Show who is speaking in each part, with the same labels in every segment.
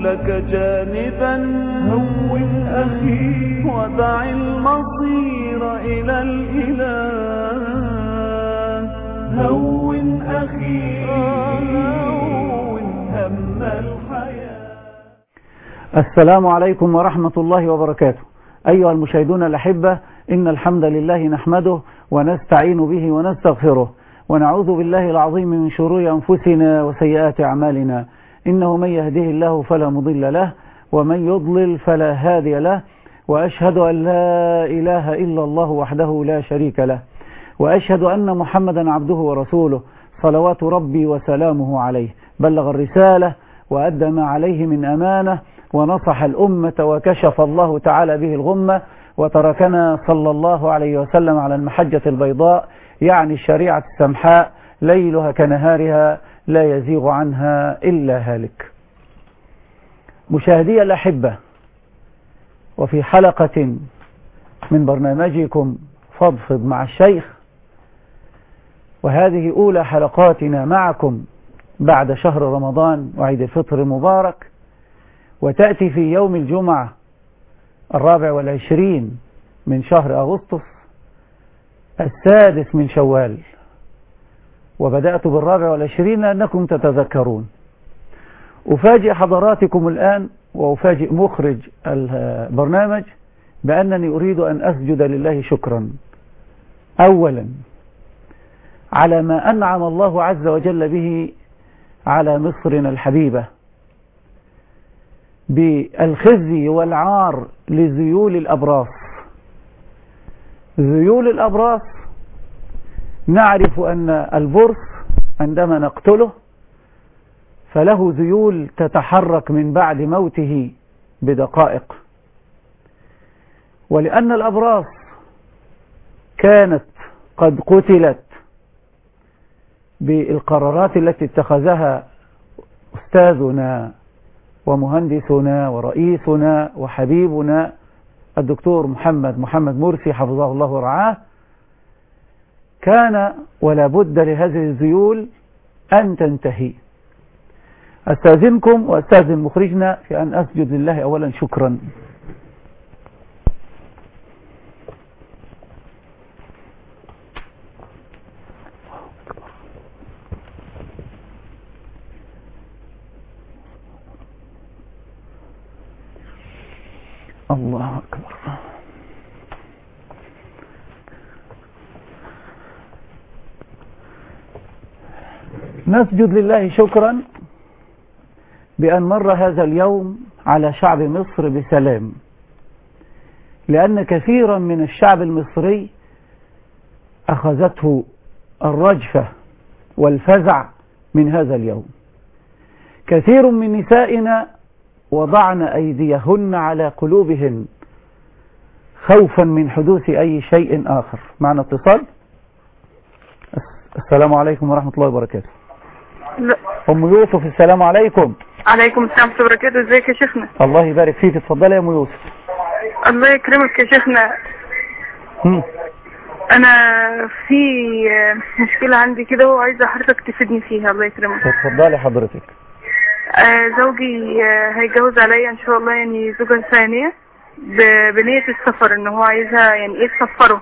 Speaker 1: لك جانبا هون أخي ودع المصير إلى الإله هون أخي هون هم الحياة
Speaker 2: السلام عليكم ورحمة الله وبركاته أيها المشاهدون الأحبة إن الحمد لله نحمده ونستعين به ونستغفره ونعوذ بالله العظيم من شرور أنفسنا وسيئات أعمالنا إنه من يهده الله فلا مضل له ومن يضلل فلا هادي له وأشهد أن لا إله إلا الله وحده لا شريك له وأشهد أن محمدا عبده ورسوله صلوات ربي وسلامه عليه بلغ الرسالة وأدى ما عليه من أمانة ونصح الأمة وكشف الله تعالى به الغمة وتركنا صلى الله عليه وسلم على المحجة البيضاء يعني الشريعة السمحاء ليلها كنهارها لا يزيغ عنها إلا هالك مشاهدي الأحبة وفي حلقة من برنامجكم فضفض مع الشيخ وهذه أولى حلقاتنا معكم بعد شهر رمضان وعيد الفطر المبارك وتأتي في يوم الجمعة الرابع والعشرين من شهر أغسطس السادس من شوال وبدأت بالرابع والعشرين لأنكم تتذكرون أفاجئ حضراتكم الآن وأفاجئ مخرج البرنامج بأنني أريد أن أسجد لله شكرا أولا على ما أنعم الله عز وجل به على مصرنا الحبيبة بالخزي والعار لذيول الأبراص ذيول الأبراص نعرف أن البرص عندما نقتله فله ذيول تتحرك من بعد موته بدقائق ولأن الأبراص كانت قد قتلت بالقرارات التي اتخذها أستاذنا ومهندسنا ورئيسنا وحبيبنا الدكتور محمد محمد مرسي حفظه الله ورعاه كان ولا بد لهذه الذيول أن تنتهي أستاذنكم وأستاذن مخرجنا في أن أسجد لله أولا شكرا الله أكبر نسجد لله شكرا بأن مر هذا اليوم على شعب مصر بسلام لأن كثيرا من الشعب المصري أخذته الرجفة والفزع من هذا اليوم كثير من نسائنا وضعن أيديهن على قلوبهن خوفا من حدوث أي شيء آخر معنا اتصال السلام عليكم ورحمة الله وبركاته
Speaker 3: لا.
Speaker 2: أم يوسف السلام عليكم
Speaker 3: عليكم السلام ورحمة الله وبركاته ازيك يا شيخنا
Speaker 2: الله يبارك فيك اتفضلي يا أم يوسف
Speaker 3: الله يكرمك يا شيخنا
Speaker 2: هم.
Speaker 3: انا في مشكلة عندي كده وعايزة حضرتك تفيدني فيها الله يكرمك
Speaker 2: اتفضلي حضرتك
Speaker 3: آه زوجي آه هيتجوز عليا ان شاء الله يعني زوجة ثانية ب- بنية السفر ان هو عايزها يعني ايه تسفره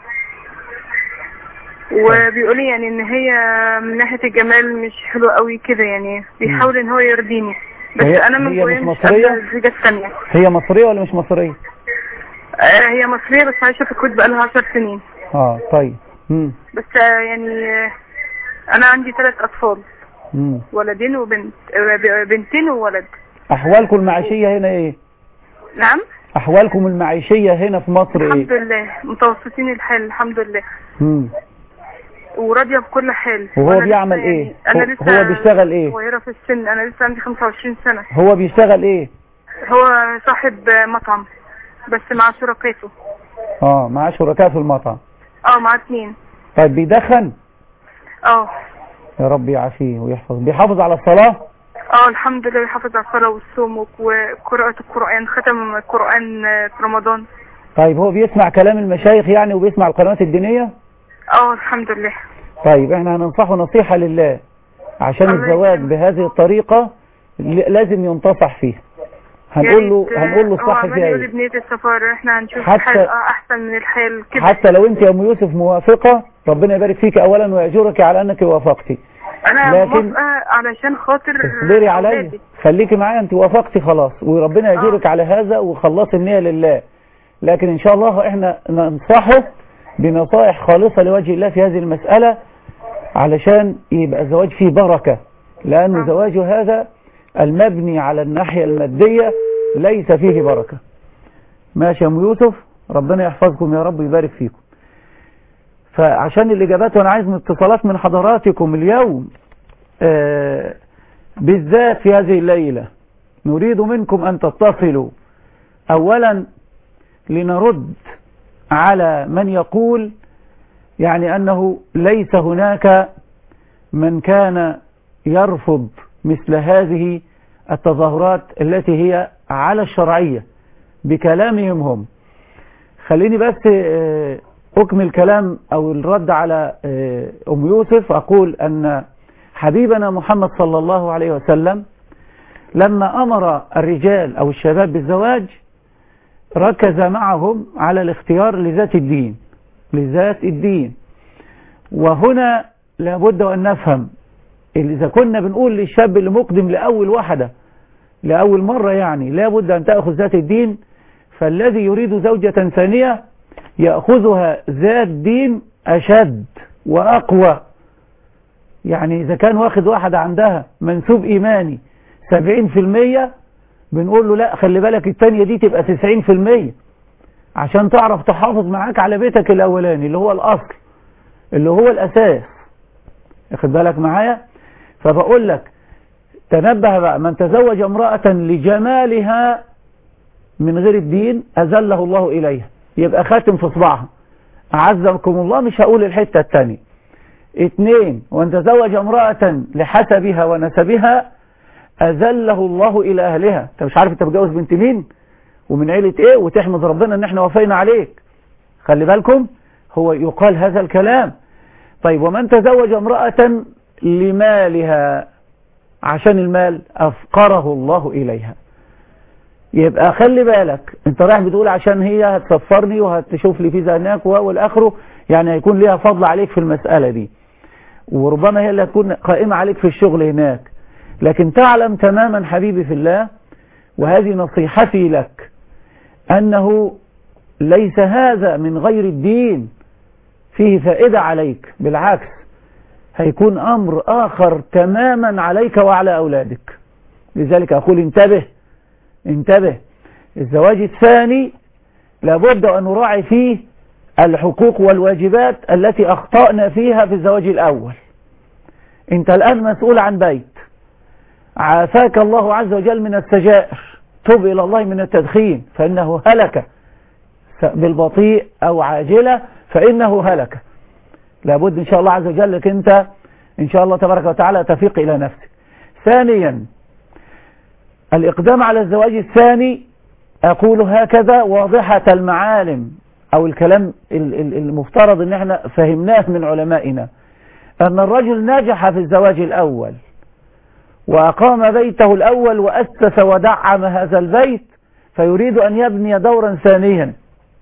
Speaker 3: وبيقول لي يعني ان هي من ناحية الجمال مش حلوة قوي كده يعني بيحاول ان هو يرضيني بس
Speaker 2: هي-
Speaker 3: انا من
Speaker 2: هي
Speaker 3: جوايا
Speaker 2: مش
Speaker 3: مش
Speaker 2: مصرية؟
Speaker 3: قابلة الزوجة الثانية
Speaker 2: هي مصرية ولا مش مصرية
Speaker 3: آه هي مصرية بس عايشة في الكويت بقالها عشر سنين
Speaker 2: اه طيب مم.
Speaker 3: بس آه يعني آه انا عندي ثلاث اطفال
Speaker 2: مم.
Speaker 3: ولدين وبنت آه ب- بنتين وولد
Speaker 2: أحوالكم المعيشية هنا إيه
Speaker 3: نعم
Speaker 2: أحوالكم المعيشية هنا في مصر إيه
Speaker 3: الحمد لله متوسطين الحال الحمد لله
Speaker 2: مم.
Speaker 3: وراضية بكل حال
Speaker 2: وهو
Speaker 3: وأنا
Speaker 2: بيعمل
Speaker 3: لسه
Speaker 2: إيه؟
Speaker 3: يعني أنا
Speaker 2: هو-
Speaker 3: لسه
Speaker 2: هو بيشتغل إيه؟
Speaker 3: صغيرة في السن أنا لسه عندي 25 سنة
Speaker 2: هو بيشتغل إيه
Speaker 3: هو صاحب مطعم بس مع شركاته
Speaker 2: اه معاه شركاء في المطعم
Speaker 3: اه مع اتنين
Speaker 2: طيب بيدخن
Speaker 3: اه
Speaker 2: يا رب يعافيه ويحفظ بيحافظ على الصلاة
Speaker 3: اه الحمد لله يحافظ على الصلاة والصوم وك- وقراءة القرآن ختم القرآن آه، في رمضان
Speaker 2: طيب هو بيسمع كلام المشايخ يعني وبيسمع القنوات الدينية
Speaker 3: اه الحمد لله
Speaker 2: طيب احنا هننصحه نصيحة لله عشان
Speaker 3: الله
Speaker 2: الزواج
Speaker 3: يسلمك.
Speaker 2: بهذه الطريقة ل- لازم ينتصح فيه هنقول له
Speaker 3: يا ريت،
Speaker 2: هنقول له
Speaker 3: هو
Speaker 2: الصح
Speaker 3: عمال
Speaker 2: فيها
Speaker 3: يقول
Speaker 2: ايه
Speaker 3: بنية السفر احنا هنشوف
Speaker 2: حتى-
Speaker 3: حال اه احسن من الحال كده
Speaker 2: حتى لو انت يا ام يوسف موافقة ربنا يبارك فيك اولا ويأجرك على انك وافقتي
Speaker 3: انا
Speaker 2: لكن-
Speaker 3: موافقة علشان خاطر
Speaker 2: اصبري عليا
Speaker 3: أولادي.
Speaker 2: خليكي معايا انت وافقتي خلاص وربنا يجيرك على هذا وخلصي النية لله لكن ان شاء الله احنا ننصحه بنصائح خالصة لوجه الله في هذه المسألة علشان يبقى الزواج فيه بركة لأن
Speaker 3: آه.
Speaker 2: زواج هذا المبني على الناحية المادية ليس فيه بركة ماشي يا ام يوسف ربنا يحفظكم يا رب ويبارك فيكم فعشان الإجابات وأنا عايز من اتصالات من حضراتكم اليوم آه بالذات في هذه الليلة نريد منكم أن تتصلوا أولا لنرد على من يقول يعني أنه ليس هناك من كان يرفض مثل هذه التظاهرات التي هي على الشرعية بكلامهم هم خليني بس آه، أكمل كلام أو الرد على آه، أم يوسف أقول أن حبيبنا محمد صلى الله عليه وسلم لما أمر الرجال أو الشباب بالزواج ركز معهم على الاختيار لذات الدين لذات الدين وهنا لابد أن نفهم إذا كنا بنقول للشاب اللي مقدم لأول واحدة لأول مرة يعني لابد أن تأخذ ذات الدين فالذي يريد زوجة ثانية يأخذها ذات دين أشد وأقوى يعني إذا كان واخد واحدة عندها منسوب إيماني سبعين في المية بنقول له لا خلي بالك التانية دي تبقى تسعين في المية عشان تعرف تحافظ معاك على بيتك الأولاني اللي هو الأصل اللي هو الأساس اخد بالك معايا فبقول لك تنبه بقى من تزوج امرأة لجمالها من غير الدين أزله الله إليها يبقى خاتم في صباعها أعزكم الله مش هقول الحتة التانية اتنين وان تزوج امرأة لحسبها ونسبها أذله الله إلى أهلها انت مش عارف انت متجوز بنت مين ومن عيلة ايه وتحمد ربنا ان احنا وفينا عليك خلي بالكم هو يقال هذا الكلام طيب ومن تزوج امرأة لمالها عشان المال أفقره الله إليها يبقى خلي بالك انت رايح بتقول عشان هي هتسفرني وهتشوف لي فيزا هناك والآخره يعني هيكون ليها فضل عليك في المسألة دي وربما هي اللي هتكون قائمة عليك في الشغل هناك لكن تعلم تماما حبيبي في الله وهذه نصيحتي لك أنه ليس هذا من غير الدين فيه فائدة عليك بالعكس هيكون أمر آخر تماما عليك وعلى أولادك لذلك أقول انتبه انتبه الزواج الثاني لابد أن نراعي فيه الحقوق والواجبات التي أخطأنا فيها في الزواج الأول انت الآن مسؤول عن بيت عافاك الله عز وجل من السجائر تب إلى الله من التدخين فإنه هلك بالبطيء أو عاجلة فإنه هلك لابد إن شاء الله عز وجل لك أنت إن شاء الله تبارك وتعالى تفيق إلى نفسك ثانيا الإقدام على الزواج الثاني أقول هكذا واضحة المعالم أو الكلام المفترض أن احنا فهمناه من علمائنا أن الرجل نجح في الزواج الأول وأقام بيته الأول وأسس ودعم هذا البيت فيريد أن يبني دورا ثانيا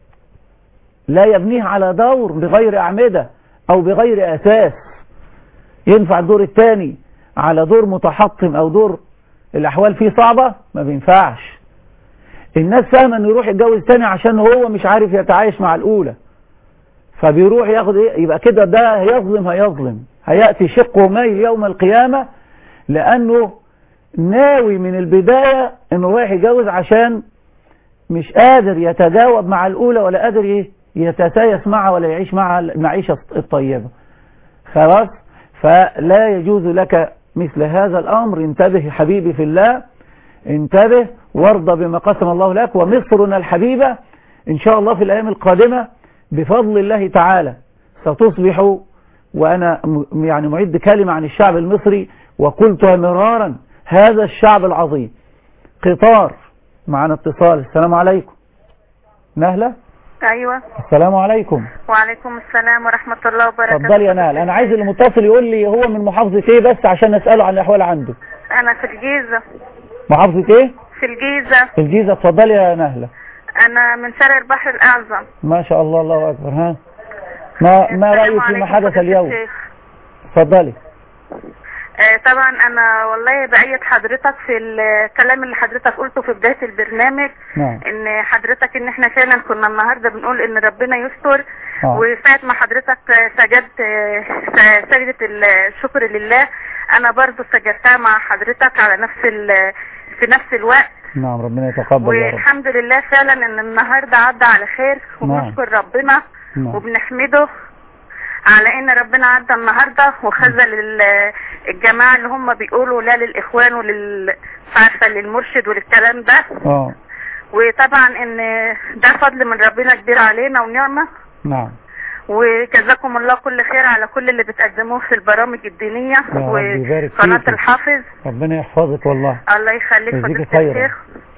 Speaker 2: لا يبنيه على دور بغير أعمدة أو بغير أساس ينفع الدور الثاني على دور متحطم أو دور الأحوال فيه صعبة ما بينفعش الناس فاهمة أنه يروح يتجوز تاني عشان هو مش عارف يتعايش مع الأولى فبيروح ياخد إيه يبقى كده ده هيظلم هيظلم هيأتي شقه ميل يوم القيامة لأنه ناوي من البداية أنه رايح يتجوز عشان مش قادر يتجاوب مع الأولى ولا قادر يتسايس معها ولا يعيش معها المعيشة الطيبة خلاص فلا يجوز لك مثل هذا الأمر انتبه حبيبي في الله انتبه وارضى بما قسم الله لك ومصرنا الحبيبة إن شاء الله في الأيام القادمة بفضل الله تعالى ستصبح وأنا يعني معد كلمة عن الشعب المصري وقلتها مرارا هذا الشعب العظيم قطار معنا اتصال السلام عليكم نهلة
Speaker 3: ايوه
Speaker 2: السلام عليكم
Speaker 3: وعليكم السلام ورحمة الله وبركاته
Speaker 2: اتفضل يا نهل انا عايز المتصل يقول لي هو من محافظة ايه بس عشان اسأله عن الاحوال عنده
Speaker 3: انا في الجيزة
Speaker 2: محافظة ايه
Speaker 3: في الجيزة
Speaker 2: في الجيزة اتفضلي يا نهلة
Speaker 3: أنا من شارع البحر الأعظم
Speaker 2: ما شاء الله الله أكبر ها ما ما
Speaker 3: السلام
Speaker 2: رأيك
Speaker 3: عليكم
Speaker 2: فيما حدث
Speaker 3: فضيلة
Speaker 2: اليوم
Speaker 3: الشيخ.
Speaker 2: اتفضلي
Speaker 3: آه، طبعا انا والله بأيد حضرتك في الكلام اللي حضرتك قلته في بداية البرنامج
Speaker 2: نعم
Speaker 3: ان حضرتك ان احنا فعلا كنا النهاردة بنقول ان ربنا يستر
Speaker 2: آه.
Speaker 3: وساعة ما حضرتك سجدت آه، س- سجدة الشكر لله انا برضو سجدتها مع حضرتك على نفس ال- في نفس الوقت
Speaker 2: نعم ربنا يتقبل يا رب
Speaker 3: والحمد لله فعلا ان النهارده عدى على خير
Speaker 2: نعم.
Speaker 3: وبنشكر ربنا
Speaker 2: نعم.
Speaker 3: وبنحمده على ان ربنا عدى النهارده وخذل ال- الجماعه اللي هم بيقولوا لا للاخوان ولل مش عارفه للمرشد وللكلام ده
Speaker 2: اه
Speaker 3: وطبعا ان ده فضل من ربنا كبير علينا ونعمه
Speaker 2: نعم
Speaker 3: وجزاكم الله كل خير على كل اللي بتقدموه في البرامج الدينيه
Speaker 2: رب يبارك
Speaker 3: وقناه
Speaker 2: فيك.
Speaker 3: الحافظ
Speaker 2: ربنا يحفظك والله
Speaker 3: الله يخليك
Speaker 2: يجزيك
Speaker 3: فضيلة
Speaker 2: خيرا.
Speaker 3: الشيخ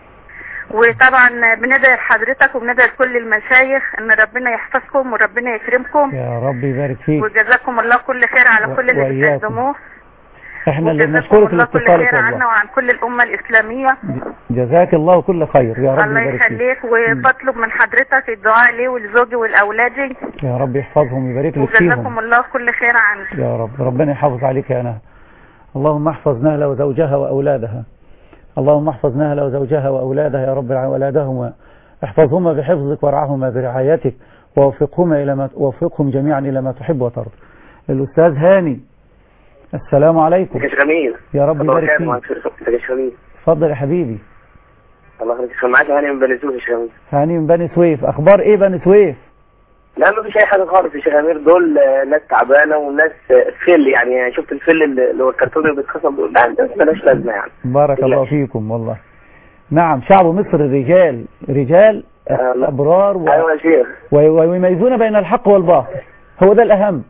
Speaker 3: وطبعا بندعي لحضرتك وبندعي لكل المشايخ ان ربنا يحفظكم وربنا يكرمكم
Speaker 2: يا رب يبارك فيك
Speaker 3: وجزاكم الله كل خير على
Speaker 2: و-
Speaker 3: كل اللي
Speaker 2: وإياكم.
Speaker 3: بتقدموه
Speaker 2: احنا اللي
Speaker 3: وجزاكم
Speaker 2: بنشكرك
Speaker 3: الله كل
Speaker 2: لاتصالك
Speaker 3: خير عنا
Speaker 2: والله
Speaker 3: وعن كل الامه الاسلاميه
Speaker 2: جزاك الله كل خير يا رب
Speaker 3: الله
Speaker 2: يبارك فيك
Speaker 3: يخليك وبطلب من حضرتك الدعاء لي ولزوجي ولاولادي
Speaker 2: يا رب يحفظهم ويبارك لك فيهم
Speaker 3: وجزاكم الله كل خير عني
Speaker 2: يا رب ربنا يحافظ عليك يا نهى اللهم احفظ نهلة وزوجها وأولادها اللهم احفظ نهلة وزوجها وأولادها يا رب وأولادهما احفظهما بحفظك وارعاهما برعايتك ووفقهما إلى ما ووفقهم جميعا إلى ما تحب وترضى الأستاذ هاني السلام عليكم
Speaker 4: كاش جميل
Speaker 2: يا رب
Speaker 4: الله
Speaker 2: يبارك
Speaker 4: خير معاك
Speaker 2: فيك
Speaker 4: في كاش جميل
Speaker 2: اتفضل يا حبيبي
Speaker 4: الله يخليك كان معاك هاني من بني سويف يا شيخ أمير.
Speaker 2: هاني من بني سويف أخبار إيه بني سويف
Speaker 4: لا ما فيش اي حاجه خالص يا شيخ امير دول آه، ناس تعبانه وناس آه، فل يعني شفت الفل اللي اللي هو الكرتون اللي بيتخصم دول لا ناس مالهاش لازمه يعني
Speaker 2: بارك
Speaker 4: لا.
Speaker 2: الله فيكم والله نعم شعب مصر رجال رجال
Speaker 4: آه، لا.
Speaker 2: أبرار و...
Speaker 4: ايوه يا شيخ
Speaker 2: و- ويميزون بين الحق والباطل هو ده الأهم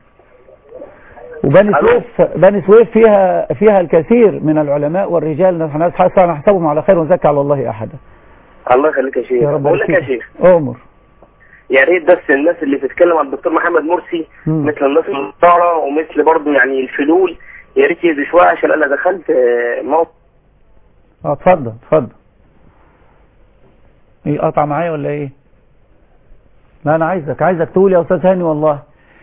Speaker 2: وبني
Speaker 4: ألو.
Speaker 2: سويف بني سويف فيها فيها الكثير من العلماء والرجال نحن نحسبهم على خير ونزكي على الله أحدا
Speaker 4: الله يخليك يا شيخ
Speaker 2: يا رب
Speaker 4: بقول لك يا
Speaker 2: يبارك
Speaker 4: شيخ
Speaker 2: فيك. أمر
Speaker 4: يا ريت بس الناس اللي بتتكلم عن الدكتور محمد مرسي
Speaker 2: مم.
Speaker 4: مثل الناس المختاره ومثل برضه يعني الفلول يا ريت يهدوا شويه عشان انا دخلت آه، موقف
Speaker 2: اه اتفضل اتفضل ايه قطع معايا ولا ايه لا انا عايزك عايزك تقول يا استاذ هاني والله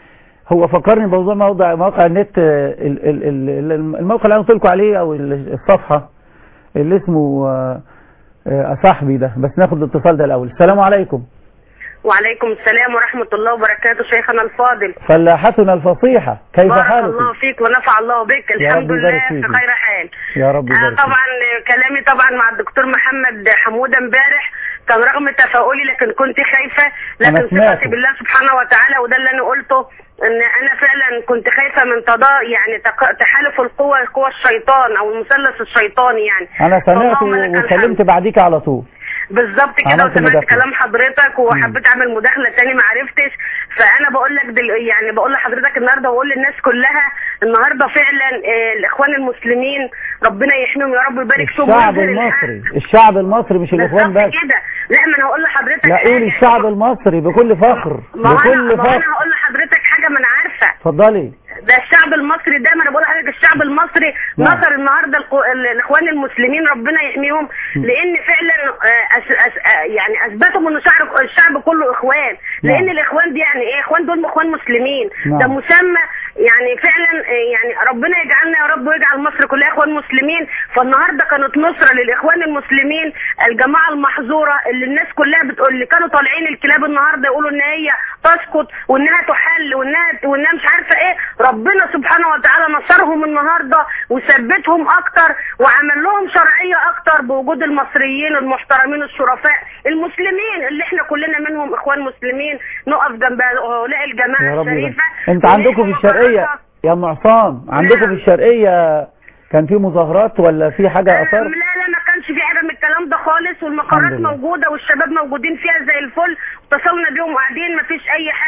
Speaker 2: هو فكرني بموضوع موضع موقع النت آه، ال- ال- ال- ال- الموقع اللي انا قلت لكم عليه او ال- الصفحه اللي اسمه آه، آه، صاحبي ده بس ناخد الاتصال ده الاول السلام عليكم
Speaker 5: وعليكم السلام ورحمة الله وبركاته شيخنا الفاضل
Speaker 2: فلاحتنا الفصيحة كيف
Speaker 5: بارك الله
Speaker 2: حالكم
Speaker 5: فيك ونفع الله بك
Speaker 2: يا
Speaker 5: الحمد
Speaker 2: رب يبارك
Speaker 5: لله في
Speaker 2: فيك.
Speaker 5: خير حال
Speaker 2: يا رب
Speaker 5: آه
Speaker 2: يبارك فيك.
Speaker 5: طبعا كلامي طبعا مع الدكتور محمد حمودة امبارح كان رغم تفاؤلي لكن كنت خايفة
Speaker 2: أنا
Speaker 5: لكن
Speaker 2: سمعته.
Speaker 5: ثقتي بالله سبحانه وتعالى وده اللي انا قلته ان انا فعلا كنت خايفة من تضاء يعني تق- تحالف القوى قوى الشيطان او المثلث الشيطاني يعني
Speaker 2: انا سمعت
Speaker 5: اللهم لك الحمد.
Speaker 2: وسلمت بعديك على طول
Speaker 5: بالظبط كده
Speaker 2: عملت
Speaker 5: وسمعت
Speaker 2: مداخلة.
Speaker 5: كلام حضرتك وحبيت اعمل مداخله تاني ما عرفتش فانا بقول لك دل... يعني بقول لحضرتك النهارده واقول للناس كلها النهارده فعلا آه، الاخوان المسلمين ربنا يحميهم يا رب ويبارك فيهم
Speaker 2: الشعب
Speaker 5: ويظهر الحق.
Speaker 2: المصري الشعب المصري مش الاخوان
Speaker 5: بالظبط
Speaker 2: بس
Speaker 5: كده لا ما انا هقول لحضرتك
Speaker 2: لا قول
Speaker 5: حاجة.
Speaker 2: الشعب المصري بكل فخر
Speaker 5: ما هو انا
Speaker 2: بكل
Speaker 5: ما هو انا
Speaker 2: فخر
Speaker 5: هقول لحضرتك حاجه ما انا عارفه
Speaker 2: اتفضلي
Speaker 5: ده الشعب المصري ده ما انا بقول لحضرتك الشعب المصري
Speaker 2: نعم.
Speaker 5: نصر النهارده القو... ال- الاخوان المسلمين ربنا يحميهم لان فعلا آه، أس... أس... آه، يعني اثبتوا ان الشعب الشعب كله اخوان لان
Speaker 2: نعم.
Speaker 5: الاخوان دي يعني ايه اخوان دول اخوان مسلمين
Speaker 2: نعم.
Speaker 5: ده مسمى يعني فعلا آه، يعني ربنا يجعلنا يا رب ويجعل مصر كلها اخوان مسلمين فالنهارده كانت نصره للاخوان المسلمين الجماعه المحظوره اللي الناس كلها بتقول اللي كانوا طالعين الكلاب النهارده يقولوا ان هي تسقط وانها تحل وانها وانها مش عارفه ايه ربنا سبحانه وتعالى نصرهم النهارده وثبتهم اكتر وعمل لهم شرعيه اكتر بوجود المصريين المحترمين الشرفاء المسلمين اللي احنا كلنا منهم اخوان مسلمين نقف جنب هؤلاء الجماعه
Speaker 2: يا رب يبارك.
Speaker 5: الشريفه
Speaker 2: انت عندكم في
Speaker 5: ونحمي
Speaker 2: الشرقية
Speaker 5: مقراتها.
Speaker 2: يا ام عصام عندكم في الشرقية كان في مظاهرات ولا في حاجة
Speaker 5: لا
Speaker 2: اثار
Speaker 5: لا ما كانش في حاجه من الكلام ده خالص
Speaker 2: الحمد
Speaker 5: والمقرات
Speaker 2: لله.
Speaker 5: موجوده والشباب موجودين فيها زي الفل اتصلنا بيهم وقاعدين ما فيش اي حاجه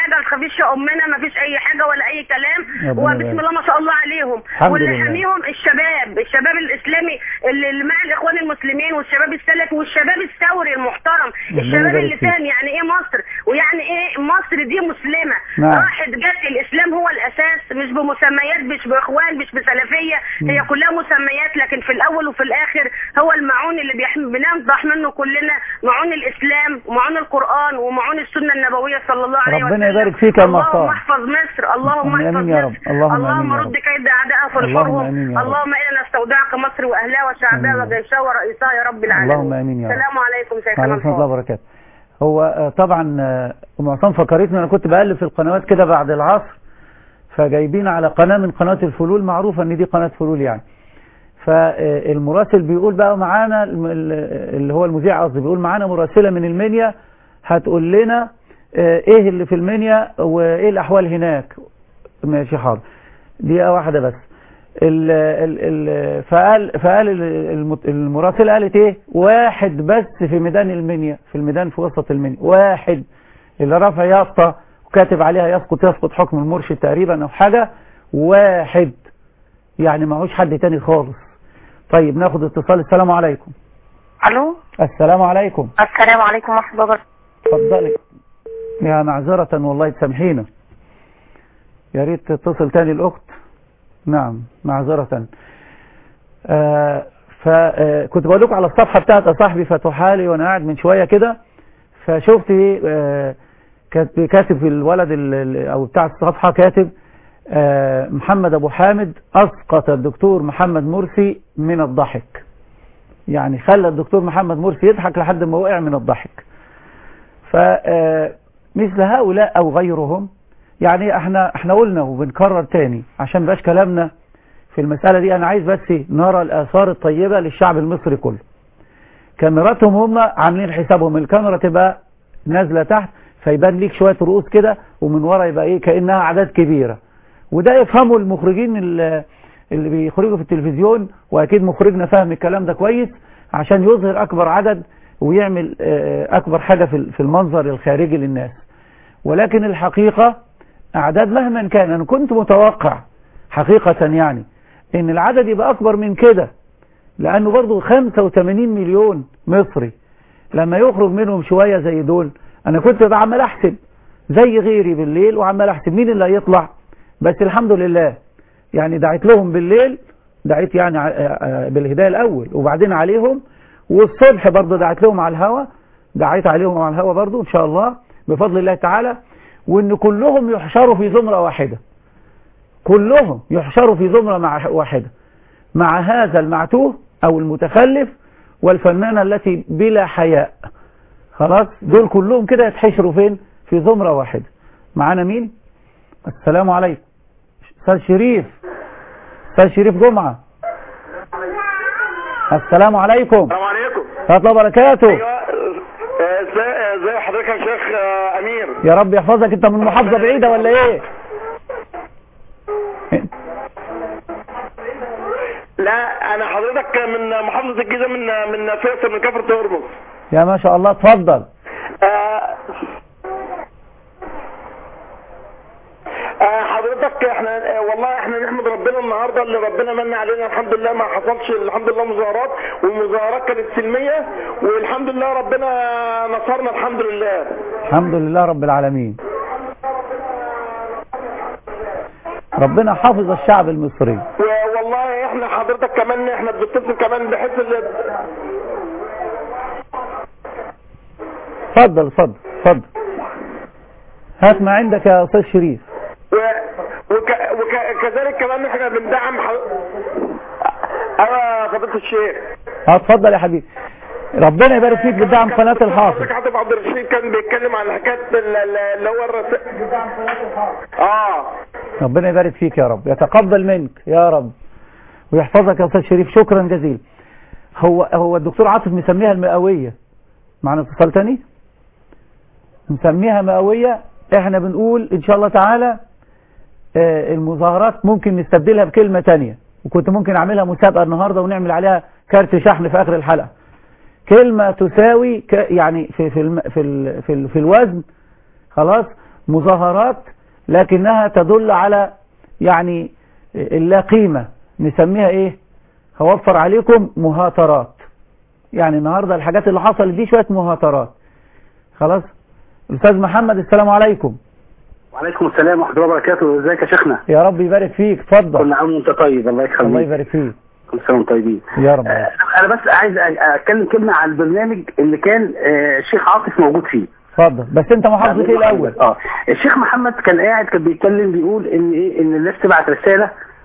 Speaker 5: حاجه الخفيف شاء امنا ما فيش اي حاجه ولا اي كلام
Speaker 2: ربنا
Speaker 5: وبسم
Speaker 2: يبارك.
Speaker 5: الله ما شاء الله عليهم
Speaker 2: الحمد
Speaker 5: واللي
Speaker 2: لله.
Speaker 5: حاميهم الشباب الشباب الاسلامي اللي اللي مع الاخوان المسلمين والشباب السلفي والشباب الثوري المحترم
Speaker 2: ربنا
Speaker 5: الشباب
Speaker 2: يبارك
Speaker 5: اللي
Speaker 2: فيك.
Speaker 5: فاهم يعني ايه مصر ويعني ايه مصر دي مسلمه
Speaker 2: نعم.
Speaker 5: راحت جت الاسلام هو الاساس مش بمسميات مش باخوان مش بسلفيه هي كلها مسميات لكن في الاول وفي الاخر هو المعون اللي بيحم... بننضح منه كلنا معون الاسلام ومعون القران ومعون السنه النبويه صلى الله عليه وسلم
Speaker 2: ربنا يبارك فيك يا أم
Speaker 5: اللهم
Speaker 2: أخطار.
Speaker 5: احفظ مصر اللهم
Speaker 2: آمين
Speaker 5: احفظ
Speaker 2: يا
Speaker 5: مصر
Speaker 2: رب. اللهم آمين
Speaker 5: اللهم
Speaker 2: يا
Speaker 5: رد
Speaker 2: رب.
Speaker 5: كيد اعدائها في
Speaker 2: اللهم
Speaker 5: الحرب
Speaker 2: آمين يا رب.
Speaker 5: اللهم انا نستودعك مصر واهلها وشعبها
Speaker 2: آمين.
Speaker 5: وجيشها ورئيسها يا رب العالمين
Speaker 2: اللهم آمين يا رب.
Speaker 5: السلام عليكم شيخنا
Speaker 2: وعليكم السلام
Speaker 5: الفاضل
Speaker 2: وبركاته هو آه، طبعا آه، ام عصام فكرتني انا كنت بقلب في القنوات كده بعد العصر فجايبين على قناه من قنوات الفلول معروفه ان دي قناه فلول يعني فالمراسل بيقول بقى معانا الم- ال- اللي هو المذيع قصدي بيقول معانا مراسله من المنيا هتقول لنا آه، ايه اللي في المنيا وايه الاحوال هناك ماشي حاضر دقيقه واحده بس ال ال ال فقال فقال ال- المت- المراسله قالت ايه واحد بس في ميدان المنيا في الميدان في وسط المنيا واحد اللي رافع يافطه وكاتب عليها يسقط يسقط حكم المرشد تقريبا او حاجه واحد يعني معهوش حد تاني خالص طيب ناخد اتصال السلام عليكم
Speaker 3: الو
Speaker 2: السلام عليكم
Speaker 3: السلام عليكم ورحمه الله وبركاته
Speaker 2: اتفضلي يا معذرة والله تسامحينا يا ريت تتصل تاني الأخت نعم معذرة آه فكنت بقول لكم على الصفحة بتاعت صاحبي فتوحة لي وأنا قاعد من شوية كده فشفت آه كات- كاتب في الولد ال- ال- أو بتاع الصفحة كاتب آه محمد أبو حامد أسقط الدكتور محمد مرسي من الضحك يعني خلى الدكتور محمد مرسي يضحك لحد ما وقع من الضحك فمثل هؤلاء أو غيرهم يعني احنا احنا قلنا وبنكرر تاني عشان باش كلامنا في المسألة دي انا عايز بس نرى الآثار الطيبة للشعب المصري كله كاميراتهم هم عاملين حسابهم الكاميرا تبقى نازلة تحت فيبان ليك شوية رؤوس كده ومن ورا يبقى ايه كأنها أعداد كبيرة وده يفهموا المخرجين ال- اللي بيخرجوا في التلفزيون واكيد مخرجنا فاهم الكلام ده كويس عشان يظهر اكبر عدد ويعمل آه، اكبر حاجة في في المنظر الخارجي للناس ولكن الحقيقة اعداد مهما كان انا كنت متوقع حقيقة يعني ان العدد يبقى اكبر من كده لانه برضو 85 مليون مصري لما يخرج منهم شوية زي دول انا كنت بعمل احسب زي غيري بالليل وعمال احسب مين اللي هيطلع بس الحمد لله يعني دعيت لهم بالليل دعيت يعني ع- آه، بالهداية الأول وبعدين عليهم والصبح برضه دعيت لهم على الهوا دعيت عليهم على الهوا برضه إن شاء الله بفضل الله تعالى وإن كلهم يحشروا في زمرة واحدة كلهم يحشروا في زمرة مع واحدة مع هذا المعتوه أو المتخلف والفنانة التي بلا حياء خلاص دول كلهم كده يتحشروا فين في زمرة واحدة معانا مين السلام عليكم أستاذ شريف أستاذ شريف جمعة السلام عليكم
Speaker 6: السلام عليكم
Speaker 2: ورحمة الله وبركاته
Speaker 6: ايوه آه، ازاي آه، ازاي حضرتك يا شيخ آه، امير
Speaker 2: يا رب يحفظك انت من محافظة بعيدة ولا ايه
Speaker 6: لا انا حضرتك من محافظه الجيزه من من فيصل من كفر ترمز
Speaker 2: يا ما شاء الله اتفضل
Speaker 6: آه، آه، حضرتك احنا آه، والله احنا نحمد ربنا النهارده اللي ربنا من علينا الحمد لله ما حصلش الحمد لله مظاهرات والمظاهرات كانت سلميه والحمد لله ربنا نصرنا الحمد لله
Speaker 2: الحمد لله رب العالمين ربنا حافظ الشعب المصري
Speaker 6: والله احنا حضرتك كمان احنا بنتصل كمان بحيث ال-
Speaker 2: اتفضل اتفضل اتفضل هات ما عندك يا استاذ شريف
Speaker 6: و... وك... وكذلك كمان احنا بندعم ح... ايوه يا فضيله الشيخ
Speaker 2: اه اتفضل يا حبيبي ربنا يبارك فيك بدعم قناة الحافظ
Speaker 6: حضرتك حاتم عبد الرشيد كان بيتكلم عن حكايه ال- ال- اللي هو الرسائل اه
Speaker 2: ربنا يبارك فيك يا رب يتقبل منك يا رب ويحفظك يا استاذ شريف شكرا جزيلا هو هو الدكتور عاطف مسميها المئوية معنا اتصال تاني مسميها مئوية احنا بنقول ان شاء الله تعالى آه، المظاهرات ممكن نستبدلها بكلمة تانية وكنت ممكن اعملها مسابقة النهاردة ونعمل عليها كارت شحن في اخر الحلقة كلمة تساوي ك يعني في في الم في ال في, ال في الوزن خلاص مظاهرات لكنها تدل على يعني اللا قيمة نسميها ايه هوفر عليكم مهاترات يعني النهاردة الحاجات اللي حصلت دي شوية مهاترات خلاص الأستاذ محمد السلام عليكم
Speaker 7: وعليكم السلام ورحمه الله وبركاته ازيك يا شيخنا
Speaker 2: يا رب يبارك فيك اتفضل
Speaker 7: كل عام وانت طيب الله يخليك
Speaker 2: الله يبارك فيك
Speaker 7: كل سنه وانتم طيبين
Speaker 2: يا رب
Speaker 7: آه، انا بس عايز أ- اتكلم كلمه على البرنامج اللي كان آه، الشيخ عاطف موجود فيه
Speaker 2: اتفضل بس انت محافظة ايه الاول
Speaker 7: اه الشيخ محمد كان قاعد كان بيتكلم بيقول ان ايه ان الناس تبعت رساله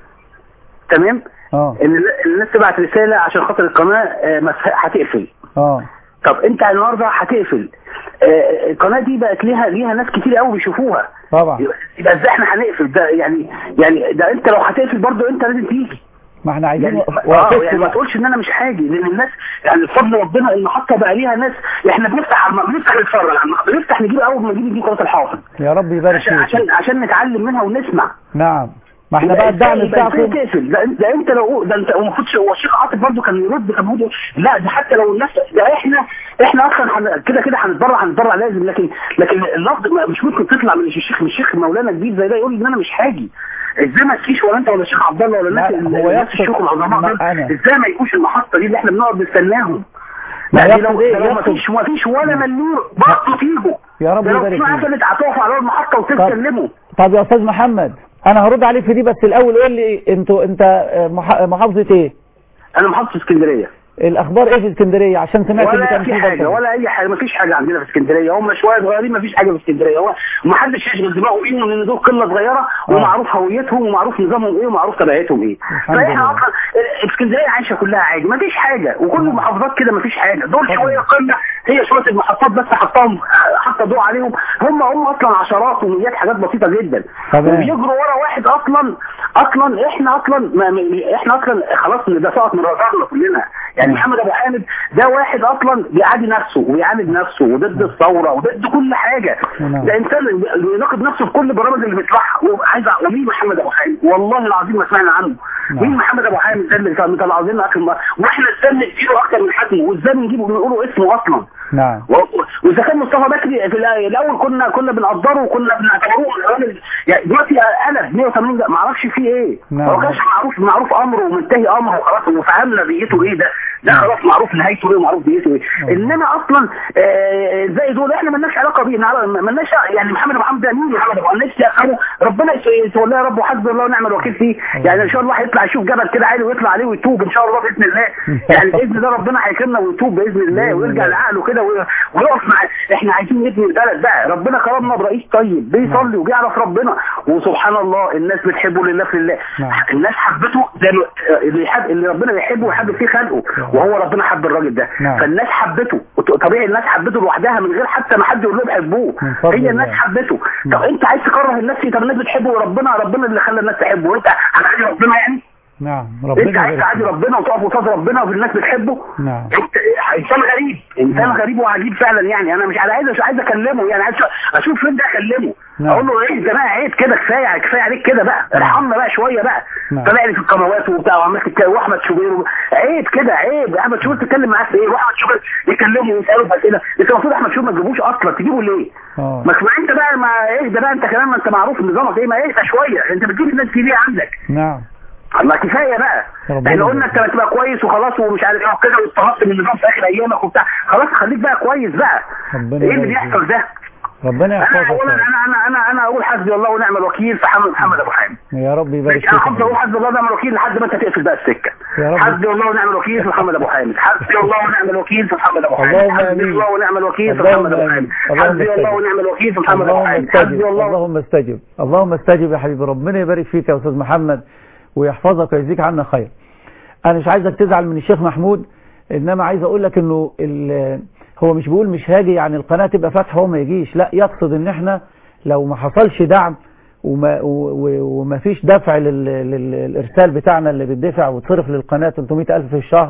Speaker 7: تمام
Speaker 2: اه
Speaker 7: ان ال- الناس تبعت رساله عشان خاطر القناه آه، مس- هتقفل
Speaker 2: اه
Speaker 7: طب انت النهارده هتقفل آه، القناه دي بقت ليها ليها ناس كتير قوي بيشوفوها
Speaker 2: طبعا
Speaker 7: يبقى يبقى ازاي احنا هنقفل ده يعني يعني ده انت لو هتقفل برضه انت لازم تيجي
Speaker 2: ما احنا عايزين
Speaker 7: يعني اه
Speaker 2: وقفت
Speaker 7: يعني ما
Speaker 2: بقى.
Speaker 7: تقولش ان انا مش هاجي لان الناس يعني بفضل ربنا المحطه بقى ليها ناس احنا بنفتح بنفتح نتفرج بنفتح نجيب اول ما نجيب نجيب قناه الحافظ
Speaker 2: يا رب يبارك
Speaker 7: عشان
Speaker 2: فيك
Speaker 7: عشان عشان نتعلم منها ونسمع
Speaker 2: نعم ما احنا بقى الدعم
Speaker 7: يبقى ازاي
Speaker 2: بتاعكم
Speaker 7: تقفل ده, ده انت لو ده انت المفروض هو الشيخ عاطف برضه كان يرد كان بيقول لا ده حتى لو الناس ده احنا احنا اصلا هن- كده كده هنتبرع هنتبرع لازم لكن لكن اللفظ ما- مش ممكن تطلع من الشيخ من الشيخ مولانا كبير زي ده يقول ان انا مش هاجي ازاي ما تجيش ولا انت ولا الشيخ عبد الله ولا الناس
Speaker 2: لا،
Speaker 7: اللي-
Speaker 2: هو
Speaker 7: الناس
Speaker 2: يقصد-
Speaker 7: الشيوخ العظماء
Speaker 2: ما
Speaker 7: دول
Speaker 2: أنا.
Speaker 7: ازاي ما يجوش المحطه دي اللي احنا بنقعد نستناهم
Speaker 2: ما
Speaker 7: لا دي
Speaker 2: يقصد
Speaker 7: لو
Speaker 2: إيه؟
Speaker 7: ده لو ما
Speaker 2: يقصد-
Speaker 7: فيش ما فيش ولا مليون برضه تيجوا
Speaker 2: يا رب
Speaker 7: ده لو
Speaker 2: يبارك
Speaker 7: في
Speaker 2: فيك.
Speaker 7: قفلت هتقفوا على المحطه وتتكلموا
Speaker 2: طب يا استاذ محمد انا هرد عليك في دي بس الاول قول لي انتوا انت آه، مح- محافظة ايه
Speaker 7: انا محافظ اسكندريه
Speaker 2: الاخبار ايه في اسكندرية عشان سمعت اللي
Speaker 7: ولا
Speaker 2: كان
Speaker 7: في
Speaker 2: فيه
Speaker 7: حاجه
Speaker 2: بلطجة.
Speaker 7: ولا اي حاجه مفيش حاجه عندنا في اسكندريه هم شويه صغيرين مفيش حاجه في اسكندريه هو محدش يشغل دماغه بيهم لان دول قله صغيره ومعروف هويتهم ومعروف نظامهم ايه ومعروف تبعيتهم ايه
Speaker 2: الحمد
Speaker 7: فاحنا
Speaker 2: لله.
Speaker 7: اصلا اسكندريه عايشه كلها عادي مفيش حاجه وكل المحافظات كده مفيش حاجه دول
Speaker 2: طبعا.
Speaker 7: شويه قله هي شويه المحطات بس حطاهم حتى ضوء عليهم هم هم اصلا عشرات ومئات حاجات بسيطه جدا
Speaker 2: تمام.
Speaker 7: وبيجروا ورا واحد اصلا اصلا احنا اصلا ما ما- احنا اصلا خلاص ده سقط من رادارنا كلنا يعني محمد ابو حامد ده واحد اصلا بيعادي نفسه وبيعاند نفسه وضد الثوره وضد كل حاجه
Speaker 2: نعم.
Speaker 7: ده انسان بيناقض نفسه في كل البرامج اللي بيطلعها وعايز أ- ومين محمد ابو حامد والله العظيم ما سمعنا عنه
Speaker 2: نعم.
Speaker 7: مين محمد ابو حامد ده اللي كان مطلع لنا اخر مرة؟ واحنا ازاي نديله اكتر من حجمه وازاي بنجيبه ونقوله اسمه اصلا
Speaker 2: نعم
Speaker 7: و- واذا كان مصطفى بكري في الأ- الاول كنا كنا بنقدره وكنا بنعتبروه راجل يعني دلوقتي قلب 180 ده ما اعرفش فيه ايه
Speaker 2: نعم.
Speaker 7: هو كانش معروف معروف امره ومنتهي امره وخلاص وفهمنا ديته ايه ده ده
Speaker 2: نعم.
Speaker 7: خلاص معروف نهايته ايه ومعروف ديته ايه
Speaker 2: نعم.
Speaker 7: انما اصلا آه، زي دول احنا مالناش علاقه بيه نعم- مالناش يعني محمد ابو حمد ده مين محمد ابو حمد نفسي افهمه ربنا يس- يتولاه يا رب وحسبي الله ونعم الوكيل فيه يعني ان شاء الله هيطلع يشوف جبل كده عالي ويطلع عليه ويتوب ان شاء الله باذن الله يعني باذن الله ربنا هيكرمنا ويتوب باذن الله
Speaker 2: بإذن
Speaker 7: ويرجع
Speaker 2: الله.
Speaker 7: لعقله كده وي- ويقف مع احنا عايزين نبني البلد بقى ربنا كرمنا برئيس طيب بيصلي وبيعرف ربنا وسبحان الله الناس بتحبه لله في الله
Speaker 2: نعم.
Speaker 7: الناس حبته زي ما- اللي يحب اللي ربنا بيحبه ويحب فيه خلقه وهو ربنا حب الراجل ده
Speaker 2: نعم.
Speaker 7: فالناس حبته طبيعي الناس حبته لوحدها من غير حتى ما حد يقول لهم حبوه
Speaker 2: من فضل
Speaker 7: هي الناس
Speaker 2: الله.
Speaker 7: حبته
Speaker 2: نعم.
Speaker 7: طب انت عايز تكره الناس فيه طب الناس بتحبه وربنا ربنا اللي خلى الناس تحبه وانت هتعادي ربنا يعني
Speaker 2: نعم
Speaker 7: انت
Speaker 2: ربنا
Speaker 7: عايز
Speaker 2: يبارك
Speaker 7: تعادي
Speaker 2: فيك.
Speaker 7: ربنا وتقف قصاد ربنا والناس بتحبه
Speaker 2: نعم
Speaker 7: انت انسان غريب انسان
Speaker 2: نعم.
Speaker 7: غريب وعجيب فعلا يعني انا مش عايز مش عايز اكلمه يعني عايز اشوف فين ده اكلمه
Speaker 2: نعم.
Speaker 7: اقول له ايه ده بقى عيب كده كفايه كفايه عليك كده بقى ارحمنا بقى شويه بقى
Speaker 2: نعم.
Speaker 7: طلع لي في القنوات وبتاع وعمال تتكلم واحمد شوبير و- عيب كده عيب احمد شوبير تتكلم معاه في ايه واحمد شوبير يكلمه ويساله في اسئله انت المفروض احمد شوبير ما تجيبوش اصلا تجيبه ليه؟
Speaker 2: اه
Speaker 7: ما ما انت بقى ما ايه ده بقى انت كمان ما انت معروف نظامك ايه ما ايه شويه انت بتجيب الناس كتير عندك
Speaker 2: نعم
Speaker 7: الله كفايه بقى
Speaker 2: ربنا
Speaker 7: احنا قلنا
Speaker 2: يبارك
Speaker 7: انت هتبقى كويس وخلاص ومش عارف ايه وكده واستغربت من النظام في اخر ايامك وبتاع خلاص خليك بقى كويس بقى
Speaker 2: ربنا
Speaker 7: ايه اللي
Speaker 2: يبارك
Speaker 7: بيحصل ده؟
Speaker 2: ربنا
Speaker 7: انا
Speaker 2: يحفظك
Speaker 7: اولا
Speaker 2: يا رب.
Speaker 7: انا انا انا انا اقول حسبي الله ونعم الوكيل في حمد محمد ابو حامد
Speaker 2: يا رب يبارك
Speaker 7: انا
Speaker 2: فيك
Speaker 7: هفضل اقول حسبي الله ونعم الوكيل لحد ما انت تقفل بقى السكه
Speaker 2: يا رب.
Speaker 7: حسبي الله ونعم الوكيل في محمد ابو حامد حسبي الله ونعم الوكيل في محمد ابو حامد
Speaker 2: اللهم
Speaker 7: حسبي
Speaker 2: آمين.
Speaker 7: الله ونعم الوكيل في
Speaker 2: اللهم
Speaker 7: محمد ابو حامد
Speaker 2: آمين. اللهم
Speaker 7: حسبي الله
Speaker 2: استجب.
Speaker 7: ونعم الوكيل في محمد ابو
Speaker 2: اللهم
Speaker 7: حامد
Speaker 2: استجب
Speaker 7: حسبي الله
Speaker 2: اللهم استجب اللهم استجب يا حبيبي ربنا يبارك فيك يا استاذ محمد ويحفظك ويجزيك عنا خير انا مش عايزك تزعل من الشيخ محمود انما عايز اقول لك انه ال- هو مش بيقول مش هاجي يعني القناه تبقى فاتحه وهو ما يجيش لا يقصد ان احنا لو ما حصلش دعم وما, و- و- وما فيش دفع لل- لل- للارسال بتاعنا اللي بيدفع وتصرف للقناه 300000 في الشهر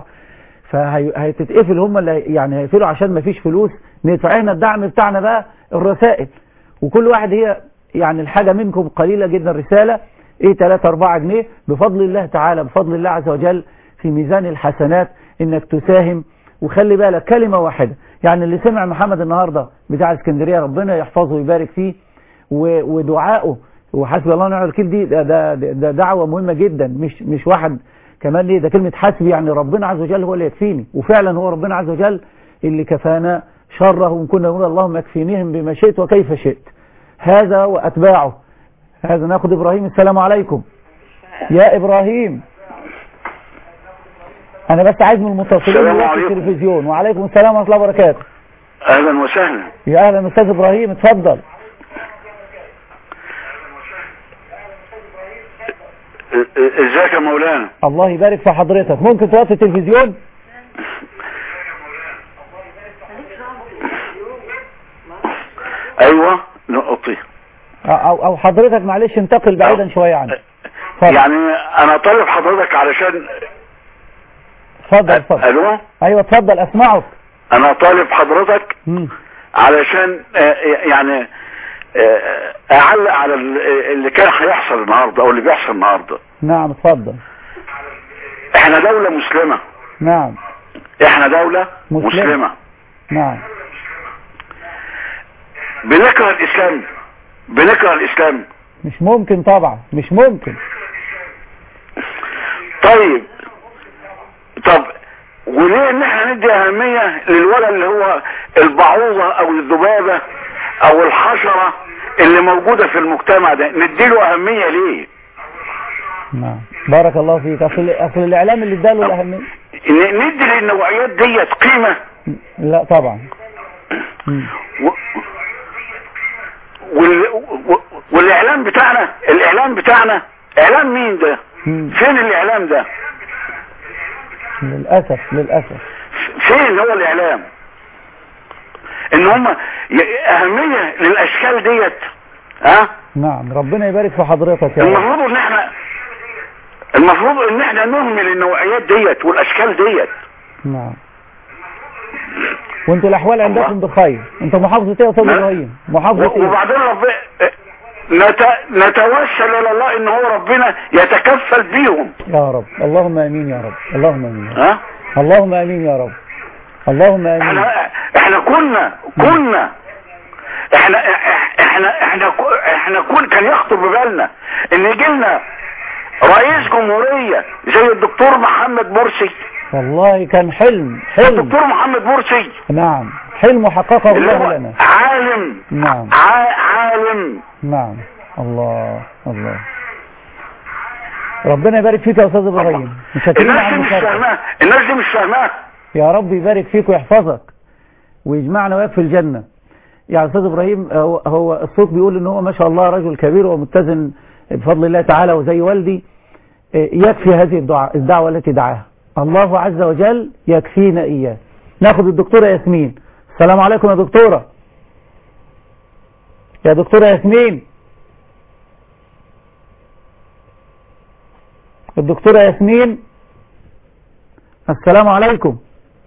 Speaker 2: فهتتقفل هم اللي يعني هيقفلوا عشان ما فيش فلوس ندفع احنا الدعم بتاعنا بقى الرسائل وكل واحد هي يعني الحاجة منكم قليلة جدا رسالة ايه 3 4 جنيه بفضل الله تعالى بفضل الله عز وجل في ميزان الحسنات انك تساهم وخلي بالك كلمة واحدة يعني اللي سمع محمد النهاردة بتاع اسكندرية ربنا يحفظه ويبارك فيه و- ودعائه وحسبي الله ونعم الوكيل دي ده, ده, ده دعوة مهمة جدا مش مش واحد كمان ليه ده كلمة حسبي يعني ربنا عز وجل هو اللي يكفيني وفعلا هو ربنا عز وجل اللي كفانا شره وإن كنا نقول اللهم اكفينيهم بما شئت وكيف شئت هذا وأتباعه هذا ناخد إبراهيم السلام عليكم يا إبراهيم أنا بس عايز من المتصلين
Speaker 8: السلام
Speaker 2: اللي في
Speaker 8: عليكم.
Speaker 2: التلفزيون وعليكم السلام ورحمة الله وبركاته
Speaker 8: اهلا وسهلا
Speaker 2: يا أهلا أستاذ إبراهيم اتفضل
Speaker 8: ا- ا- ازيك يا مولانا
Speaker 2: الله يبارك في حضرتك ممكن توطي التلفزيون
Speaker 8: ايوه نقطي
Speaker 2: أو, أو حضرتك معلش انتقل بعيدا شوية عني اتفضل
Speaker 8: يعني انا طالب حضرتك علشان
Speaker 2: اتفضل اتفضل
Speaker 8: الو
Speaker 2: أيوة اتفضل أسمعك
Speaker 8: انا طالب حضرتك
Speaker 2: مم.
Speaker 8: علشان آه، يعني آه، اعلق على ال- اللي كان هيحصل النهارده او اللي بيحصل النهارده
Speaker 2: نعم اتفضل
Speaker 8: احنا دولة مسلمة
Speaker 2: نعم
Speaker 8: احنا دولة
Speaker 2: مسلمة.
Speaker 8: مسلمة
Speaker 2: نعم
Speaker 8: بنكره الاسلام بنكره الاسلام
Speaker 2: مش ممكن طبعا مش ممكن
Speaker 8: طيب طب وليه ان احنا ندي اهمية للولد اللي هو البعوضة او الذبابة او الحشرة اللي موجودة في المجتمع ده نديله اهمية ليه
Speaker 2: نعم بارك الله فيك اصل اصل الاعلام اللي اداله الاهميه
Speaker 8: ن- ندي للنوعيات ديت قيمة
Speaker 2: لا طبعا مم.
Speaker 8: و... وال... و... والاعلام بتاعنا الاعلام بتاعنا اعلام مين ده
Speaker 2: مم.
Speaker 8: فين الاعلام ده
Speaker 2: للاسف للاسف
Speaker 8: فين هو الاعلام ان هم ي... اهمية للاشكال ديت ها
Speaker 2: نعم ربنا يبارك في حضرتك يا رب
Speaker 8: المفروض ان احنا المفروض ان احنا نهمل النوعيات ديت والاشكال ديت
Speaker 2: نعم وانتوا الاحوال عندكم بخير انتوا محافظه ايه يا استاذ
Speaker 8: نعم.
Speaker 2: ابراهيم محافظه
Speaker 8: و-
Speaker 2: ايه
Speaker 8: وبعدين رب... نت... نتوسل الى الله ان هو ربنا يتكفل بيهم
Speaker 2: يا رب اللهم امين يا رب اللهم امين يا رب.
Speaker 8: ها
Speaker 2: اللهم امين يا رب اللهم امين
Speaker 8: احنا احنا كنا كنا احنا احنا احنا احنا كل كان يخطر ببالنا ان يجي لنا رئيس جمهورية زي الدكتور محمد مرسي
Speaker 2: والله كان حلم حلم
Speaker 8: الدكتور محمد مرسي
Speaker 2: نعم حلم حققه
Speaker 8: اللي
Speaker 2: الله
Speaker 8: هو
Speaker 2: لنا
Speaker 8: عالم
Speaker 2: نعم
Speaker 8: ع- عالم
Speaker 2: نعم الله الله ربنا يبارك فيك يا استاذ ابراهيم مشكورين
Speaker 8: الناس
Speaker 2: على
Speaker 8: دي مش
Speaker 2: المشاركه
Speaker 8: فاهماه الناس دي مش فاهماه
Speaker 2: يا رب يبارك فيك ويحفظك ويجمعنا وياك في الجنة يعني استاذ ابراهيم هو, هو الصوت بيقول ان هو ما شاء الله رجل كبير ومتزن بفضل الله تعالى وزي والدي يكفي هذه الدعاء الدعوة التي دعاها الله عز وجل يكفينا اياه ناخد الدكتورة ياسمين السلام عليكم يا دكتورة يا دكتورة ياسمين الدكتورة ياسمين السلام عليكم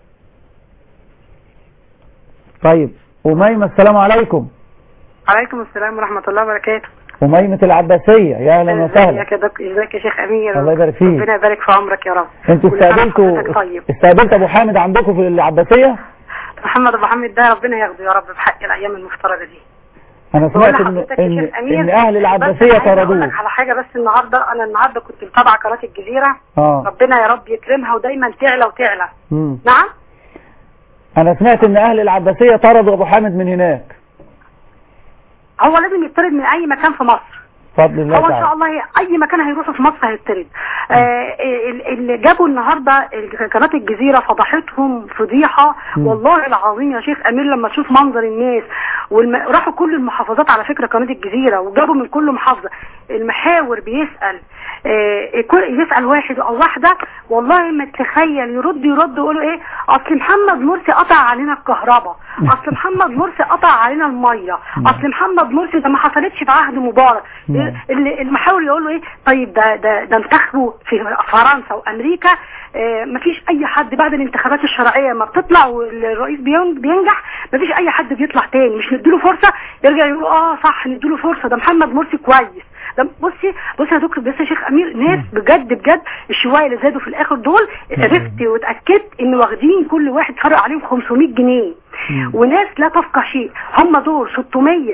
Speaker 2: طيب أميمة السلام عليكم
Speaker 9: عليكم السلام ورحمة الله وبركاته
Speaker 2: أميمة العباسية يا أهلا وسهلا
Speaker 9: ازيك يا دك... ازيك يا شيخ امير
Speaker 2: الله يبارك فيك.
Speaker 9: ربنا يبارك في عمرك يا رب
Speaker 2: انتوا
Speaker 9: كل سنة
Speaker 2: استقبلتوا
Speaker 9: وحضرتك طيب
Speaker 2: استقبلت أبو حامد عندكم في العباسية
Speaker 9: محمد ابو حميد ده ربنا ياخده يا رب بحق الايام المفترجة دي
Speaker 2: أنا
Speaker 9: بقول
Speaker 2: سمعت إن,
Speaker 9: لحضرتك يا
Speaker 2: إن,
Speaker 9: شيخ امير
Speaker 2: إن أهل
Speaker 9: بس
Speaker 2: العباسية
Speaker 9: عايزة اقول
Speaker 2: طردوه
Speaker 9: لك على حاجة بس النهاردة انا النهاردة كنت متابعة قناة الجزيرة
Speaker 2: آه
Speaker 9: ربنا يا رب يكرمها ودايما تعلى وتعلى
Speaker 2: مم.
Speaker 9: نعم
Speaker 2: أنا سمعت إن أهل العباسية طردوا أبو حامد من هناك
Speaker 9: هو لازم يطرد من اي مكان في مصر
Speaker 2: بفضل الله
Speaker 9: هو ان شاء
Speaker 2: تعالى
Speaker 9: الله اي مكان هيروحوا في مصر هيطرد آه ال- اللي جابوا النهارده ال- قناه الجزيره فضحتهم فضيحه
Speaker 2: مم.
Speaker 9: والله العظيم يا شيخ امير لما تشوف منظر الناس والم... راحوا كل المحافظات على فكره قناه الجزيره وجابوا من كل محافظه المحاور بيسال آه كل- يسال واحد او واحده والله ما تتخيل يرد يرد يقولوا ايه اصل محمد مرسي قطع علينا الكهرباء اصل محمد مرسي قطع علينا الميه اصل محمد مرسي ده ما حصلتش في عهد مبارك
Speaker 2: نعم.
Speaker 9: اللي المحاور يقولوا ايه طيب ده ده ده انتخبوا في فرنسا وامريكا آه مفيش اي حد بعد الانتخابات الشرعيه ما بتطلع والرئيس بين- بينجح مفيش اي حد بيطلع تاني مش نديله فرصه يرجع يقول اه صح نديله فرصه ده محمد مرسي كويس ده بصي بصي يا دكتور بس يا شيخ امير ناس بجد بجد الشويه اللي زادوا في الاخر دول عرفت واتاكدت ان واخدين كل واحد فرق عليهم 500 جنيه وناس لا تفقه شيء هم دول 600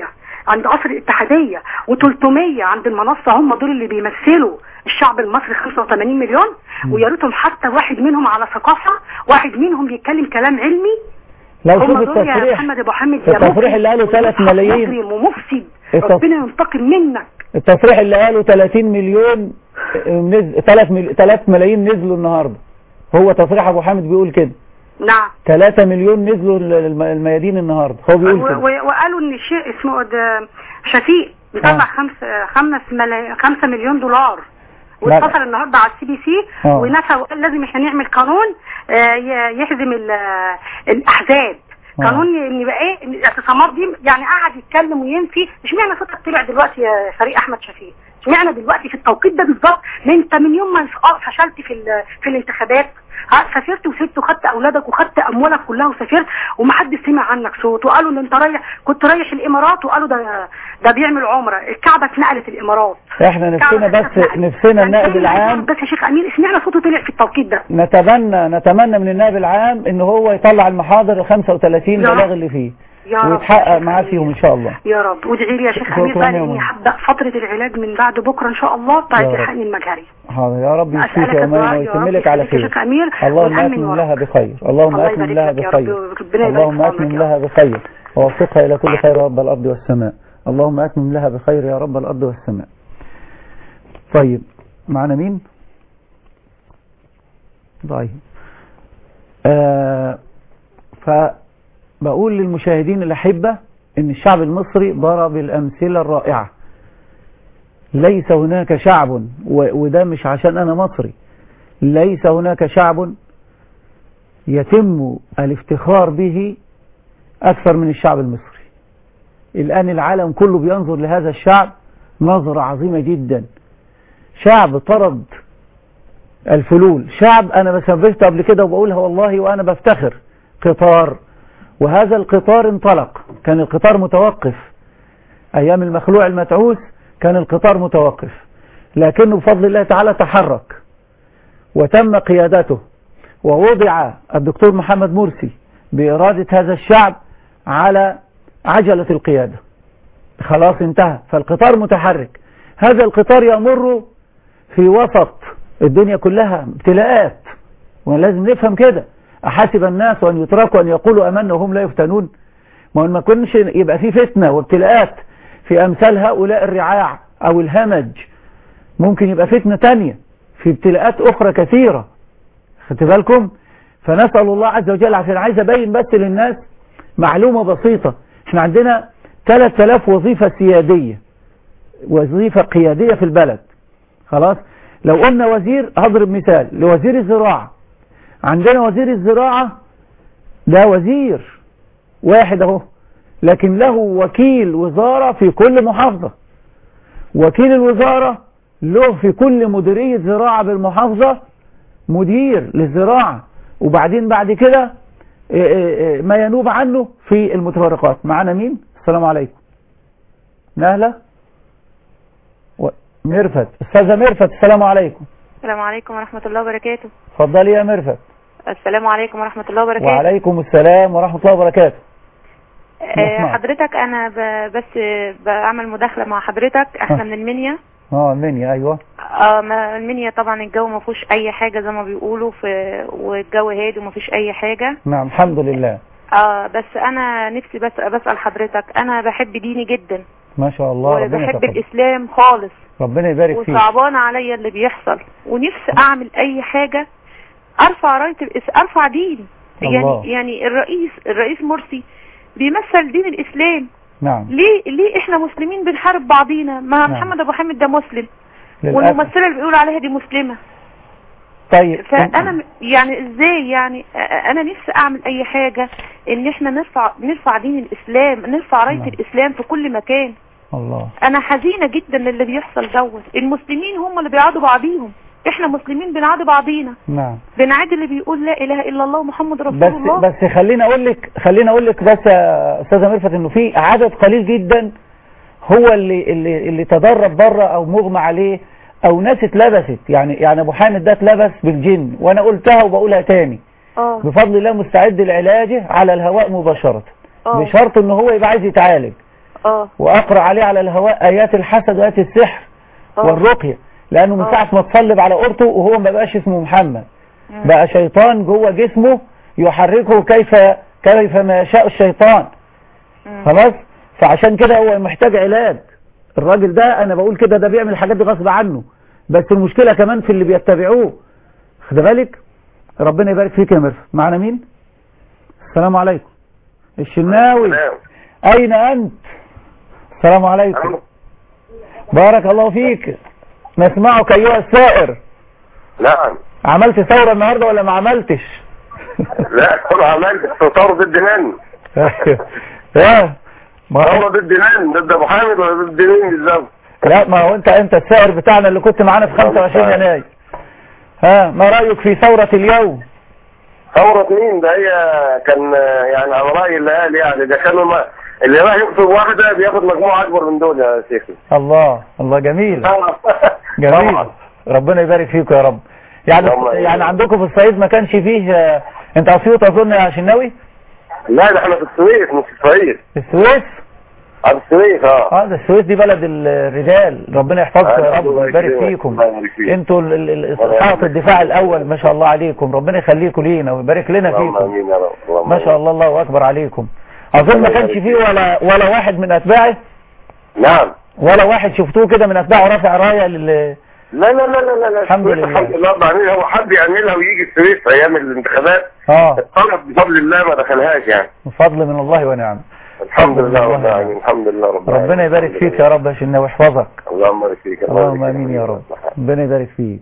Speaker 9: عند قصر الاتحاديه و300 عند المنصه هم دول اللي بيمثلوا الشعب المصري 85 مليون ويا ريتهم حتى واحد منهم على ثقافه واحد منهم بيتكلم كلام علمي
Speaker 2: لو
Speaker 9: هم
Speaker 2: شوف
Speaker 9: دول يا
Speaker 2: التصريح
Speaker 9: محمد ابو حامد يا
Speaker 2: التصريح
Speaker 9: مفسد
Speaker 2: اللي قاله 3
Speaker 9: ومصحف
Speaker 2: ملايين
Speaker 9: مجرم ومفسد
Speaker 2: التص-
Speaker 9: ربنا ينتقم منك
Speaker 2: التصريح اللي قاله 30 مليون نزل 3 مل... 3 ملايين نزلوا النهارده هو تصريح ابو حامد بيقول كده
Speaker 9: نعم
Speaker 2: 3 مليون نزلوا ال- الم- الميادين النهارده هو بيقول
Speaker 9: و-
Speaker 2: كده
Speaker 9: و- وقالوا ان الشيء اسمه ده شفيق بيطلع
Speaker 2: آه.
Speaker 9: خمس خمس ملا- خمسة مليون دولار
Speaker 2: لا.
Speaker 9: واتصل النهارده على السي بي سي
Speaker 2: آه.
Speaker 9: ونفى وقال لازم احنا نعمل قانون آه، ي- يهزم ال- آه، الاحزاب
Speaker 2: آه.
Speaker 9: قانون ان يبقى ايه إن الاعتصامات دي يعني قعد يتكلم وينفي اشمعنى صوتك طلع دلوقتي يا فريق احمد شفيق اشمعنى دلوقتي في التوقيت ده بالظبط ما انت من يوم ما اه فشلت في ال- في الانتخابات ها، سافرت وسبت وخدت اولادك وخدت اموالك كلها وسافرت ومحدش سمع عنك صوت وقالوا ان انت رايح كنت رايح الامارات وقالوا ده ده بيعمل عمره الكعبه اتنقلت الامارات
Speaker 2: احنا نفسنا
Speaker 9: الكعبة
Speaker 2: بس
Speaker 9: اتنقلت.
Speaker 2: نفسنا
Speaker 9: يعني
Speaker 2: النائب
Speaker 9: تاني
Speaker 2: العام
Speaker 9: بس يا شيخ امير اشمعنى صوته طلع في التوقيت ده
Speaker 2: نتمنى نتمنى من النائب العام ان هو يطلع المحاضر ال 35
Speaker 9: يا رب.
Speaker 2: بلاغ اللي فيه
Speaker 9: يا رب
Speaker 2: ويتحقق معاه فيهم ان شاء الله
Speaker 9: يا رب وادعي لي يا شيخ
Speaker 2: شكراً
Speaker 9: امير بقى
Speaker 2: يا
Speaker 9: لاني
Speaker 2: ماما.
Speaker 9: هبدا فتره العلاج من بعد بكره ان شاء الله بتاعت
Speaker 2: يا رب.
Speaker 9: الحقن المجهري
Speaker 2: حاضر يا رب يشفيك
Speaker 9: أسألك
Speaker 2: يا
Speaker 9: الدعاء
Speaker 2: أمانة
Speaker 9: يا
Speaker 2: ويتم
Speaker 9: رب
Speaker 2: لك على
Speaker 9: يشفيك يا
Speaker 2: خير
Speaker 9: شيخ أمير
Speaker 2: اللهم
Speaker 9: ويأمن
Speaker 2: أتمم
Speaker 9: وراك.
Speaker 2: لها بخير اللهم
Speaker 9: الله
Speaker 2: أتمم
Speaker 9: يبارك
Speaker 2: لها
Speaker 9: لك يا
Speaker 2: بخير
Speaker 9: رب ربنا يبارك
Speaker 2: اللهم
Speaker 9: في عمرك
Speaker 2: أتمم
Speaker 9: يا
Speaker 2: لها بخير ووفقها إلى كل خير يا رب الأرض والسماء اللهم أتمم لها بخير يا رب الأرض والسماء طيب معنا مين طيب آه فبقول للمشاهدين الأحبة إن الشعب المصري ضرب الأمثلة الرائعة ليس هناك شعب و- وده مش عشان أنا مصري ليس هناك شعب يتم الافتخار به أكثر من الشعب المصري الآن العالم كله بينظر لهذا الشعب نظرة عظيمة جدا شعب طرد الفلول شعب أنا بسببت قبل كده وبقولها والله وأنا بفتخر قطار وهذا القطار انطلق كان القطار متوقف أيام المخلوع المتعوس كان القطار متوقف لكنه بفضل الله تعالى تحرك وتم قيادته ووضع الدكتور محمد مرسي بإرادة هذا الشعب على عجلة القيادة خلاص انتهى فالقطار متحرك هذا القطار يمر في وسط الدنيا كلها ابتلاءات ولازم نفهم كده أحسب الناس أن يتركوا أن يقولوا أمنا وهم لا يفتنون ما هو ما كنش يبقى في فتنة وابتلاءات في أمثال هؤلاء الرعاع أو الهمج ممكن يبقى فتنة تانية في ابتلاءات أخرى كثيرة خدت بالكم فنسأل الله عز وجل عشان عايز أبين بس للناس معلومة بسيطة احنا عندنا 3000 وظيفة سيادية وظيفة قيادية في البلد خلاص لو قلنا وزير هضرب مثال لوزير الزراعة عندنا وزير الزراعة ده وزير واحد اهو لكن له وكيل وزارة في كل محافظة وكيل الوزارة له في كل مديرية زراعة بالمحافظة مدير للزراعة وبعدين بعد كده إيه إيه ما ينوب عنه في المتفرقات معنا مين السلام عليكم نهلة و- ميرفت استاذة ميرفت السلام عليكم
Speaker 10: السلام عليكم ورحمة الله وبركاته
Speaker 2: اتفضلي يا ميرفت
Speaker 10: السلام عليكم ورحمة الله وبركاته
Speaker 2: وعليكم السلام ورحمة الله وبركاته
Speaker 10: آه،
Speaker 2: نسمع.
Speaker 10: حضرتك أنا ب- بس بعمل مداخلة مع حضرتك احنا
Speaker 2: آه.
Speaker 10: من المنيا
Speaker 2: اه المنيا ايوه
Speaker 10: اه ما- المنيا طبعا الجو ما فيهوش أي حاجة زي ما بيقولوا في والجو هادي وما فيش أي حاجة
Speaker 2: نعم الحمد لله
Speaker 10: اه بس أنا نفسي بس بسأل حضرتك أنا بحب ديني جدا
Speaker 2: ما شاء الله ربنا
Speaker 10: وبحب
Speaker 2: يتقبل
Speaker 10: الإسلام خالص
Speaker 2: ربنا يبارك فيك
Speaker 10: وصعبان عليا اللي بيحصل ونفسي اعمل اي حاجة ارفع راية الإس... ارفع ديني
Speaker 2: الله.
Speaker 10: يعني يعني الرئيس الرئيس مرسي بيمثل دين الاسلام
Speaker 2: نعم
Speaker 10: ليه ليه احنا مسلمين بنحارب بعضينا ما
Speaker 2: نعم.
Speaker 10: محمد ابو حامد ده مسلم
Speaker 2: للأسف
Speaker 10: والممثله اللي بيقولوا عليها دي مسلمه
Speaker 2: طيب
Speaker 10: فانا م- يعني ازاي يعني أ- انا نفسي اعمل اي حاجه ان احنا نرفع نرفع دين الاسلام نرفع رايه
Speaker 2: نعم.
Speaker 10: الاسلام في كل مكان
Speaker 2: الله
Speaker 10: انا حزينه جدا للي بيحصل دوت المسلمين هم اللي بيعادوا بعضيهم احنا مسلمين بنعادي بعضينا
Speaker 2: نعم
Speaker 10: بنعادي اللي بيقول لا اله الا الله محمد رسول
Speaker 2: بس
Speaker 10: الله
Speaker 2: بس خليني اقول لك خليني اقول لك بس يا استاذه ميرفت انه في عدد قليل جدا هو اللي اللي اللي تدرب بره او مغمى عليه او ناس اتلبست يعني يعني ابو حامد ده اتلبس بالجن وانا قلتها وبقولها تاني
Speaker 10: اه
Speaker 2: بفضل الله مستعد لعلاجه على الهواء مباشره
Speaker 10: اه
Speaker 2: بشرط ان هو يبقى عايز يتعالج
Speaker 10: اه
Speaker 2: واقرا عليه على الهواء ايات الحسد وايات السحر
Speaker 10: آه.
Speaker 2: والرقيه لانه من
Speaker 10: آه.
Speaker 2: ساعه ما تصلب على قرطه وهو ما بقاش اسمه محمد
Speaker 10: مم.
Speaker 2: بقى شيطان جوه جسمه يحركه كيف كيف ما يشاء الشيطان
Speaker 10: مم.
Speaker 2: خلاص فعشان كده هو محتاج علاج الراجل ده انا بقول كده ده بيعمل الحاجات دي غصب عنه بس المشكله كمان في اللي بيتبعوه خد بالك ربنا يبارك فيك يا مرفت معنا مين السلام عليكم الشناوي اين انت السلام عليكم بارك الله فيك نسمعك ايها السائر
Speaker 11: نعم
Speaker 2: عملت ثوره النهارده ولا ما عملتش
Speaker 11: لا طبعا عملت ثورة ضد من؟
Speaker 2: اه ما
Speaker 11: ثورة ضد من؟ ضد ابو حامد ولا ضد مين بالظبط؟
Speaker 2: لا ما هو انت انت السائر بتاعنا اللي كنت معانا في 25 يناير ها ما رايك في ثوره اليوم
Speaker 11: ثورة مين ده هي كان يعني على رأي اللي قال يعني ده كانوا ما اللي راح يخطب واحدة بياخد مجموعة أكبر من دول يا شيخي
Speaker 2: الله الله جميل جميل
Speaker 11: طبعا.
Speaker 2: ربنا يبارك فيكم يا رب يعني
Speaker 11: اللهم آمين.
Speaker 2: يعني عندكم في الصعيد ما كانش فيه آه، انت اسيوط اظن يا شناوي
Speaker 11: لا ده احنا في السويس مش في الصعيد
Speaker 2: في السويس
Speaker 11: اه في السويس اه
Speaker 2: اه ده السويس دي بلد الرجال ربنا يحفظكم يا رب ويبارك فيكم انتوا ال- ال- ال- حائط الدفاع الاول ما شاء الله عليكم ربنا يخليكم لينا ويبارك لنا
Speaker 11: اللهم
Speaker 2: فيكم
Speaker 11: امين يا رب اللهم
Speaker 2: ما شاء الله الله اكبر عليكم اظن ما كانش فيه ولا ولا واحد من اتباعه
Speaker 11: نعم
Speaker 2: ولا واحد شفتوه كده من اتباعه رافع رايه لل
Speaker 11: لا لا لا لا لا
Speaker 2: الحمد
Speaker 11: السويس
Speaker 2: لله.
Speaker 11: الحمد لله رب العالمين هو حد يعملها ويجي السويس في ايام الانتخابات
Speaker 2: اه
Speaker 11: الطلب بفضل الله ما دخلهاش يعني
Speaker 2: فضل من الله ونعم
Speaker 11: الحمد لله
Speaker 2: الله
Speaker 11: رب العالمين الحمد لله رب العالمين
Speaker 2: ربنا يبارك
Speaker 11: الحمد
Speaker 2: فيك
Speaker 11: لله.
Speaker 2: يا رب يا شناوي ويحفظك
Speaker 11: اللهم بارك فيك
Speaker 2: اللهم امين يا رب ربنا يبارك فيك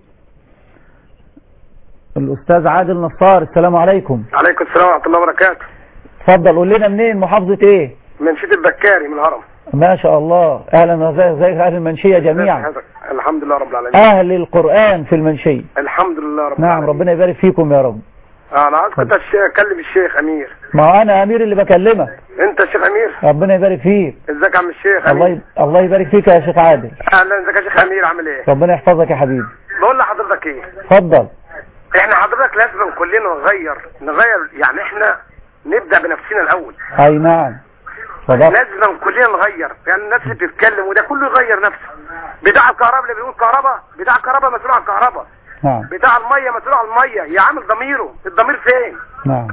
Speaker 2: الاستاذ عادل نصار السلام عليكم
Speaker 12: عليكم السلام ورحمة الله وبركاته
Speaker 2: اتفضل قول لنا منين محافظة ايه
Speaker 12: من شيت البكاري من الهرم
Speaker 2: ما شاء الله اهلا وسهلا زي اهل المنشية جميعا
Speaker 12: الحمد لله رب العالمين
Speaker 2: اهل القرآن في المنشية
Speaker 12: الحمد لله رب
Speaker 2: نعم
Speaker 12: العالمين
Speaker 2: ربنا يبارك فيكم يا رب
Speaker 12: آه، انا عايز كنت أش- اكلم الشيخ امير
Speaker 2: ما هو انا امير اللي بكلمك
Speaker 12: انت الشيخ امير
Speaker 2: ربنا يبارك فيك
Speaker 12: ازيك يا عم الشيخ
Speaker 2: الله
Speaker 12: امير
Speaker 2: ي... الله يبارك فيك يا شيخ عادل
Speaker 12: اهلا ازيك يا شيخ امير عامل ايه
Speaker 2: ربنا يحفظك يا حبيبي
Speaker 12: بقول لحضرتك ايه
Speaker 2: اتفضل
Speaker 12: احنا حضرتك لازم كلنا نغير نغير يعني احنا نبدا بنفسنا الاول
Speaker 2: اي نعم صدقت
Speaker 12: لازم كلنا نغير يعني الناس اللي بتتكلم وده كله يغير نفسه بتاع الكهرباء اللي بيقول كهرباء بتاع الكهرباء مسؤول عن الكهرباء
Speaker 2: نعم
Speaker 12: بتاع الميه مسؤول عن الميه يا عامل ضميره الضمير فين
Speaker 2: نعم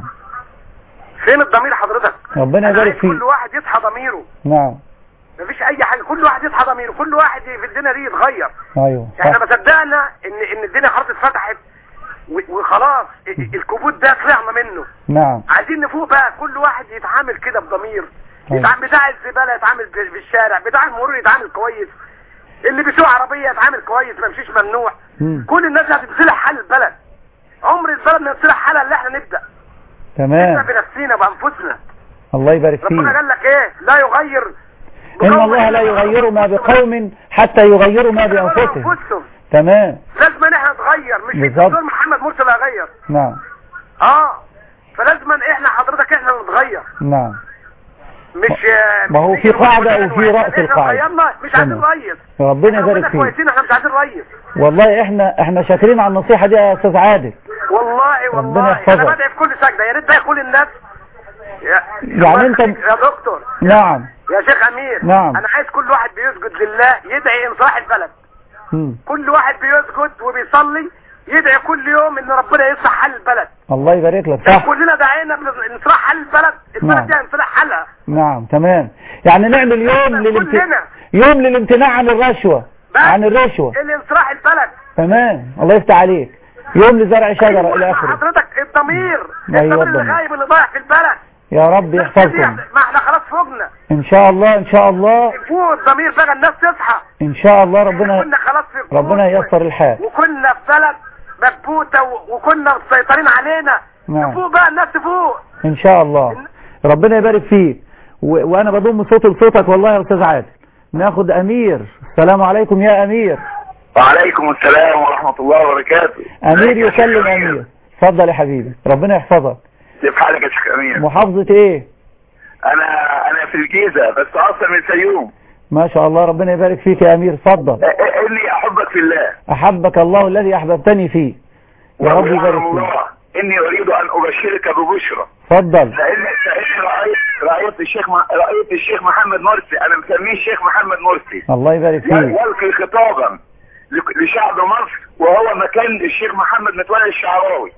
Speaker 12: فين الضمير حضرتك
Speaker 2: ربنا
Speaker 12: أنا
Speaker 2: يبارك
Speaker 12: عايز
Speaker 2: فيك
Speaker 12: كل واحد يصحى ضميره
Speaker 2: نعم
Speaker 12: مفيش اي حاجه كل واحد يصحى ضميره كل واحد في الدنيا دي يتغير
Speaker 2: ايوه
Speaker 12: احنا ما صدقنا ان ان الدنيا خلاص اتفتحت و- وخلاص ال- الكبوت ده طلعنا منه
Speaker 2: نعم
Speaker 12: عايزين نفوق بقى كل واحد يتعامل كده بضمير
Speaker 2: أيوة.
Speaker 12: يتعامل بتاع الزباله يتعامل في في الشارع بتاع المرور يتعامل كويس اللي بيسوق عربيه يتعامل كويس ما يمشيش ممنوع
Speaker 2: مم.
Speaker 12: كل الناس هتتصلح حال البلد عمر البلد ما يتصلح حالها اللي احنا نبدا
Speaker 2: تمام
Speaker 12: نبدا بنفسنا بانفسنا
Speaker 2: الله يبارك
Speaker 12: ربنا
Speaker 2: فيك
Speaker 12: قال لك ايه لا يغير
Speaker 2: ان الله لا يغير ما بقوم حتى يغيروا ما بانفسهم
Speaker 12: بانفسهم
Speaker 2: تمام
Speaker 12: لازم ان احنا نتغير مش
Speaker 2: بالظبط.
Speaker 12: الدكتور محمد مرسي اللي هيغير
Speaker 2: نعم
Speaker 12: اه فلازم ان احنا حضرتك احنا اللي نتغير
Speaker 2: نعم
Speaker 12: مش
Speaker 2: ما هو في قاعدة وفي رأس القاعدة
Speaker 12: غيرنا مش عايزين
Speaker 2: تمام.
Speaker 12: ريس
Speaker 2: ربنا
Speaker 12: احنا
Speaker 2: يبارك
Speaker 12: ربنا
Speaker 2: فيك
Speaker 12: كويسين احنا مش عايزين ريس
Speaker 2: والله احنا احنا شاكرين على النصيحة دي يا استاذ عادل
Speaker 12: والله
Speaker 2: ربنا
Speaker 12: والله
Speaker 2: يحفظك.
Speaker 12: انا بدعي في كل سجده يا ريت ده يكون الناس يا
Speaker 2: يعني انت
Speaker 12: يا دكتور
Speaker 2: نعم
Speaker 12: يا شيخ امير
Speaker 2: نعم.
Speaker 12: انا عايز كل واحد بيسجد لله يدعي انصلاح البلد
Speaker 2: مم.
Speaker 12: كل واحد بيسجد وبيصلي يدعي كل يوم ان ربنا يصلح حال البلد
Speaker 2: الله يبارك لك
Speaker 12: لو
Speaker 2: صح
Speaker 12: كلنا دعينا بنصلح حال البلد
Speaker 2: نعم.
Speaker 12: البلد دي هنصلح حالها
Speaker 2: نعم تمام يعني نعمل يوم للامت...
Speaker 12: كلنا
Speaker 2: يوم للامتناع عن الرشوة عن الرشوة
Speaker 12: اللي انصلاح البلد
Speaker 2: تمام الله يفتح عليك يوم لزرع شجرة الى اخره
Speaker 12: حضرتك الضمير
Speaker 2: أيوة
Speaker 12: الضمير اللي
Speaker 2: الضمير.
Speaker 12: غايب اللي ضايع في البلد
Speaker 2: يا رب يحفظكم
Speaker 12: ما احنا خلاص فوقنا
Speaker 2: ان شاء الله ان شاء الله
Speaker 12: فوق الضمير بقى الناس تصحى
Speaker 2: ان شاء الله ربنا
Speaker 12: كنا خلاص في قبور
Speaker 2: ربنا ييسر الحال
Speaker 12: وكنا في بلد مكبوته و- وكنا مسيطرين علينا
Speaker 2: نعم
Speaker 12: نفوق بقى الناس تفوق
Speaker 2: ان شاء الله ربنا يبارك فيك و... وانا بضم صوتي لصوتك والله يا استاذ عادل ناخد امير السلام عليكم يا امير
Speaker 8: وعليكم السلام ورحمة الله وبركاته
Speaker 2: امير يكلم امير اتفضل يا حبيبي ربنا يحفظك
Speaker 8: كيف حالك يا شيخ امير
Speaker 2: محافظة ايه
Speaker 8: انا انا في الجيزة بس اصلا من الفيوم
Speaker 2: ما شاء الله ربنا يبارك فيك يا امير اتفضل
Speaker 8: إ- إ- اني احبك في الله
Speaker 2: احبك الله الذي احببتني فيه يا رب
Speaker 8: ويعلم
Speaker 2: يبارك فيك
Speaker 8: الله اني اريد ان ابشرك ببشرى
Speaker 2: اتفضل
Speaker 8: لان لاني رايت
Speaker 13: رأيت الشيخ م... رأيت الشيخ محمد مرسي انا مسميه الشيخ محمد مرسي
Speaker 2: الله يبارك فيك
Speaker 13: يلقي خطابا لك- لشعب مصر وهو مكان الشيخ محمد متولي الشعراوي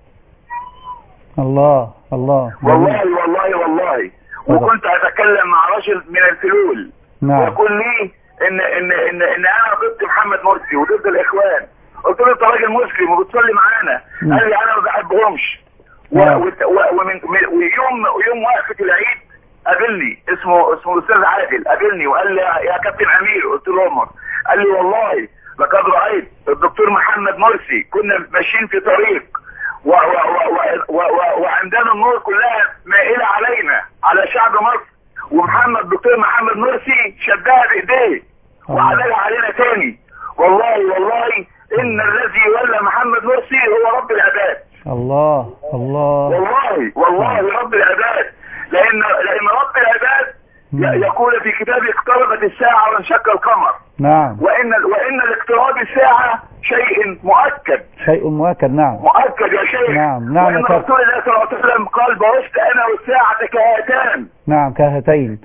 Speaker 2: الله الله
Speaker 13: والله والله والله وكنت اتكلم مع رجل من الفلول
Speaker 2: نعم
Speaker 13: ويقول لي ان ان ان ان انا ضد محمد مرسي وضد الاخوان قلت له انت راجل مسلم وبتصلي معانا
Speaker 2: مم.
Speaker 13: قال لي انا ما بحبهمش و-
Speaker 2: نعم.
Speaker 13: وت- و- ومن من- ويوم ويوم وقفه العيد قابلني اسمه اسمه الاستاذ عادل قابلني وقال لي يا يا كابتن امير قلت له عمر قال لي والله لقد رايت الدكتور محمد مرسي كنا ماشيين في طريق و و و و و و وعندنا النور كلها مائله علينا على شعب مصر ومحمد الدكتور محمد مرسي شدها بايديه وعدلها علينا تاني والله والله ان الذي ولى محمد مرسي هو رب العباد
Speaker 2: الله الله
Speaker 13: والله والله رب العباد لان لان رب العباد ي- يقول في كتابه اقتربت الساعه وانشق القمر
Speaker 2: نعم
Speaker 13: وان وان الاقتراب الساعه شيء مؤكد
Speaker 2: شيء مؤكد نعم
Speaker 13: مؤكد يا شيخ
Speaker 2: نعم، نعم
Speaker 13: وان
Speaker 2: يا كابتن.
Speaker 13: رسول الله صلى الله عليه وسلم قال بعثت انا والساعه كهاتان
Speaker 2: نعم كهاتين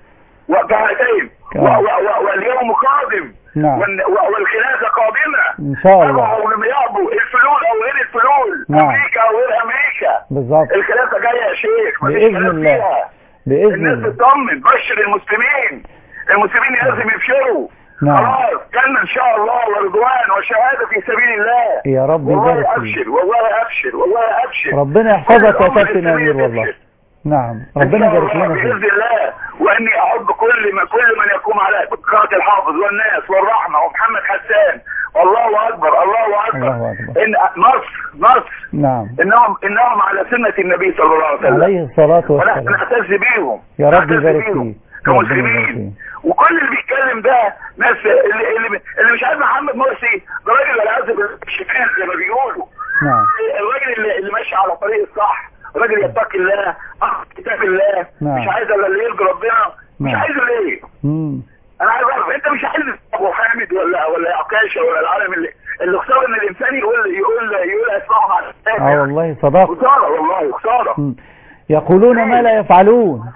Speaker 13: وكهاتين و-
Speaker 2: كهاتين.
Speaker 13: و- و- واليوم قادم
Speaker 2: نعم
Speaker 13: والن- و- والخلافه قادمه
Speaker 2: إن شاء الله
Speaker 13: او لم يعبوا الفلول او غير الفلول
Speaker 2: نعم.
Speaker 13: امريكا او غير امريكا
Speaker 2: بالظبط
Speaker 13: الخلافه جايه يا شيخ مفيش
Speaker 2: بإذن
Speaker 13: كلام
Speaker 2: الله.
Speaker 13: فيها.
Speaker 2: بإذن
Speaker 13: الناس
Speaker 2: الله
Speaker 13: تطمن بشر المسلمين المسلمين لازم يبشروا
Speaker 2: نعم.
Speaker 13: خلاص جنة ان شاء الله ورضوان وشهادة في سبيل الله
Speaker 2: يا رب
Speaker 13: والله
Speaker 2: يبارك فيك
Speaker 13: ابشر والله ابشر والله ابشر
Speaker 2: ربنا يحفظك يا
Speaker 13: كل الأمة
Speaker 2: كابتن
Speaker 13: الإسلامية
Speaker 2: امير والله
Speaker 13: تبشر.
Speaker 2: نعم
Speaker 13: إن
Speaker 2: ربنا
Speaker 13: شاء
Speaker 2: يبارك
Speaker 13: الله
Speaker 2: لنا فيك
Speaker 13: باذن الله واني احب كل ما كل من يقوم على قراءة الحافظ والناس والرحمة ومحمد حسان الله اكبر الله اكبر
Speaker 2: الله أكبر
Speaker 13: ان مصر مصر
Speaker 2: نعم
Speaker 13: انهم انهم على سنة النبي صلى الله عليه وسلم
Speaker 2: عليه الصلاة
Speaker 13: ونحن
Speaker 2: والسلام
Speaker 13: نعتز بيهم
Speaker 2: يا رب
Speaker 13: نعتز
Speaker 2: يبارك
Speaker 13: بيهم
Speaker 2: فيك يا ربنا يبارك
Speaker 13: كمسلمين
Speaker 2: فيك
Speaker 13: وكل اللي بيتكلم ده ناس اللي, اللي, اللي مش عارف محمد مرسي ده راجل والعياذ بالله شمال زي ما بيقولوا
Speaker 2: نعم
Speaker 13: الراجل اللي, اللي ماشي على طريق الصح راجل يتقي الله اخ كتاب الله
Speaker 2: نعم.
Speaker 13: مش عايز الا اللي يرضي ربنا مش
Speaker 2: نعم.
Speaker 13: عايزه ليه؟
Speaker 2: مم.
Speaker 13: انا عايز اعرف انت مش عايز ابو حامد ولا ولا عكاشه ولا العالم اللي اللي خساره ان الانسان يقول يقول يقول اسمعهم على
Speaker 2: اه والله صدق
Speaker 13: خساره والله خساره
Speaker 2: مم. يقولون ما لا يفعلون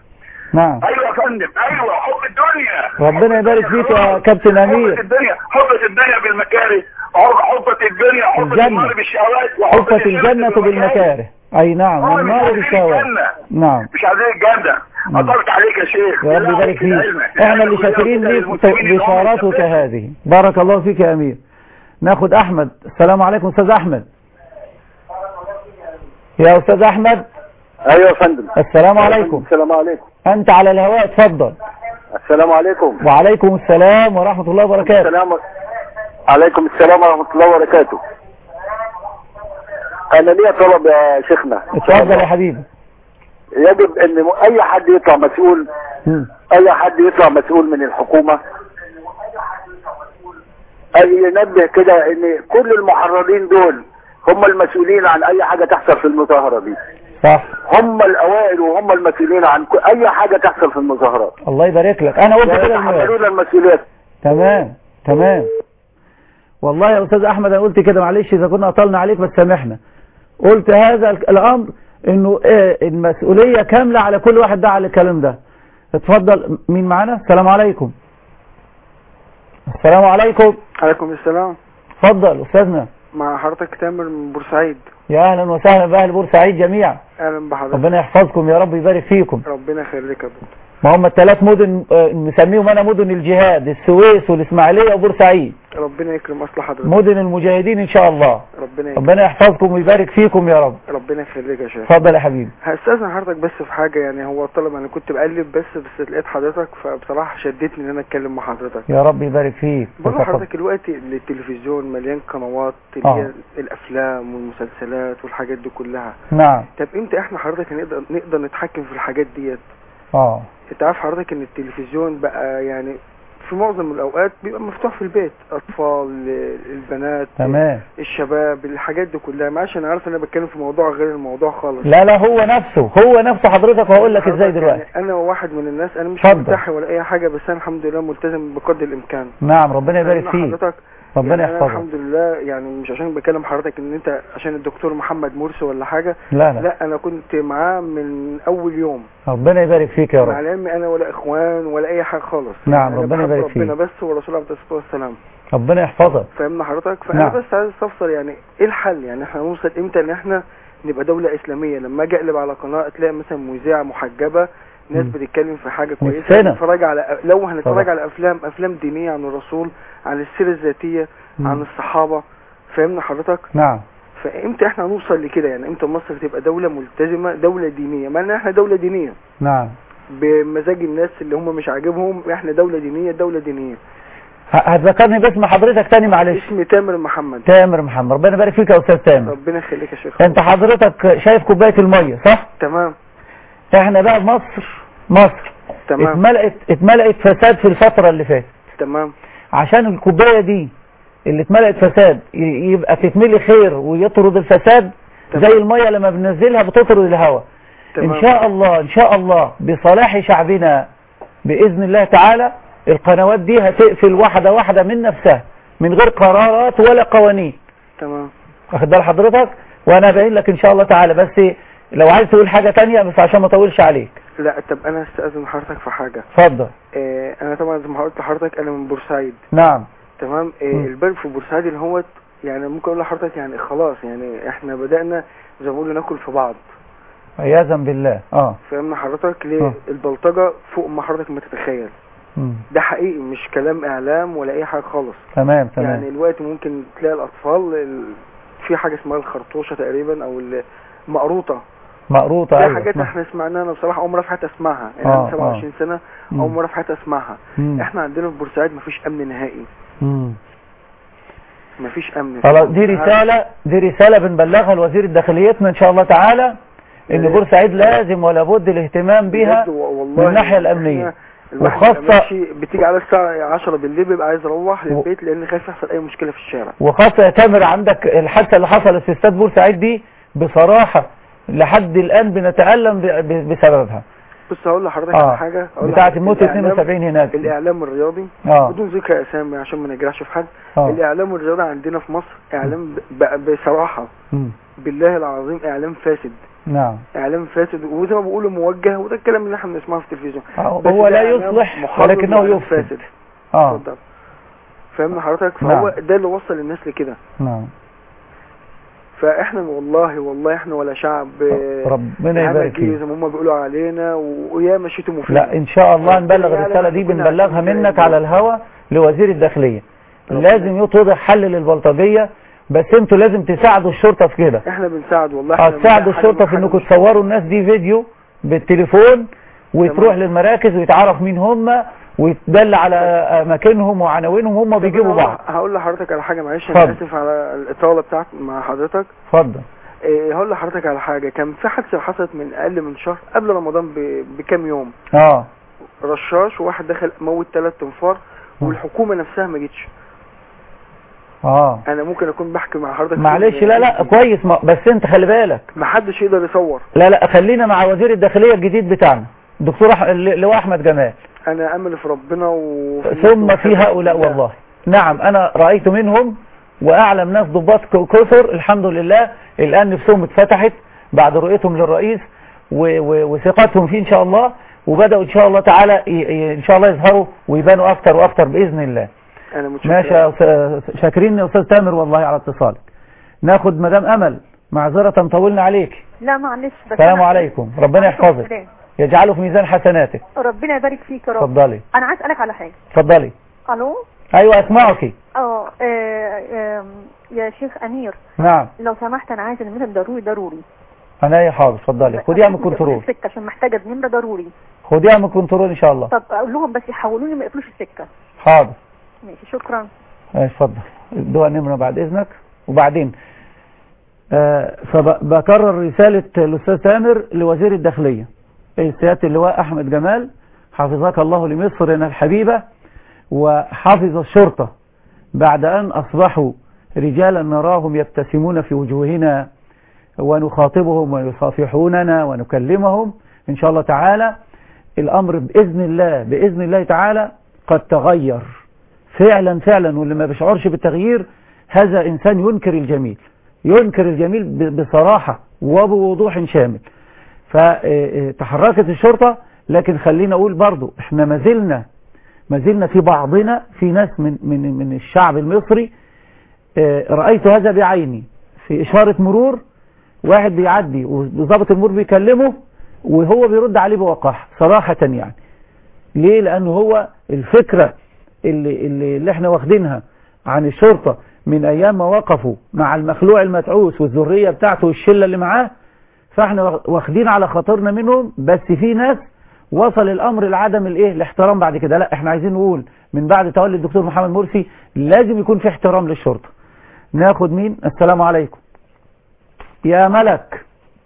Speaker 2: نعم
Speaker 13: ايوه يا فندم ايوه حب الدنيا
Speaker 2: ربنا يبارك فيك يا كابتن
Speaker 13: حبة
Speaker 2: امير
Speaker 13: الدنيا حبة الدنيا بالمكاره حبة الدنيا حبة
Speaker 2: الجنة.
Speaker 13: النار بالشهوات
Speaker 2: حفت الجنة بالمكاره اي نعم
Speaker 13: آه، مش
Speaker 2: والنار
Speaker 13: عايزين
Speaker 2: بالشهوات
Speaker 13: الجنة.
Speaker 2: نعم
Speaker 13: مش عايزين الجنة قطرت عليك يا شيخ
Speaker 2: يا رب
Speaker 13: بالله
Speaker 2: يبارك
Speaker 13: عليك
Speaker 2: فيك
Speaker 13: العلم.
Speaker 2: احنا اللي
Speaker 13: العلم
Speaker 2: شاكرين
Speaker 13: كلها
Speaker 2: ليك
Speaker 13: للمسلمين إن هم
Speaker 2: بشاراتك
Speaker 13: يثبتوا.
Speaker 2: هذه بارك الله فيك يا امير ناخد احمد السلام عليكم استاذ احمد يا استاذ احمد
Speaker 14: ايوه يا فندم
Speaker 2: السلام عليكم
Speaker 14: السلام عليكم
Speaker 2: انت على الهواء اتفضل
Speaker 14: السلام عليكم
Speaker 2: وعليكم السلام ورحمة الله وبركاته
Speaker 14: السلام عليكم السلام ورحمة الله وبركاته انا ليا طلب يا شيخنا
Speaker 2: اتفضل يا حبيبي
Speaker 14: يجب ان م- اي حد يطلع مسؤول
Speaker 2: مم.
Speaker 14: اي حد يطلع مسؤول من الحكومة اي ينبه كده ان كل المحررين دول هم المسؤولين عن اي حاجة تحصل في المظاهرة دي
Speaker 2: صح
Speaker 14: هم الاوائل وهم المسؤولين عن ك- اي حاجة تحصل في المظاهرات
Speaker 2: الله يبارك لك انا قلت كده المرة.
Speaker 14: يتحملون المسؤوليات
Speaker 2: تمام تمام والله يا استاذ احمد انا قلت كده معلش اذا كنا اطلنا عليك بس سامحنا قلت هذا ال- الامر انه آه، المسؤولية كاملة على كل واحد دعا للكلام ده اتفضل مين معانا السلام عليكم السلام عليكم
Speaker 15: عليكم السلام
Speaker 2: اتفضل استاذنا
Speaker 15: مع حضرتك تامر من بورسعيد
Speaker 2: يا اهلا وسهلا باهل بورسعيد جميعا
Speaker 15: اهلا بحضرتك
Speaker 2: ربنا يحفظكم يا رب يبارك فيكم
Speaker 15: ربنا يخليك يا دكتور
Speaker 2: ما هم الثلاث مدن آه، مسميهم انا مدن الجهاد السويس والاسماعيليه وبورسعيد
Speaker 15: ربنا يكرم اصلح حضرتك
Speaker 2: مدن المجاهدين ان شاء الله
Speaker 15: ربنا يكرم.
Speaker 2: ربنا يحفظكم ويبارك فيكم يا رب
Speaker 15: ربنا يخليك يا شيخ
Speaker 2: اتفضل يا حبيبي
Speaker 15: هستاذن حضرتك بس في حاجه يعني هو طلب انا كنت بقلب بس بس لقيت حضرتك فبصراحه شدتني ان انا اتكلم مع حضرتك
Speaker 2: يا رب يبارك فيك
Speaker 15: بقول
Speaker 2: اتفضل.
Speaker 15: لحضرتك الوقت التلفزيون مليان قنوات اللي
Speaker 2: آه.
Speaker 15: هي الافلام والمسلسلات والحاجات دي كلها
Speaker 2: نعم
Speaker 15: طب امتى احنا حضرتك نقدر نقدر نتحكم في الحاجات ديت
Speaker 2: اه
Speaker 15: انت عارف حضرتك ان التلفزيون بقى يعني في معظم الاوقات بيبقى مفتوح في البيت اطفال البنات
Speaker 2: تمام
Speaker 15: الشباب الحاجات دي كلها معلش انا عارف ان انا بتكلم في موضوع غير الموضوع خالص
Speaker 2: لا لا هو نفسه هو نفسه حضرتك وهقول لك ازاي
Speaker 15: حضرتك
Speaker 2: دلوقتي
Speaker 15: يعني انا واحد من الناس انا مش
Speaker 2: اتفضل.
Speaker 15: مرتاح ولا اي حاجه بس انا الحمد لله ملتزم بقدر الامكان
Speaker 2: نعم ربنا يبارك
Speaker 15: أنا
Speaker 2: فيك
Speaker 15: حضرتك
Speaker 2: ربنا
Speaker 15: يعني أنا
Speaker 2: يحفظك
Speaker 15: الحمد لله يعني مش عشان بكلم حضرتك ان انت عشان الدكتور محمد مرسي ولا حاجه
Speaker 2: لا لا
Speaker 15: لا انا كنت معاه من اول يوم
Speaker 2: ربنا يبارك فيك يا
Speaker 15: مع
Speaker 2: رب
Speaker 15: العلم انا ولا اخوان ولا اي حاجه خالص
Speaker 2: نعم،
Speaker 15: أنا
Speaker 2: ربنا
Speaker 15: بحب
Speaker 2: يبارك فيك.
Speaker 15: ربنا بس ورسول الله عليه الصلاه والسلام
Speaker 2: ربنا يحفظك
Speaker 15: فاهمنا حضرتك فانا
Speaker 2: نعم.
Speaker 15: بس عايز استفسر يعني ايه الحل يعني احنا هنوصل امتى ان احنا نبقى دولة اسلامية لما اجي اقلب على قناة تلاقي مثلا مذيعة محجبة ناس
Speaker 2: مم.
Speaker 15: بتتكلم في حاجة كويسة
Speaker 2: نفسنا.
Speaker 15: نتفرج على لو هنتفرج
Speaker 2: طبعا.
Speaker 15: على افلام افلام دينية عن الرسول عن السيرة الذاتية
Speaker 2: مم.
Speaker 15: عن الصحابة فاهمنا حضرتك
Speaker 2: نعم
Speaker 15: فامتى احنا هنوصل لكده يعني امتى مصر تبقى دولة ملتزمة دولة دينية ما احنا دولة دينية
Speaker 2: نعم
Speaker 15: بمزاج الناس اللي هم مش عاجبهم احنا دولة دينية دولة دينية
Speaker 2: ه- هتذكرني باسم حضرتك تاني معلش
Speaker 15: اسمي تامر محمد
Speaker 2: تامر محمد ربنا يبارك فيك يا استاذ تامر
Speaker 15: ربنا يخليك يا شيخ
Speaker 2: انت حضرتك شايف كوبايه الميه صح
Speaker 15: تمام
Speaker 2: احنا بقى مصر مصر
Speaker 15: تمام.
Speaker 2: اتملأت اتملأت فساد في الفتره اللي فاتت
Speaker 15: تمام
Speaker 2: عشان الكوبايه دي اللي اتملأت فساد ي- يبقى تتملي خير ويطرد الفساد زي الميه لما بننزلها بتطرد الهواء
Speaker 15: تمام.
Speaker 2: ان شاء الله ان شاء الله بصلاح شعبنا باذن الله تعالى القنوات دي هتقفل واحده واحده من نفسها من غير قرارات ولا قوانين
Speaker 15: تمام
Speaker 2: واخد بال حضرتك وانا باين لك ان شاء الله تعالى بس لو عايز تقول حاجه تانية بس عشان ما اطولش عليك
Speaker 15: لا طب انا استاذن حضرتك في حاجه
Speaker 2: اتفضل
Speaker 15: آه انا طبعا زي ما قلت لحضرتك انا من بورسعيد
Speaker 2: نعم
Speaker 15: تمام آه
Speaker 2: مم.
Speaker 15: البلد في بورسعيد اللي هو يعني ممكن اقول لحضرتك يعني خلاص يعني احنا بدانا زي ما بيقولوا ناكل في بعض
Speaker 2: عياذا بالله اه
Speaker 15: فاهمنا حضرتك ليه
Speaker 2: آه.
Speaker 15: البلطجه فوق ما حضرتك ما تتخيل
Speaker 2: مم.
Speaker 15: ده حقيقي مش كلام اعلام ولا اي حاجه خالص
Speaker 2: تمام تمام
Speaker 15: يعني الوقت ممكن تلاقي الاطفال ال... في حاجه اسمها الخرطوشه تقريبا او المقروطه
Speaker 2: مقروطه
Speaker 15: دي
Speaker 2: ايوه
Speaker 15: حاجات
Speaker 2: اسمها.
Speaker 15: احنا سمعناها انا بصراحه اول مره في حياتي اسمعها يعني
Speaker 2: آه،
Speaker 15: انا 27 سنه
Speaker 2: مم.
Speaker 15: اول مره في حياتي اسمعها
Speaker 2: مم.
Speaker 15: احنا عندنا في بورسعيد مفيش امن نهائي
Speaker 2: مم.
Speaker 15: مفيش امن
Speaker 2: خلاص دي رساله دي رساله بنبلغها لوزير داخليتنا ان شاء الله تعالى ان
Speaker 15: إيه.
Speaker 2: بورسعيد لازم ولا بد الاهتمام بيها
Speaker 15: بجد والله
Speaker 2: من الناحيه الامنيه
Speaker 15: الواحد
Speaker 2: وخاصة-
Speaker 15: لما ماشي بتيجي على الساعه 10 بالليل بيبقى عايز يروح للبيت لان خايف يحصل اي مشكله في الشارع
Speaker 2: وخاصة يا تامر عندك الحادثة اللي حصلت في استاد بورسعيد دي بصراحة لحد الآن بنتألم ب- ب- بسببها
Speaker 15: بص هقول لحضرتك
Speaker 2: آه.
Speaker 15: على حاجه هقول
Speaker 2: بتاعة
Speaker 15: لحضرتك
Speaker 2: الموت
Speaker 15: الإعلام-
Speaker 2: 72 هناك.
Speaker 15: الاعلام الرياضي
Speaker 2: آه.
Speaker 15: بدون ذكر اسامي عشان ما نجرحش في حد
Speaker 2: آه.
Speaker 15: الاعلام الرياضي عندنا في مصر اعلام ب- ب- بصراحه
Speaker 2: مم.
Speaker 15: بالله العظيم اعلام فاسد
Speaker 2: نعم
Speaker 15: اعلام فاسد وزي ما بيقولوا موجه وده الكلام اللي احنا بنسمعه في التلفزيون
Speaker 2: آه،
Speaker 15: بس
Speaker 2: هو
Speaker 15: ده
Speaker 2: لا
Speaker 15: إعلام
Speaker 2: يصلح
Speaker 15: محرض
Speaker 2: ولكنه
Speaker 15: وإعلام
Speaker 2: يفسد.
Speaker 15: فاسد
Speaker 2: اه
Speaker 15: اتفضل فاهمني حضرتك فهو
Speaker 2: نعم.
Speaker 15: ده اللي وصل الناس لكده
Speaker 2: نعم
Speaker 15: فاحنا والله والله احنا ولا شعب
Speaker 2: ربنا يبارك
Speaker 15: همجي
Speaker 2: فيك
Speaker 15: زي ما هم بيقولوا علينا و- ويا مشيتوا فينا
Speaker 2: لا ان شاء الله نبلغ
Speaker 15: ربنا
Speaker 2: الرسالة
Speaker 15: يعلم
Speaker 2: دي
Speaker 15: كنا
Speaker 2: بنبلغها
Speaker 15: عارفين
Speaker 2: منك
Speaker 15: إزاي.
Speaker 2: على الهوا لوزير الداخلية لازم يتوضح حل للبلطجية بس انتوا لازم تساعدوا الشرطة في كده
Speaker 15: احنا بنساعد والله
Speaker 2: اه
Speaker 15: احنا
Speaker 2: تساعدوا
Speaker 15: بنلاقي حاجة
Speaker 2: الشرطة
Speaker 15: من
Speaker 2: في
Speaker 15: حاجة
Speaker 2: انكم
Speaker 15: مش-
Speaker 2: تصوروا الناس دي فيديو بالتليفون وتروح للمراكز ويتعرف مين هم ويتدل على اماكنهم وعناوينهم هم بيجيبوا
Speaker 15: طب أنا
Speaker 2: بعض
Speaker 15: هقول لحضرتك على حاجه معلش انا
Speaker 2: اتفضل.
Speaker 15: اسف على الاطاله بتاعت مع حضرتك
Speaker 2: اتفضل
Speaker 15: إيه هقول لحضرتك على حاجه كان في حادثه حصلت من اقل من شهر قبل رمضان ب- بكام يوم
Speaker 2: اه
Speaker 15: رشاش وواحد دخل موت ثلاث تنفار والحكومه نفسها ما جتش
Speaker 2: اه
Speaker 15: انا ممكن اكون بحكي مع حضرتك
Speaker 2: معلش لا لا كويس ما بس انت خلي بالك
Speaker 15: ما حدش يقدر يصور
Speaker 2: لا لا خلينا مع وزير الداخلية الجديد بتاعنا الدكتور أح- اللواء احمد جمال
Speaker 15: انا امل في ربنا وفي
Speaker 2: ثم في هؤلاء والله نعم انا رأيت منهم واعلم ناس ضباط ك- كثر الحمد لله الان نفسهم اتفتحت بعد رؤيتهم للرئيس و- و- وثقتهم فيه ان شاء الله وبدأوا ان شاء الله تعالى ي- ي- ان شاء الله يظهروا ويبانوا اكتر واكتر باذن الله
Speaker 15: انا متشكر
Speaker 2: ماشي يا أستاذ- شاكرين يا استاذ تامر والله على اتصالك ناخد مدام امل معذرة طولنا عليك
Speaker 16: لا معلش بس
Speaker 2: السلام
Speaker 16: أنا-
Speaker 2: عليكم ربنا يحفظك
Speaker 16: السلام.
Speaker 2: يجعله في ميزان حسناتك
Speaker 16: ربنا يبارك فيك يا رب
Speaker 2: اتفضلي
Speaker 16: انا عايز اسالك على حاجه
Speaker 2: اتفضلي
Speaker 16: الو
Speaker 2: ايوه اسمعك
Speaker 16: اه آه، آم، يا شيخ امير
Speaker 2: نعم
Speaker 16: لو سمحت انا عايز النمره ضروري ضروري
Speaker 2: انا يا حاضر اتفضلي خديها من الكنترول
Speaker 16: السكه عشان محتاجه النمره ضروري
Speaker 2: خديها من الكنترول ان شاء الله
Speaker 16: طب اقول لهم بس يحولوني ما يقفلوش السكه
Speaker 2: حاضر
Speaker 16: ماشي شكرا
Speaker 2: آه، اتفضل ادوها النمرة بعد اذنك وبعدين آه فبكرر رسالة الاستاذ تامر لوزير الداخلية أي سيادة اللواء احمد جمال حفظك الله لمصرنا الحبيبة وحافظ الشرطة بعد ان اصبحوا رجالا نراهم يبتسمون في وجوهنا ونخاطبهم ويصافحوننا ونكلمهم ان شاء الله تعالى الامر باذن الله باذن الله تعالى قد تغير فعلا فعلا واللي ما بيشعرش بالتغيير هذا إنسان ينكر الجميل ينكر الجميل ب- بصراحة وبوضوح شامل فتحركت الشرطة لكن خلينا أقول برضو احنا ما زلنا ما زلنا في بعضنا في ناس من, من, من الشعب المصري آه، رأيت هذا بعيني في إشارة مرور واحد بيعدي وضابط المرور بيكلمه وهو بيرد عليه بوقاحة صراحة يعني ليه لأنه هو الفكرة اللي, اللي, اللي احنا واخدينها عن الشرطة من أيام ما وقفوا مع المخلوع المتعوس والذرية بتاعته والشلة اللي معاه فاحنا واخدين على خاطرنا منهم بس في ناس وصل الأمر لعدم الايه الاحترام بعد كده لا احنا عايزين نقول من بعد تولي الدكتور محمد مرسي لازم يكون في احترام للشرطة ناخد مين السلام عليكم يا ملك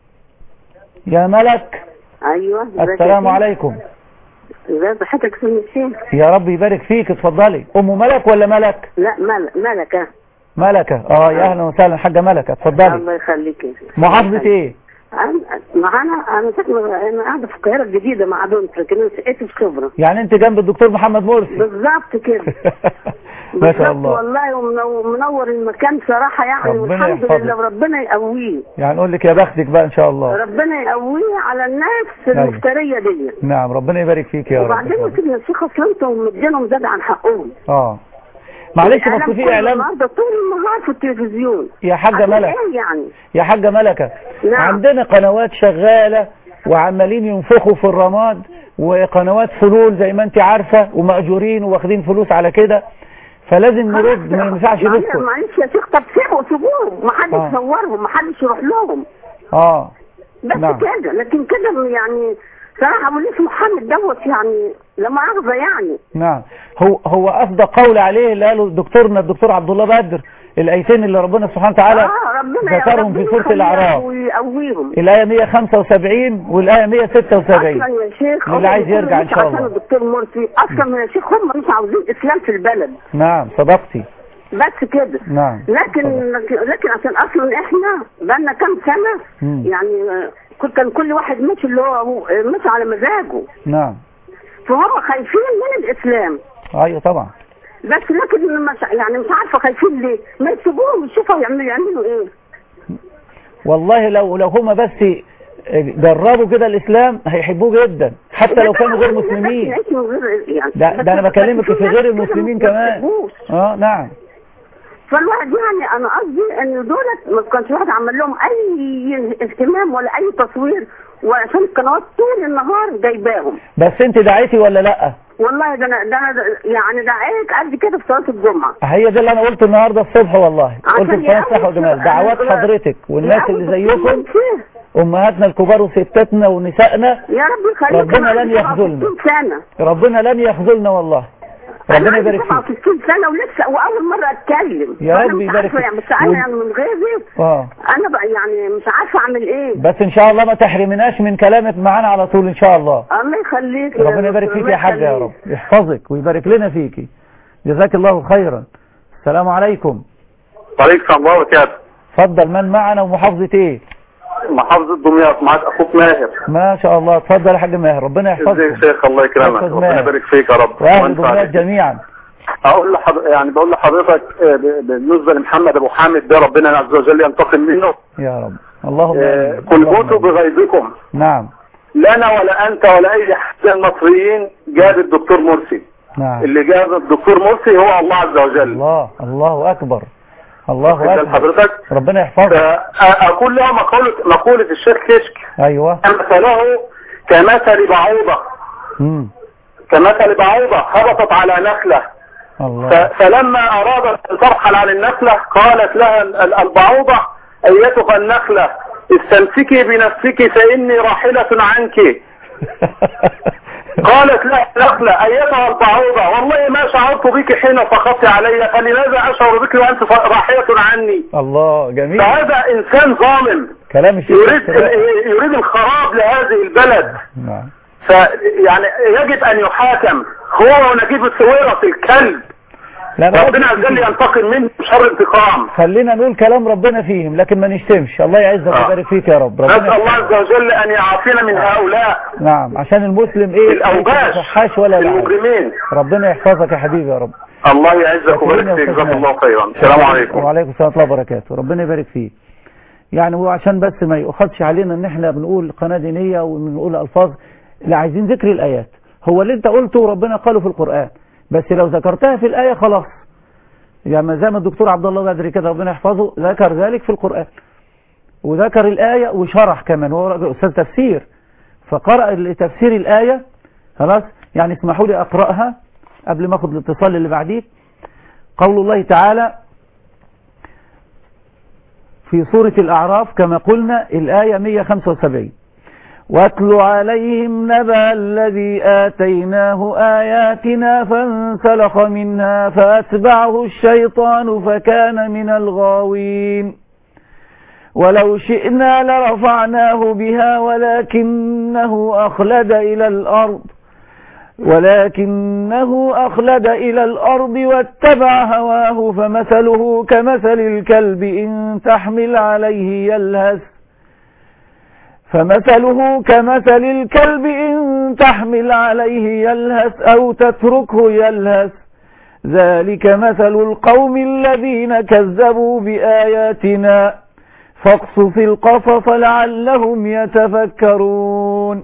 Speaker 2: يا ملك
Speaker 17: ايوه
Speaker 2: السلام عليكم
Speaker 17: ازي صحتك سن الشيخ
Speaker 2: يا رب يبارك فيك اتفضلي ام ملك ولا ملك
Speaker 17: لا مل... ملكة
Speaker 2: ملكة اه يا اهلا وسهلا حاجة ملكة اتفضلي
Speaker 17: الله يخليك يا شيخ.
Speaker 2: محافظة ايه
Speaker 17: أنا- معانا انا ساكنه انا قاعده في القاهره الجديده مع بنت لكن انا شقتي في خبره
Speaker 2: يعني انت جنب الدكتور محمد مرسي
Speaker 17: بالظبط كده
Speaker 2: ما شاء
Speaker 17: بالظبط
Speaker 2: الله
Speaker 17: والله ومنو- منور المكان صراحه يعني
Speaker 2: ربنا
Speaker 17: والحمد
Speaker 2: يحفظك.
Speaker 17: لله وربنا يقويه
Speaker 2: يعني نقول لك يا بختك بقى ان شاء الله
Speaker 17: ربنا يقويه على الناس
Speaker 2: أيوة.
Speaker 17: المفتريه دي
Speaker 2: نعم ربنا يبارك فيك يا رب
Speaker 17: وبعدين يا سيدنا الشيخ اصل انتم مدينهم زاد عن حقهم
Speaker 2: اه معلش بس
Speaker 17: الإعلام
Speaker 2: في
Speaker 17: كل
Speaker 2: اعلام
Speaker 17: النهارده طول النهار في التلفزيون
Speaker 2: يا حاجة
Speaker 17: عشان
Speaker 2: ملك
Speaker 17: ايه يعني
Speaker 2: يا حاجة ملكة
Speaker 17: نعم.
Speaker 2: عندنا قنوات شغالة وعمالين ينفخوا في الرماد وقنوات فلول زي ما انت عارفة ومأجورين واخدين فلوس على كده فلازم نرد ما ينفعش
Speaker 17: معلش
Speaker 2: نسكت
Speaker 17: معلش يا شيخ طب سيبوا سيبوهم ما حدش
Speaker 2: آه.
Speaker 17: يصورهم ما حدش يروح لهم
Speaker 2: اه
Speaker 17: بس
Speaker 2: نعم.
Speaker 17: كده لكن كده يعني صراحه ابو ليس محمد دوت يعني لا مؤاخذه يعني
Speaker 2: نعم هو هو اصدق قول عليه اللي قاله دكتورنا الدكتور عبد الله بدر الايتين اللي ربنا سبحانه وتعالى
Speaker 17: اه ربنا
Speaker 2: ذكرهم في
Speaker 17: ربنا
Speaker 2: سورة
Speaker 17: يخليهم
Speaker 2: الاعراف
Speaker 17: ويقويهم
Speaker 2: الايه 175 والايه 176
Speaker 17: اصلا يا شيخ
Speaker 2: اللي عايز
Speaker 17: هم
Speaker 2: يرجع ان
Speaker 17: مش
Speaker 2: شاء
Speaker 17: عشان
Speaker 2: الله
Speaker 17: الدكتور مرسي اصلا يا شيخ هم مش عاوزين اسلام في البلد
Speaker 2: نعم صدقتي
Speaker 17: بس كده
Speaker 2: نعم
Speaker 17: لكن لكن عشان اصلا احنا بقالنا كام سنه
Speaker 2: مم.
Speaker 17: يعني آه، كل- كان كل واحد ماشي اللي هو هو- آه، ماشي على مزاجه
Speaker 2: نعم
Speaker 17: فهم خايفين من الاسلام
Speaker 2: ايوه طبعا
Speaker 17: بس لكن مش يعني مش عارفه خايفين ليه ما يسيبوهم يشوفوا يعملوا يعملوا ايه
Speaker 2: والله لو لو هما بس جربوا كده الاسلام هيحبوه جدا حتى لو كانوا غير مسلمين
Speaker 17: نعيش من غير يعني
Speaker 2: ده,
Speaker 17: بس-
Speaker 2: ده انا
Speaker 17: بس
Speaker 2: بكلمك
Speaker 17: في
Speaker 2: في
Speaker 17: ناس
Speaker 2: غير
Speaker 17: كده
Speaker 2: المسلمين
Speaker 17: ما
Speaker 2: كمان
Speaker 17: بيحبوش.
Speaker 2: اه نعم
Speaker 17: فالواحد يعني انا قصدي ان دولت ما كانش واحد عمل لهم اي اهتمام ولا اي تصوير وعشان القنوات طول النهار جايباهم
Speaker 2: بس انت دعيتي ولا لا
Speaker 17: والله ده انا ده انا يعني دعيت قد كده في صلاه الجمعه
Speaker 2: هي ده اللي انا قلته النهارده الصبح والله قلت
Speaker 17: عشان
Speaker 2: في قناه
Speaker 17: يقوي
Speaker 2: صحه وجمال
Speaker 17: شو-
Speaker 2: دعوات
Speaker 17: أنا-
Speaker 2: حضرتك والناس
Speaker 17: يقوي
Speaker 2: اللي زيكم
Speaker 17: دكتور
Speaker 2: امهاتنا الكبار وستاتنا ونسائنا
Speaker 17: يا رب يخليك
Speaker 2: ربنا
Speaker 17: أنا
Speaker 2: لن
Speaker 17: عندي
Speaker 2: يخذلنا
Speaker 17: 67 سنه
Speaker 2: ربنا لن يخذلنا والله
Speaker 17: انا
Speaker 2: ربنا
Speaker 17: عندي
Speaker 2: يبارك فيك
Speaker 17: 67 سنه ولسه واول مره اتكلم
Speaker 2: يا
Speaker 17: فأنا
Speaker 2: رب
Speaker 17: مش
Speaker 2: يبارك
Speaker 17: عارفة
Speaker 2: فيك.
Speaker 17: يعني بس انا
Speaker 2: وال-
Speaker 17: يعني من غيري
Speaker 2: اه
Speaker 17: انا بقى يعني مش عارفه اعمل ايه
Speaker 2: بس ان شاء الله ما تحرمناش من كلامك معانا على طول ان شاء الله
Speaker 17: الله يخليك يا
Speaker 2: ربنا يبارك
Speaker 17: دكتور،
Speaker 2: فيك
Speaker 17: الله
Speaker 2: يا حاج يا
Speaker 17: يخليك.
Speaker 2: رب يحفظك ويبارك لنا فيكي جزاك الله خيرا السلام عليكم
Speaker 18: وعليكم السلام ورحمة الله وبركاته
Speaker 2: اتفضل من معنا ومحافظة ايه
Speaker 18: محافظة دمياط معاك اخوك ماهر
Speaker 2: ما شاء الله اتفضل يا حاج ماهر ربنا
Speaker 18: ازيك
Speaker 2: يحفظكم
Speaker 18: يا شيخ الله يكرمك
Speaker 2: يحفظ
Speaker 18: ربنا
Speaker 2: ماهر.
Speaker 18: يبارك فيك يا رب
Speaker 2: واهل
Speaker 18: وانت
Speaker 2: دمياط
Speaker 18: عليك.
Speaker 2: جميعا
Speaker 18: اقول لحض... يعني بقول لحضرتك آه، ب- بالنسبة لمحمد ابو حامد ده ربنا عز وجل ينتقم منه
Speaker 2: يا رب اللهم
Speaker 18: آه،
Speaker 2: آمين.
Speaker 18: كل
Speaker 2: اللهم
Speaker 18: موتوا
Speaker 2: آمين.
Speaker 18: بغيظكم
Speaker 2: نعم
Speaker 18: لا انا ولا انت ولا اي حد من المصريين جاب الدكتور مرسي
Speaker 2: نعم
Speaker 18: اللي جاب الدكتور مرسي هو الله عز وجل
Speaker 2: الله الله اكبر الله
Speaker 18: واخد بال
Speaker 2: اكبر
Speaker 18: حضرتك
Speaker 2: ربنا يحفظك
Speaker 18: فأ- اقول له مقولة مقولة الشيخ كشك
Speaker 2: ايوه
Speaker 18: مثله كمثل بعوضة
Speaker 2: امم
Speaker 18: كمثل بعوضة هبطت على نخلة
Speaker 2: الله
Speaker 18: ف- فلما أرادت أن ترحل عن النخلة قالت لها ال- ال- البعوضة أيتها النخلة استمسكي بنفسك فإني راحلة عنك قالت لا نخلة أيتها البعوضة والله ما شعرت بك حين سخطت علي فلماذا أشعر بك وأنت ف- راحلة عني
Speaker 2: الله جميل
Speaker 18: فهذا إنسان ظالم
Speaker 2: كلام الشيخ
Speaker 18: يريد
Speaker 2: الشباب.
Speaker 18: يريد الخراب لهذه البلد
Speaker 2: نعم
Speaker 18: فيعني يجب ان يحاكم هو ونجيب السويرة الكلب
Speaker 2: لا، لا،
Speaker 18: ربنا
Speaker 2: لا،
Speaker 18: عز وجل ينتقم منه شر انتقام
Speaker 2: خلينا نقول كلام ربنا فيهم لكن ما نشتمش الله يعزك ويبارك فيك يا رب
Speaker 18: نسأل
Speaker 2: ربنا
Speaker 18: الله عز وجل أن يعافينا من هؤلاء
Speaker 2: نعم عشان المسلم ايه
Speaker 18: الأوباش
Speaker 2: ما يصحاش ولا يلعب.
Speaker 18: المجرمين
Speaker 2: ربنا يحفظك يا حبيبي يا رب
Speaker 18: الله يعزك ويبارك
Speaker 2: شكرا يا
Speaker 18: فيك
Speaker 2: أستاذ
Speaker 18: جزاك
Speaker 2: ماهر.
Speaker 18: الله خيرا السلام عليكم
Speaker 2: وعليكم السلام ورحمه الله وبركاته ربنا يبارك فيك يعني هو عشان بس ما يؤخذش علينا ان احنا بنقول قناه دينيه وبنقول الفاظ لا عايزين ذكر الايات هو اللي انت قلته ربنا قاله في القران بس لو ذكرتها في الايه خلاص يعني زي ما الدكتور عبد الله بدري كده ربنا يحفظه ذكر ذلك في القران وذكر الايه وشرح كمان هو راجل استاذ تفسير فقرأ لتفسير الايه خلاص يعني اسمحوا لي اقراها قبل ما اخد الاتصال اللي بعديه قول الله تعالى في سورة الأعراف كما قلنا الآية 175 واتل عليهم نبأ الذي آتيناه آياتنا فانسلخ منها فأتبعه الشيطان فكان من الغاوين ولو شئنا لرفعناه بها ولكنه أخلد إلى الأرض ولكنه أخلد إلى الأرض واتبع هواه فمثله كمثل الكلب إن تحمل عليه يلهث فمثله كمثل الكلب إن تحمل عليه يلهث أو تتركه يلهث ذلك مثل القوم الذين كذبوا بآياتنا فاقصص القصص لعلهم يتفكرون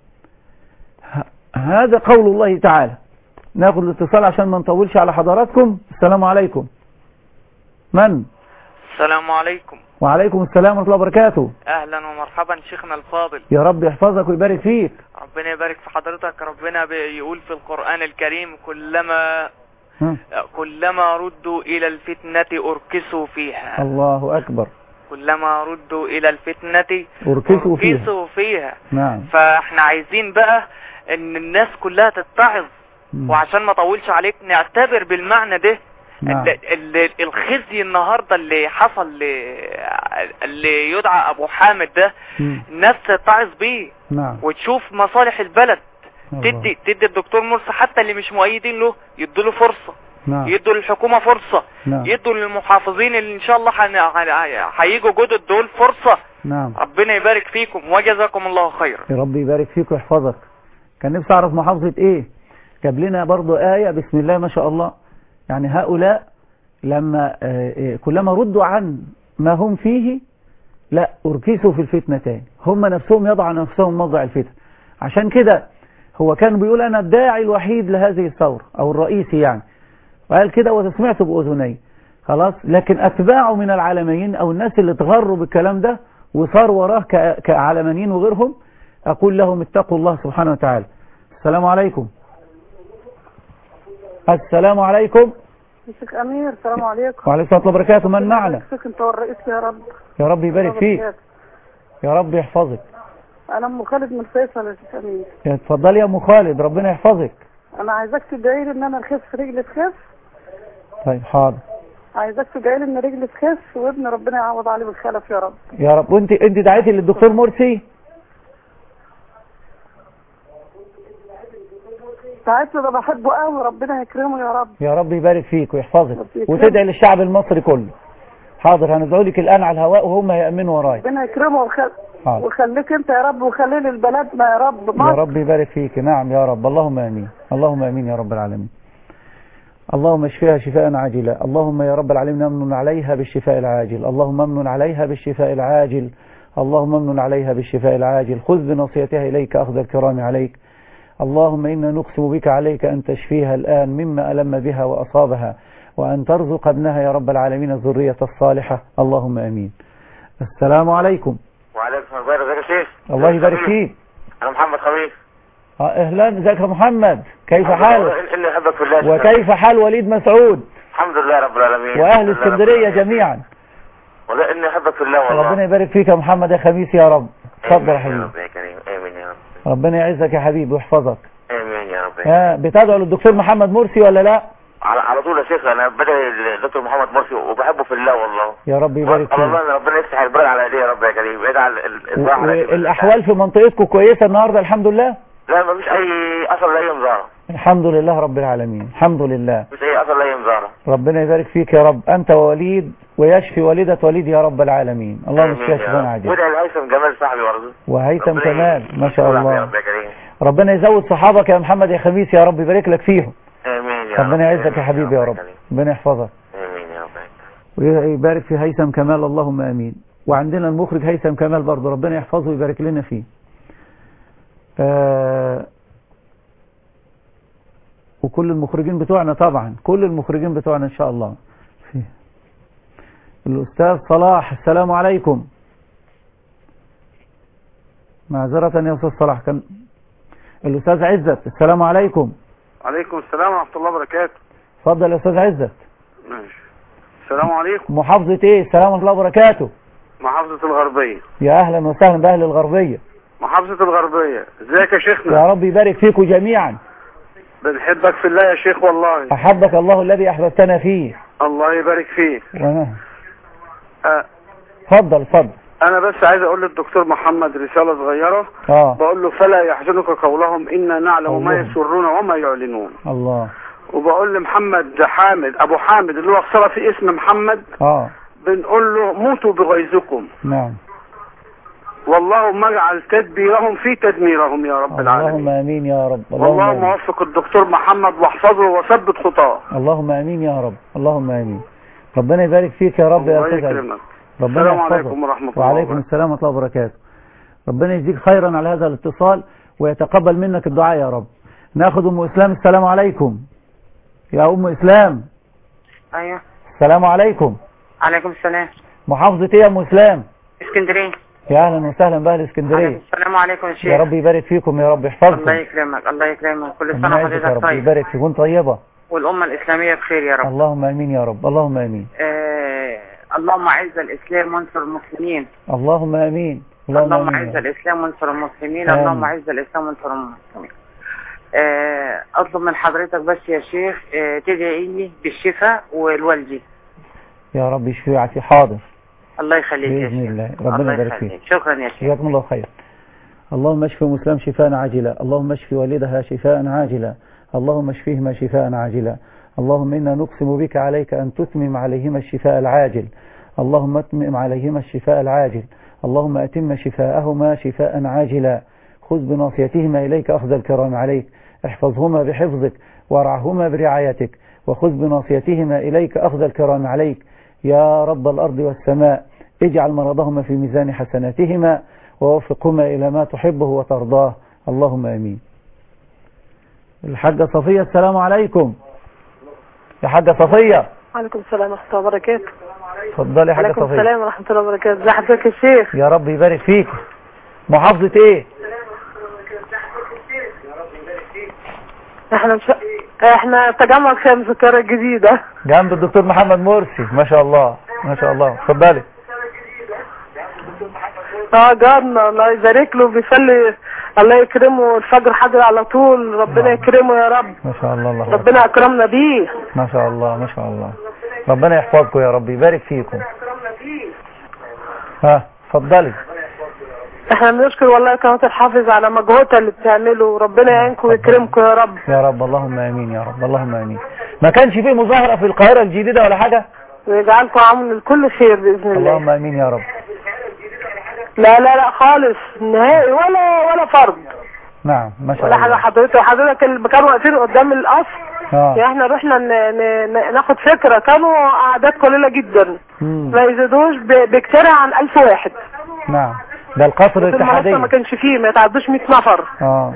Speaker 2: هذا قول الله تعالى ناخد الاتصال عشان ما نطولش على حضراتكم السلام عليكم من
Speaker 19: السلام عليكم
Speaker 2: وعليكم السلام ورحمة الله وبركاته
Speaker 19: اهلا ومرحبا شيخنا الفاضل
Speaker 2: يا رب يحفظك ويبارك فيك
Speaker 19: ربنا يبارك في حضرتك ربنا بيقول في القرآن الكريم كلما
Speaker 2: ها؟
Speaker 19: كلما ردوا الى الفتنة اركسوا فيها
Speaker 2: الله أكبر
Speaker 19: كلما ردوا الى الفتنة
Speaker 2: أركسوا فيها
Speaker 19: اركسوا فيها
Speaker 2: نعم
Speaker 19: فاحنا عايزين بقى ان الناس كلها تتعظ
Speaker 2: مم.
Speaker 19: وعشان ما اطولش عليك نعتبر بالمعنى ده
Speaker 2: نعم.
Speaker 19: ال- ال- الخزي النهاردة اللي حصل ل- اللي يدعى ابو حامد ده
Speaker 2: مم.
Speaker 19: الناس تتعظ بيه
Speaker 2: نعم
Speaker 19: وتشوف مصالح البلد
Speaker 2: الله.
Speaker 19: تدي تدي الدكتور مرسي حتى اللي مش مؤيدين له يدوا له فرصة
Speaker 2: نعم
Speaker 19: يدوا للحكومة فرصة
Speaker 2: نعم.
Speaker 19: يدوا للمحافظين اللي ان شاء الله هن- هن- هيجوا جدد دول فرصة
Speaker 2: نعم
Speaker 19: ربنا يبارك فيكم وجزاكم الله خيرا
Speaker 2: يا رب يبارك فيك ويحفظك كان نفسي أعرف محافظة إيه جاب لنا برضو آية بسم الله ما شاء الله يعني هؤلاء لما آه، آه، كلما ردوا عن ما هم فيه لا أركسوا في الفتنة تاني هم نفسهم يضع نفسهم موضع الفتن عشان كده هو كان بيقول أنا الداعي الوحيد لهذه الثورة أو الرئيسي يعني وقال كده وسمعته بأذني خلاص لكن أتباعه من العالميين أو الناس اللي اتغروا بالكلام ده وصار وراه ك- كعالمانيين وغيرهم أقول لهم اتقوا الله سبحانه وتعالى السلام عليكم السلام عليكم
Speaker 16: شيخ امير السلام عليكم
Speaker 2: وعليكم السلام ورحمة الله وبركاته من معنا
Speaker 16: شيخ انت والرئيس يا رب
Speaker 2: يا رب يبارك فيك يا رب يحفظك
Speaker 16: انا ام خالد من فيصل يا شيخ امير
Speaker 2: اتفضلي يا ام خالد ربنا يحفظك
Speaker 16: انا عايزاك تدعي لي ان انا الخف رجلي تخف
Speaker 2: طيب حاضر
Speaker 16: عايزاك تدعي لي ان رجلي تخف وابن ربنا يعوض عليه بالخلف يا رب
Speaker 2: يا رب وانت انت دعيتي للدكتور مرسي
Speaker 16: ساعتها ده بحبه قوي ربنا يكرمه يا رب
Speaker 2: يا رب يبارك فيك ويحفظك
Speaker 16: يكرمك.
Speaker 2: وتدعي للشعب المصري كله حاضر هندعو لك الان على الهواء وهم هيأمنوا وراي
Speaker 16: ربنا يكرمه وخل...
Speaker 2: حاضر
Speaker 16: وخليك انت يا رب وخلي لي لبلدنا يا رب
Speaker 2: يا
Speaker 16: مصر
Speaker 2: رب يبارك فيك نعم يا رب اللهم امين اللهم امين يا رب العالمين اللهم اشفيها شفاء عاجلا اللهم يا رب العالمين امن عليها بالشفاء العاجل اللهم امن عليها بالشفاء العاجل اللهم امن عليها بالشفاء العاجل خذ بنصيتها اليك اخذ الكرام عليك اللهم انا نقسم بك عليك ان تشفيها الان مما الم بها واصابها وان ترزق ابنها يا رب العالمين الذريه الصالحه اللهم امين السلام عليكم
Speaker 20: وعليكم السلام ازيك يا شيخ
Speaker 2: الله يبارك فيك
Speaker 20: انا محمد خميس
Speaker 2: آه، اهلا ازيك يا محمد كيف حالك
Speaker 20: اني احبك في الله
Speaker 2: وكيف حال وليد مسعود
Speaker 20: الحمد لله رب العالمين
Speaker 2: واهل
Speaker 20: الحمد لله رب
Speaker 2: اسكندريه
Speaker 20: العالمين.
Speaker 2: جميعا
Speaker 20: والله اني احبك في الله والله
Speaker 2: ربنا يبارك فيك يا محمد يا خميس يا رب اتفضل يا
Speaker 20: يا
Speaker 2: حبيبي
Speaker 20: رب يا كريم امين يا رب
Speaker 2: ربنا يعزك يا حبيبي ويحفظك
Speaker 20: امين يا رب
Speaker 2: ها بتدعو للدكتور محمد مرسي ولا لا
Speaker 20: على على طول يا شيخ انا بدعي الدكتور محمد مرسي وبحبه في الله والله
Speaker 2: يا رب يبارك
Speaker 20: على الله
Speaker 2: فيك
Speaker 20: ان ربنا يفتح البلد على ايديه يا رب يا كريم يجعل الاصلاح على ايديه
Speaker 2: والاحوال في منطقتكم كويسه النهارده الحمد لله
Speaker 20: لا مفيش اي اثر لاي نظام
Speaker 2: الحمد لله رب العالمين الحمد لله
Speaker 20: مش هي اصلا لا ينظر
Speaker 2: ربنا يبارك فيك يا رب انت ووليد ويشفي والدة وليد يا رب العالمين اللهم اشفيها شفاء عاجلا
Speaker 20: وده الهيثم جمال صاحبي برضه
Speaker 2: وهيثم كمال ما شاء
Speaker 20: يا
Speaker 2: الله
Speaker 20: رب يا كريم
Speaker 2: ربنا يزود صحابك يا محمد يا خميس يا رب يبارك لك فيهم
Speaker 20: امين يا رب
Speaker 2: ربنا يعزك يا حبيبي يا رب ربنا يحفظك
Speaker 20: امين يا رب
Speaker 2: ويبارك في هيثم كمال اللهم امين وعندنا المخرج هيثم كمال برضه ربنا يحفظه ويبارك لنا فيه آه وكل المخرجين بتوعنا طبعا كل المخرجين بتوعنا ان شاء الله فيه. الاستاذ صلاح السلام عليكم معذرة يا استاذ صلاح كان الاستاذ عزت السلام عليكم
Speaker 21: عليكم السلام ورحمة الله وبركاته
Speaker 2: اتفضل يا استاذ عزت
Speaker 21: ماشي السلام عليكم
Speaker 2: محافظة ايه السلام ورحمة الله وبركاته
Speaker 21: محافظة الغربية
Speaker 2: يا اهلا وسهلا باهل الغربية
Speaker 21: محافظة الغربية ازيك يا شيخنا
Speaker 2: يا رب يبارك فيكم جميعا
Speaker 21: بنحبك في الله يا شيخ والله
Speaker 2: احبك الله الذي احببتنا فيه
Speaker 21: الله يبارك فيك
Speaker 2: وانا
Speaker 21: آه.
Speaker 2: اتفضل اتفضل
Speaker 21: انا بس عايز اقول للدكتور محمد رسالة صغيرة
Speaker 2: اه
Speaker 21: بقول له فلا يحزنك قولهم إنا نعلم ما
Speaker 2: الله.
Speaker 21: يسرون وما يعلنون
Speaker 2: الله
Speaker 21: وبقول لمحمد حامد ابو حامد اللي هو اختصر في اسم محمد
Speaker 2: اه
Speaker 21: بنقول له موتوا بغيظكم
Speaker 2: نعم
Speaker 21: والله ما اجعل تدبيرهم في تدميرهم يا رب العالمين
Speaker 2: اللهم امين يا رب
Speaker 21: والله
Speaker 2: اللهم آمين.
Speaker 21: موفق الدكتور محمد واحفظه وثبت خطاه
Speaker 2: اللهم امين يا رب اللهم امين ربنا يبارك فيك يا رب يا
Speaker 21: الله
Speaker 2: استاذ عزت.
Speaker 21: يكرمك
Speaker 2: ربنا
Speaker 21: السلام
Speaker 2: يحفظك.
Speaker 21: عليكم ورحمة الله
Speaker 2: وعليكم
Speaker 21: وبركاته.
Speaker 2: السلام ورحمة الله وبركاته ربنا يجزيك خيرا على هذا الاتصال ويتقبل منك الدعاء يا رب ناخذ ام اسلام السلام عليكم يا ام اسلام
Speaker 22: ايوه
Speaker 2: السلام عليكم
Speaker 22: عليكم السلام
Speaker 2: محافظة ايه يا ام اسلام
Speaker 22: اسكندريه
Speaker 2: يا اهلا وسهلا باهل اسكندريه
Speaker 22: السلام عليكم يا شيخ
Speaker 2: يا رب يبارك فيكم يا رب
Speaker 22: الله
Speaker 2: يحفظكم
Speaker 22: يكرمك الله يكرمك كل
Speaker 2: ربنا
Speaker 22: سنه
Speaker 2: يعزك يا
Speaker 22: وحضرتك
Speaker 2: رب
Speaker 22: طيب
Speaker 2: يبارك فيكم طيبة
Speaker 22: والامه الاسلاميه بخير يا رب
Speaker 2: اللهم امين يا رب اللهم امين
Speaker 22: آه اللهم اعز الاسلام وانصر المسلمين
Speaker 2: اللهم امين اللهم
Speaker 22: اللهم
Speaker 2: امين
Speaker 22: اعز
Speaker 2: يا رب.
Speaker 22: الاسلام وانصر المسلمين
Speaker 2: آمين.
Speaker 22: اللهم اعز الاسلام وانصر المسلمين آه اطلب من حضرتك بس يا شيخ آه تدعي لي بالشفاء والوالدي
Speaker 2: يا رب يشفي ويعافي حاضر
Speaker 22: الله يخليك يا
Speaker 2: بإذن
Speaker 22: شيخ
Speaker 2: الله ربنا
Speaker 22: الله
Speaker 2: يبارك
Speaker 22: يخليك
Speaker 2: فيك
Speaker 22: شكرا يا شيخ
Speaker 2: جزاكم الله خير اللهم اشف مسلم شفاء عاجلا اللهم اشف والدها شفاء عاجلا اللهم اشفيهما شفاء عاجلا اللهم إنا نقسم بك عليك أن تتمم عليهما الشفاء العاجل اللهم اتمم عليهما الشفاء العاجل اللهم أتم شفاءهما شفاء عاجلا خذ بناصيتهما إليك أخذ الكرام عليك احفظهما بحفظك وارعهما برعايتك وخذ بناصيتهما إليك أخذ الكرام عليك يا رب الأرض والسماء اجعل مرضهما في ميزان حسناتهما ووفقهما إلى ما تحبه وترضاه اللهم أمين الحاجة صفية السلام عليكم يا حاجة صفية
Speaker 23: وعليكم السلام ورحمة الله وبركاته
Speaker 2: اتفضلي يا حاجة
Speaker 23: وعليكم
Speaker 2: صفية
Speaker 23: السلام ورحمة الله وبركاته ازي حضرتك يا شيخ
Speaker 2: يا رب يبارك فيك محافظة ايه
Speaker 23: احنا مش... احنا تجمع خامس القاهرة الجديدة
Speaker 2: جنب الدكتور محمد مرسي ما شاء الله ما شاء الله اتفضلي
Speaker 23: اه جارنا الله يبارك له بيصلي الله يكرمه الفجر حاضر على طول ربنا يكرمه يا رب
Speaker 2: ما شاء الله الله
Speaker 23: ربنا اكرمنا بيه
Speaker 2: ما شاء الله ما شاء الله ربنا يحفظكم يا رب يبارك فيكم ها اتفضلي
Speaker 23: احنا بنشكر والله قناة الحافظ على مجهودها اللي بتعمله ربنا يعينكم ويكرمكم يا رب
Speaker 2: يا رب اللهم امين يا رب اللهم امين ما كانش فيه مظاهرة في القاهرة الجديدة ولا حاجة
Speaker 23: ويجعلكم عون لكل خير باذن الله
Speaker 2: اللهم امين يا رب
Speaker 23: لا لا لا خالص نهائي ولا ولا فرض
Speaker 2: نعم ما شاء
Speaker 23: ولا حاجه
Speaker 2: الله
Speaker 23: حضرتك حضرتك اللي كانوا واقفين قدام القصر
Speaker 2: اه
Speaker 23: يعني احنا رحنا ن- ن- ن- ناخد فكره كانوا اعداد قليله جدا
Speaker 2: مم.
Speaker 23: ما يزيدوش ب- بكتير عن 1000 واحد
Speaker 2: نعم ده القصر
Speaker 23: في المنصه ما
Speaker 2: الاتحادية
Speaker 23: كانش فيه ما يتعدوش 100 نفر
Speaker 2: اه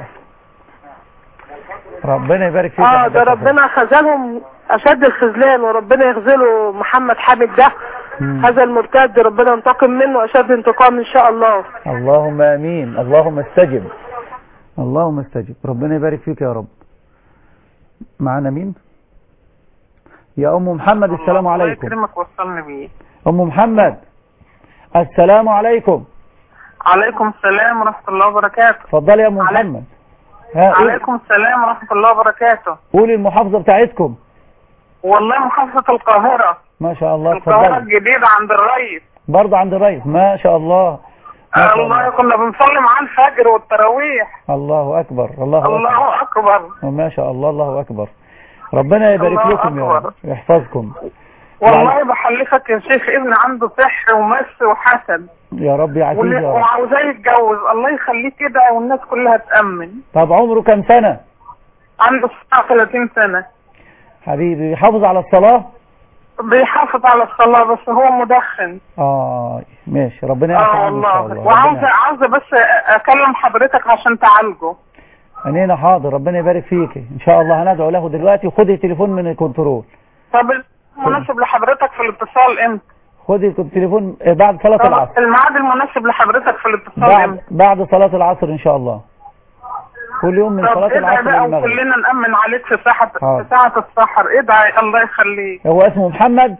Speaker 2: ربنا يبارك فيك يا
Speaker 23: اه
Speaker 2: حاجة
Speaker 23: ده
Speaker 2: صفية.
Speaker 23: ربنا خذلهم اشد الخذلان وربنا يخذله محمد حامد ده
Speaker 2: مم.
Speaker 23: هذا المرتد ربنا ينتقم منه اشد انتقام ان شاء الله
Speaker 2: اللهم امين اللهم استجب اللهم استجب ربنا يبارك فيك يا رب معانا مين يا ام محمد السلام عليكم
Speaker 22: يكرمك وصلني بيه
Speaker 2: ام محمد السلام عليكم
Speaker 22: عليكم السلام ورحمة الله وبركاته
Speaker 2: اتفضلي يا ام محمد ها قول-
Speaker 22: عليكم السلام ورحمة الله وبركاته
Speaker 2: قولي المحافظة بتاعتكم
Speaker 22: والله محافظة القاهرة
Speaker 2: ما شاء الله
Speaker 22: القاهرة
Speaker 2: اتفضلي
Speaker 22: الجديدة عند الرئيس
Speaker 2: برضه عند الرئيس ما شاء الله ما شاء
Speaker 1: الله
Speaker 2: الله
Speaker 1: كنا بنصلي معاه الفجر والتراويح
Speaker 2: الله أكبر الله أكبر
Speaker 1: الله اكبر
Speaker 2: ما شاء الله الله أكبر ربنا يبارك
Speaker 1: الله
Speaker 2: لكم يا
Speaker 1: أكبر.
Speaker 2: رب يحفظكم
Speaker 1: والله بحلفك يا شيخ ابني عنده سحر ومس وحسد
Speaker 2: يا رب يعافيك
Speaker 1: واللي-
Speaker 2: يا رب
Speaker 1: وعاوزاه يتجوز الله يخليه كده والناس كلها تأمن
Speaker 2: طب عمره كم سنة
Speaker 1: عنده 39 سنة
Speaker 2: حبيبي يحافظ على الصلاة
Speaker 1: بيحافظ على الصلاة بس هو مدخن
Speaker 2: اه ماشي ربنا يعفو
Speaker 1: اه
Speaker 2: عنه ان شاء
Speaker 1: والله
Speaker 2: الله
Speaker 1: وعاوزة
Speaker 2: ربنا
Speaker 1: عاوزة بس اكلم حضرتك عشان تعالجه
Speaker 2: عينينا حاضر ربنا يبارك فيك ان شاء الله هندعو له دلوقتي وخدي التليفون من الكنترول
Speaker 1: طب مناسب لحضرتك في الاتصال امتى؟
Speaker 2: خدي التليفون آه، بعد صلاة
Speaker 1: طب
Speaker 2: العصر
Speaker 1: الميعاد المناسب لحضرتك في الاتصال
Speaker 2: بعد
Speaker 1: امتى؟
Speaker 2: بعد صلاة العصر ان شاء الله كل يوم من
Speaker 1: طب
Speaker 2: صلاة
Speaker 1: ادعي
Speaker 2: العصر
Speaker 1: بقى
Speaker 2: للمغرب
Speaker 1: وكلنا نأمن عليك في ساعة
Speaker 2: حاضر.
Speaker 1: في ساعة السحر ادعي الله يخليك
Speaker 2: هو اسمه محمد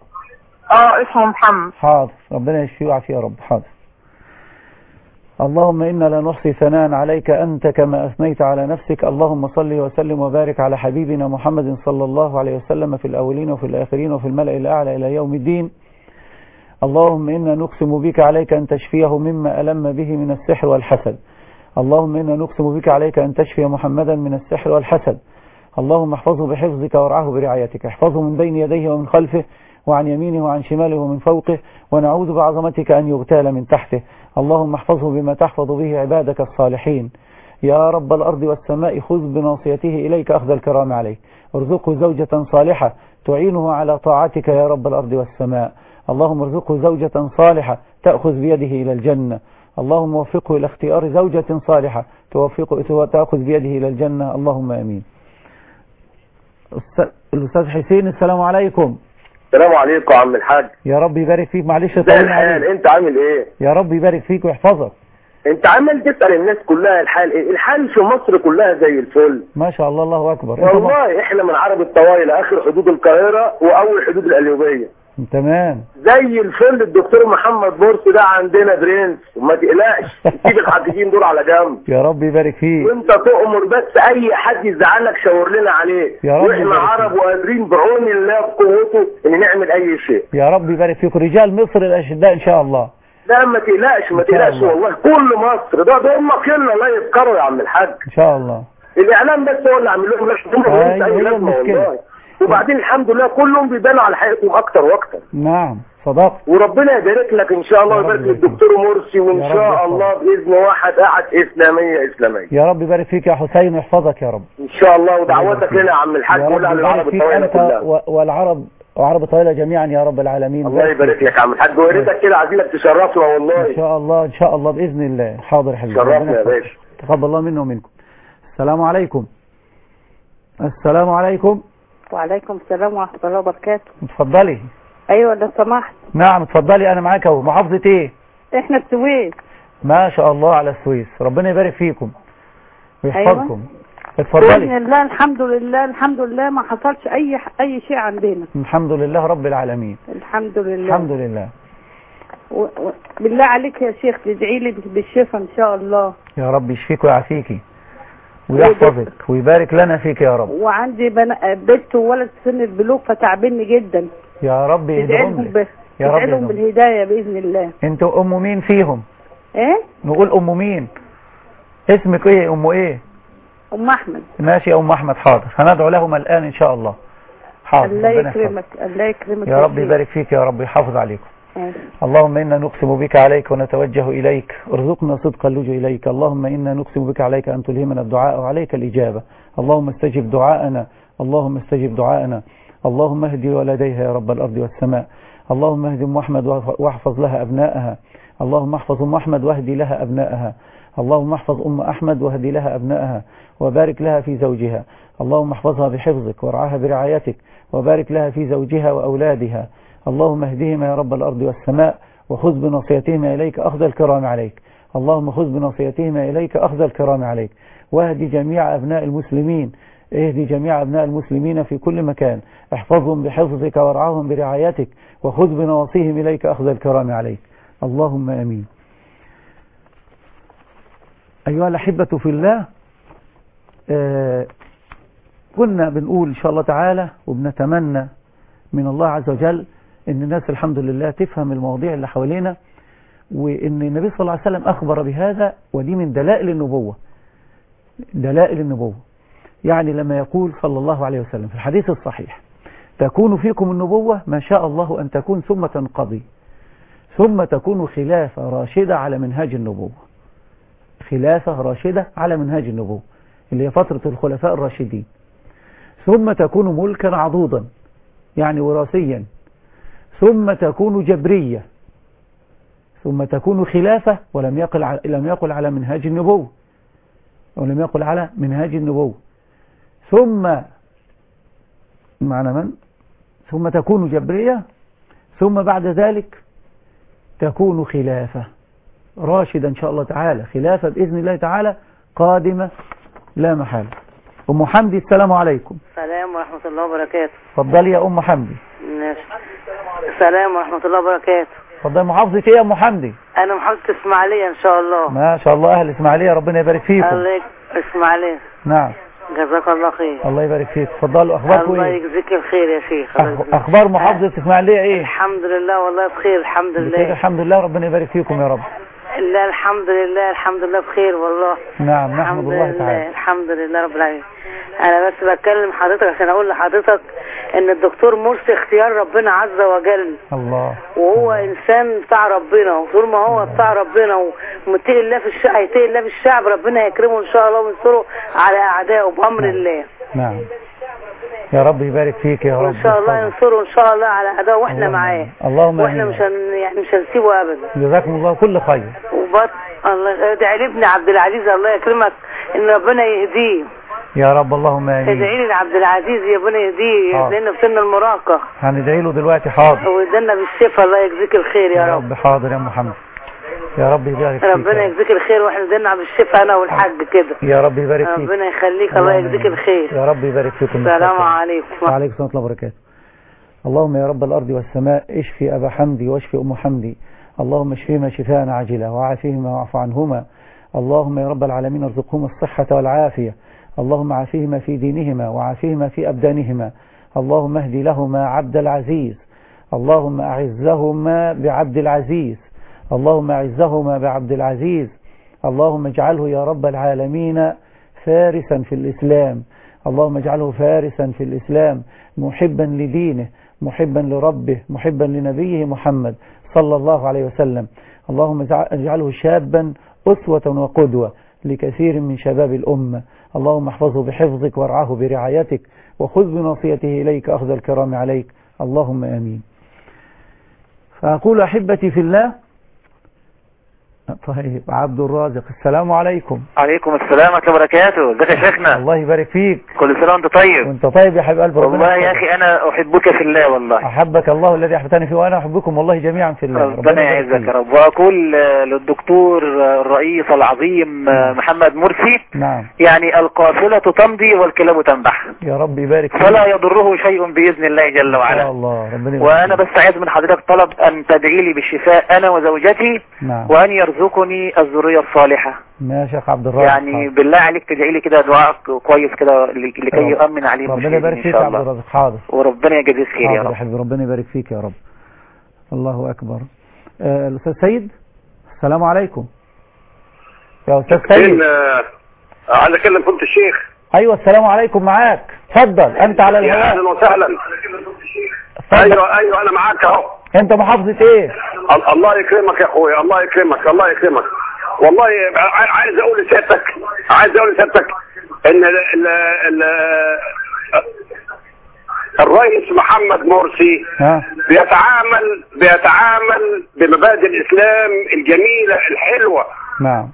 Speaker 1: اه اسمه محمد
Speaker 2: حاضر ربنا يشفيه ويعافيه يا رب حاضر اللهم إنا لا نحصي ثناء عليك أنت كما أثنيت على نفسك اللهم صل وسلم وبارك على حبيبنا محمد صلى الله عليه وسلم في الأولين وفي الآخرين وفي الملأ الأعلى إلى يوم الدين اللهم إنا نقسم بك عليك أن تشفيه مما ألم به من السحر والحسد اللهم إنا نقسم بك عليك أن تشفي محمدا من السحر والحسد اللهم احفظه بحفظك وارعاه برعايتك احفظه من بين يديه ومن خلفه وعن يمينه وعن شماله ومن فوقه ونعوذ بعظمتك أن يغتال من تحته اللهم احفظه بما تحفظ به عبادك الصالحين يا رب الأرض والسماء خذ بناصيته إليك أخذ الكرام عليه ارزقه زوجة صالحة تعينه على طاعتك يا رب الأرض والسماء اللهم ارزقه زوجة صالحة تأخذ بيده إلى الجنة اللهم وفقه إلى اختيار زوجة صالحة توفقه تأخذ بيده إلى الجنة اللهم أمين أستاذ- الأستاذ حسين السلام عليكم
Speaker 11: السلام عليكم يا عم الحاج
Speaker 2: يا رب يبارك فيك معلش
Speaker 11: ازي
Speaker 2: طولنا
Speaker 11: الحال
Speaker 2: عليك
Speaker 11: انت عامل ايه
Speaker 2: يا رب يبارك فيك ويحفظك
Speaker 11: انت عمال تسأل الناس كلها الحال ايه الحال في مصر كلها زي الفل
Speaker 2: ما شاء الله الله أكبر أنت
Speaker 11: والله احنا من عرب الطوائل اخر حدود القاهرة واول حدود القليوبية
Speaker 2: م- تمام
Speaker 11: زي الفل الدكتور محمد مرسي ده عندنا برنس وما تقلقش سيب الحقيقيين دول على جنب
Speaker 2: يا رب يبارك فيك
Speaker 11: وانت تؤمر بس اي حد يزعلك شاور لنا عليه
Speaker 2: يا رب
Speaker 11: واحنا
Speaker 2: يبارك
Speaker 11: عرب وقادرين بعون الله بقوته ان نعمل اي شيء
Speaker 2: يا رب يبارك فيك رجال مصر الأشداء إن شاء الله
Speaker 11: لا ما تقلقش ما
Speaker 2: إن شاء
Speaker 11: تقلقش
Speaker 2: الله.
Speaker 11: والله كل مصر ده ده هم كلنا لا يذكروا يا عم الحاج
Speaker 2: إن شاء الله
Speaker 11: الاعلام بس هو اللي عامل لهم لازمه هم
Speaker 2: أيوة،
Speaker 11: ملهمش اي
Speaker 2: هي
Speaker 11: لازمه
Speaker 2: المشكلة.
Speaker 11: والله وبعدين الحمد لله كلهم بيبانوا على حقيقتهم اكتر واكتر
Speaker 2: نعم صدقت
Speaker 11: وربنا يبارك لك ان شاء الله
Speaker 2: يا رب
Speaker 11: ويبارك
Speaker 2: يبارك
Speaker 11: للدكتور مرسي وان
Speaker 2: يا رب
Speaker 11: شاء
Speaker 2: يحفظك.
Speaker 11: الله باذن واحد قاعد اسلاميه اسلاميه
Speaker 2: يا رب يبارك فيك يا حسين ويحفظك يا رب
Speaker 11: ان شاء الله ودعواتك لنا يا عم الحاج
Speaker 2: يا رب
Speaker 11: ولا
Speaker 2: يبارك
Speaker 11: للعرب
Speaker 2: فيك
Speaker 11: الطويله
Speaker 2: أنت
Speaker 11: كلها
Speaker 2: و- والعرب وعرب طويلة جميعا يا رب العالمين
Speaker 11: الله يبارك لك يا عم الحاج ويريدك كده عايزينك تشرفنا
Speaker 2: إن
Speaker 11: والله
Speaker 2: شاء الله إن شاء الله بإذن الله حاضر يا حبيبي
Speaker 11: شرفنا
Speaker 2: ربنا
Speaker 11: يا
Speaker 2: يحفظك.
Speaker 11: باشا
Speaker 2: تقبل الله منا ومنكم السلام عليكم السلام عليكم
Speaker 4: وعليكم السلام ورحمة الله وبركاته
Speaker 2: اتفضلي
Speaker 4: أيوة لو سمحت
Speaker 2: نعم اتفضلي أنا معاك أهو محافظة إيه
Speaker 4: إحنا السويس
Speaker 2: ما شاء الله على السويس ربنا يبارك فيكم ويحفظكم
Speaker 4: بإذن
Speaker 2: اتفضلي
Speaker 4: الله الحمد لله الحمد لله ما حصلش أي أي شيء عندنا
Speaker 2: الحمد لله رب العالمين
Speaker 4: الحمد لله
Speaker 2: الحمد لله
Speaker 4: و... و... بالله عليك يا شيخ تدعي لي بالشفاء إن شاء الله
Speaker 2: يا رب يشفيك ويعافيكي ويحفظك ويبارك لنا فيك يا رب
Speaker 4: وعندي بنا... بنت وولد في سن البلوغ فتعبني جدا
Speaker 2: يا رب
Speaker 4: تدعي
Speaker 2: يهدهم
Speaker 4: لهم
Speaker 2: لك
Speaker 4: ب...
Speaker 2: يا رب
Speaker 4: تدعي لهم
Speaker 2: يهدهم
Speaker 4: بالهداية بإذن الله
Speaker 2: انتوا ام مين فيهم
Speaker 4: إيه
Speaker 2: نقول ام مين اسمك ايه ام ايه
Speaker 4: أم أحمد
Speaker 2: ماشي يا ام احمد حاضر هندعو لهم الان ان شاء الله حاضر
Speaker 4: الله
Speaker 2: ربنا يحفظك.
Speaker 4: يكرمك الله يكرمك
Speaker 2: يا رب
Speaker 4: شيخ.
Speaker 2: يبارك فيك يا رب يحافظ عليكم
Speaker 4: آه.
Speaker 2: اللهم إنا نقسم بك عليك ونتوجه إليك ارزقنا صدق اللجوء إليك اللهم إنا نقسم بك عليك أن تلهمنا الدعاء وعليك الإجابة اللهم استجب دعاءنا اللهم استجب دعاءنا اللهم اهدي ولديها يا رب الأرض والسماء اللهم اهد أم أحمد واحفظ لها أبناءها اللهم احفظ أم أحمد واهدي لها أبناءها اللهم احفظ أم أحمد واهدي لها أبنائها وبارك لها في زوجها اللهم احفظها بحفظك وارعاها برعايتك وبارك لها في زوجها وأولادها اللهم اهدهما يا رب الأرض والسماء وخذ بنصيتهما إليك أخذ الكرام عليك اللهم خذ بنصيتهما إليك أخذ الكرام عليك واهدي جميع أبناء المسلمين اهدي جميع أبناء المسلمين في كل مكان احفظهم بحفظك وارعاهم برعايتك وخذ بنواصيهم إليك أخذ الكرام عليك اللهم أمين أيها الأحبة في الله آه كنا بنقول إن شاء الله تعالى وبنتمنى من الله عز وجل ان الناس الحمد لله تفهم المواضيع اللي حوالينا وإن النبي صلى الله عليه وسلم أخبر بهذا ودي من دلائل النبوة دلائل النبوة يعني لما يقول صلى الله عليه وسلم في الحديث الصحيح تكون فيكم النبوة ما شاء الله أن تكون ثم تنقضي ثم تكون خلافة راشدة على منهاج النبوة خلافة راشدة على منهاج النبوة اللي هي فترة الخلفاء الراشدين ثم تكون ملكا عضوضا يعني وراثيا ثم تكون جبرية ثم تكون خلافة ولم يقل على لم يقل على منهاج النبوة ولم يقل على منهاج النبوة ثم معنى من ثم تكون جبرية ثم بعد ذلك تكون خلافة راشدة إن شاء الله تعالى خلافة بإذن الله تعالى قادمة لا محالة أم حمدي السلام عليكم
Speaker 3: السلام ورحمة الله وبركاته
Speaker 2: اتفضلي يا أم حمدي
Speaker 3: ماشي. السلام ورحمة الله وبركاته
Speaker 2: اتفضلي محافظة ايه يا أم حمدي
Speaker 3: أنا محافظة إسماعيلية إن شاء الله
Speaker 2: ما شاء الله أهل إسماعيلية ربنا يبارك فيكم
Speaker 3: الله يك- إسماعيلية
Speaker 2: نعم
Speaker 3: جزاك الله خير
Speaker 2: الله يبارك فيك اتفضلوا أخباركم
Speaker 3: الله
Speaker 2: ايه
Speaker 3: يجزيك الخير يا شيخ الله
Speaker 2: أخ-
Speaker 3: يجزيك.
Speaker 2: أخبار محافظة إسماعيلية ايه
Speaker 3: الحمد لله والله بخير الحمد
Speaker 2: بخير
Speaker 3: لله
Speaker 2: الحمد لله ربنا يبارك فيكم يا رب
Speaker 3: لا الحمد لله الحمد لله بخير والله
Speaker 2: نعم نحمد
Speaker 3: الحمد
Speaker 2: الله
Speaker 3: لله
Speaker 2: تعالى
Speaker 3: الحمد لله رب العالمين انا بس بتكلم حضرتك عشان اقول لحضرتك ان الدكتور مرسي اختيار ربنا عز وجل
Speaker 2: الله
Speaker 3: وهو انسان بتاع ربنا وطول ما هو بتاع ربنا ومتقي الله في الشعب هيتقي الله في الشعب ربنا هيكرمه ان شاء الله وينصره على اعدائه بامر الله
Speaker 2: نعم يا رب يبارك فيك يا رب
Speaker 3: وان شاء الله ينصره ان شاء الله على اعدائه واحنا معاه
Speaker 2: اللهم
Speaker 3: واحنا
Speaker 2: آمين.
Speaker 3: مش هن يعني مش هنسيبه ابدا
Speaker 2: جزاكم الله كل خير
Speaker 3: وبط الله ادعي لابن عبد العزيز الله يكرمك ان ربنا يهديه
Speaker 2: يا رب اللهم امين
Speaker 3: ادعي لي لعبد العزيز يا ربنا يهديه
Speaker 2: حاضر.
Speaker 3: لانه في سن المراهقه
Speaker 2: هندعي له دلوقتي حاضر
Speaker 3: ويدنا بالشفاء الله يجزيك الخير يا
Speaker 2: يا
Speaker 3: رب
Speaker 2: رب حاضر يا محمد يا رب يبارك فيك
Speaker 3: ربنا يجزيك الخير واحنا دنا بالشفاء انا والحاج كده
Speaker 2: يا رب يبارك فيك
Speaker 3: ربنا يخليك الله
Speaker 2: اللهم
Speaker 3: يجزيك
Speaker 2: آمين.
Speaker 3: الخير
Speaker 2: يا رب يبارك فيكم
Speaker 3: السلام عليكم
Speaker 2: وعليكم السلام ورحمة الله وبركاته اللهم يا رب الأرض والسماء اشفي أبا حمدي واشفي أم حمدي اللهم اشفيهما شفاء عاجلا وعافيهما واعف عنهما اللهم يا رب العالمين ارزقهما الصحة والعافية اللهم عافيهما في دينهما وعافيهما في أبدانهما اللهم اهدي لهما عبد العزيز اللهم أعزهما بعبد العزيز اللهم أعزهما بعبد العزيز اللهم اجعله يا رب العالمين فارسا في الإسلام اللهم اجعله فارسا في الإسلام محبا لدينه محبا لربه محبا لنبيه محمد صلى الله عليه وسلم اللهم اجع- اجعله شابا أسوة وقدوة لكثير من شباب الأمة اللهم احفظه بحفظك وارعاه برعايتك وخذ بناصيته إليك أخذ الكرام عليك اللهم آمين فأقول أحبتي في الله طيب عبد الرازق السلام عليكم
Speaker 5: عليكم السلام ورحمة الله وبركاته ازيك يا شيخنا
Speaker 2: الله يبارك فيك
Speaker 5: كل سنة وانت طيب
Speaker 2: وانت طيب يا حبيب قلبي ربنا
Speaker 5: والله يا
Speaker 2: يحفظك.
Speaker 5: اخي انا احبك في الله والله
Speaker 2: أحبك الله الذي أحبتني فيه وأنا أحبكم والله جميعا في الله
Speaker 5: ربنا
Speaker 2: يبارك
Speaker 5: يعزك
Speaker 2: فيك.
Speaker 5: يا رب واقول آه، للدكتور آه، الرئيس العظيم آه، محمد مرسي
Speaker 2: نعم
Speaker 5: يعني القافلة تمضي والكلاب تنبح
Speaker 2: يا رب يبارك فيك
Speaker 5: فلا يضره شيء بإذن الله جل
Speaker 2: إن شاء
Speaker 5: وعلا
Speaker 2: الله ربنا يبارك
Speaker 5: وانا بس عايز من حضرتك طلب ان تدعي لي بالشفاء انا وزوجتي
Speaker 2: نعم
Speaker 5: وان يرزقني الذرية الصالحة
Speaker 2: يا شيخ عبد الرازق
Speaker 5: يعني بالله عليك تدعي لي كده دعاء كويس كده لكي
Speaker 2: رب-
Speaker 5: يؤمن عليهم
Speaker 2: ربنا
Speaker 5: المشركين
Speaker 2: يبارك
Speaker 5: ان
Speaker 2: فيك
Speaker 5: شاء
Speaker 2: يا عبد
Speaker 5: الله
Speaker 2: الرازق حاضر
Speaker 5: وربنا يجزيك خير يا
Speaker 2: حاضر يا
Speaker 5: رب
Speaker 2: حبيبي ربنا يبارك فيك يا رب الله أكبر آه، الأستاذ سيد السلام عليكم يا أستاذ سيد
Speaker 6: فين آه، عايز اكلم فضيله الشيخ
Speaker 2: أيوة السلام عليكم معاك اتفضل أنت على
Speaker 6: يا
Speaker 2: الهواء
Speaker 6: اهلا وسهلا
Speaker 2: اتفضل.
Speaker 6: ايوه ايوه انا معاك اهو
Speaker 2: أنت محافظة إيه
Speaker 6: ال- الله يكرمك يا اخويا الله يكرمك الله يكرمك والله ع- عايز اقول لسيادتك عايز اقول لسيادتك ان ال ال ال الرئيس محمد مرسي
Speaker 2: ها
Speaker 6: بيتعامل بيتعامل بمبادئ الاسلام الجميله الحلوه
Speaker 2: نعم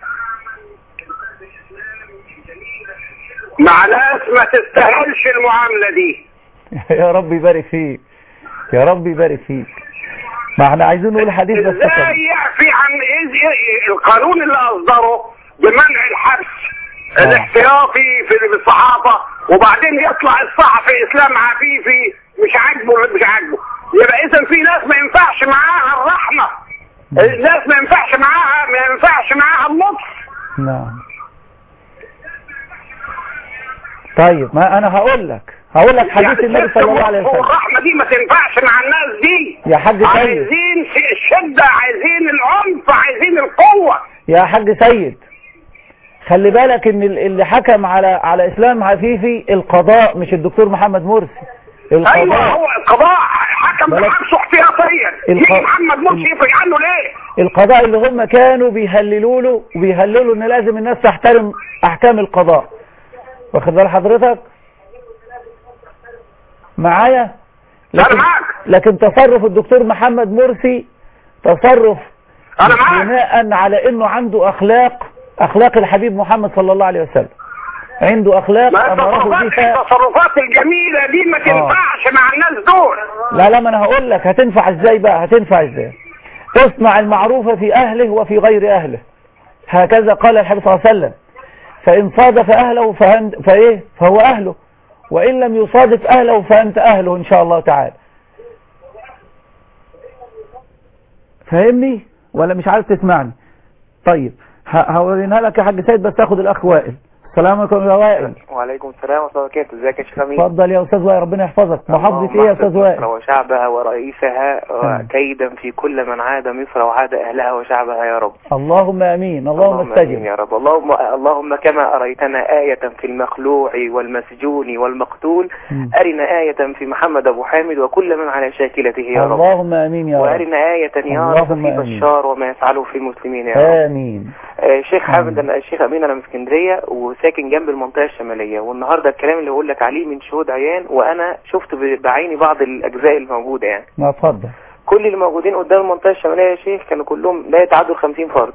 Speaker 6: مع ناس ما تستاهلش المعامله دي
Speaker 2: يا رب يبارك فيك يا رب يبارك فيك ما احنا عايزين نقول حديث بس كده.
Speaker 6: ازاي يعفي عن إز- القانون اللي اصدره بمنع الحبس الاحتياطي في في الصحافه وبعدين يطلع الصحفي اسلام عفيفي مش عاجبه مش عاجبه يبقى اذا في ناس ما ينفعش معاها الرحمه الناس ما ينفعش معاها ما ينفعش معاها اللطف
Speaker 2: نعم طيب ما انا هقول لك هقول لك حديث النبي صلى الله عليه وسلم
Speaker 6: والرحمة دي ما تنفعش مع الناس دي
Speaker 2: يا حاج سيد
Speaker 6: عايزين الشدة عايزين العنف عايزين القوة
Speaker 2: يا حاج سيد خلي بالك ان ال- اللي حكم على على اسلام عفيفي القضاء مش الدكتور محمد مرسي
Speaker 6: ايوه
Speaker 2: القضاء
Speaker 6: هو القضاء حكم
Speaker 2: بلد-
Speaker 6: بحبسه احتياطيا
Speaker 2: الق-
Speaker 6: يجي محمد مرسي يفرج عنه ليه؟
Speaker 2: القضاء اللي هم كانوا بيهللوا له وبيهللوا ان لازم الناس تحترم احكام القضاء واخد بال حضرتك معايا لكن, لكن تصرف الدكتور محمد مرسي تصرف
Speaker 6: انا معاك
Speaker 2: بناء على انه عنده اخلاق اخلاق الحبيب محمد صلى الله عليه وسلم عنده اخلاق
Speaker 6: ما
Speaker 2: امره
Speaker 6: التصرفات
Speaker 2: بها
Speaker 6: التصرفات الجميلة دي ما تنفعش مع الناس دول
Speaker 2: لا لا ما انا هقول لك هتنفع ازاي بقى هتنفع ازاي اصنع المعروف في اهله وفي غير اهله هكذا قال الحبيب صلى الله عليه وسلم فان صادف اهله فهن فايه فهو اهله وان لم يصادف اهله فانت اهله ان شاء الله تعالى فاهمني ولا مش عارف تسمعني طيب ه- هورينها لك يا حاج سيد بس تاخد الاخ وائل السلام عليكم يا وائل
Speaker 7: وعليكم السلام ورحمة الله وبركاته ازيك يا شيخ امين
Speaker 2: اتفضل يا استاذ وائل ربنا يحفظك محافظة ايه يا استاذ وائل
Speaker 7: وشعبها ورئيسها كيدا في كل من عاد مصر وعاد اهلها وشعبها يا رب
Speaker 2: اللهم امين اللهم
Speaker 7: آمين
Speaker 2: استجب
Speaker 7: يا رب اللهم اللهم كما أريتنا آية في المخلوع والمسجون والمقتول أرنا آية في محمد أبو حامد وكل من على شاكلته يا رب
Speaker 2: اللهم امين يا رب
Speaker 7: وأرنا آية يا رب
Speaker 2: اللهم
Speaker 7: في
Speaker 2: آمين.
Speaker 7: بشار وما يفعله في المسلمين يا رب
Speaker 2: امين
Speaker 7: آه، شيخ حامد انا الشيخ امين انا من اسكندريه وساكن جنب المنطقه الشماليه والنهارده الكلام اللي بقول لك عليه من شهود عيان وانا شفت ب- بعيني بعض الاجزاء الموجوده يعني
Speaker 2: ما اتفضل
Speaker 7: كل اللي موجودين قدام المنطقه الشماليه يا شيخ كانوا كلهم لا يتعدوا ال 50 فرد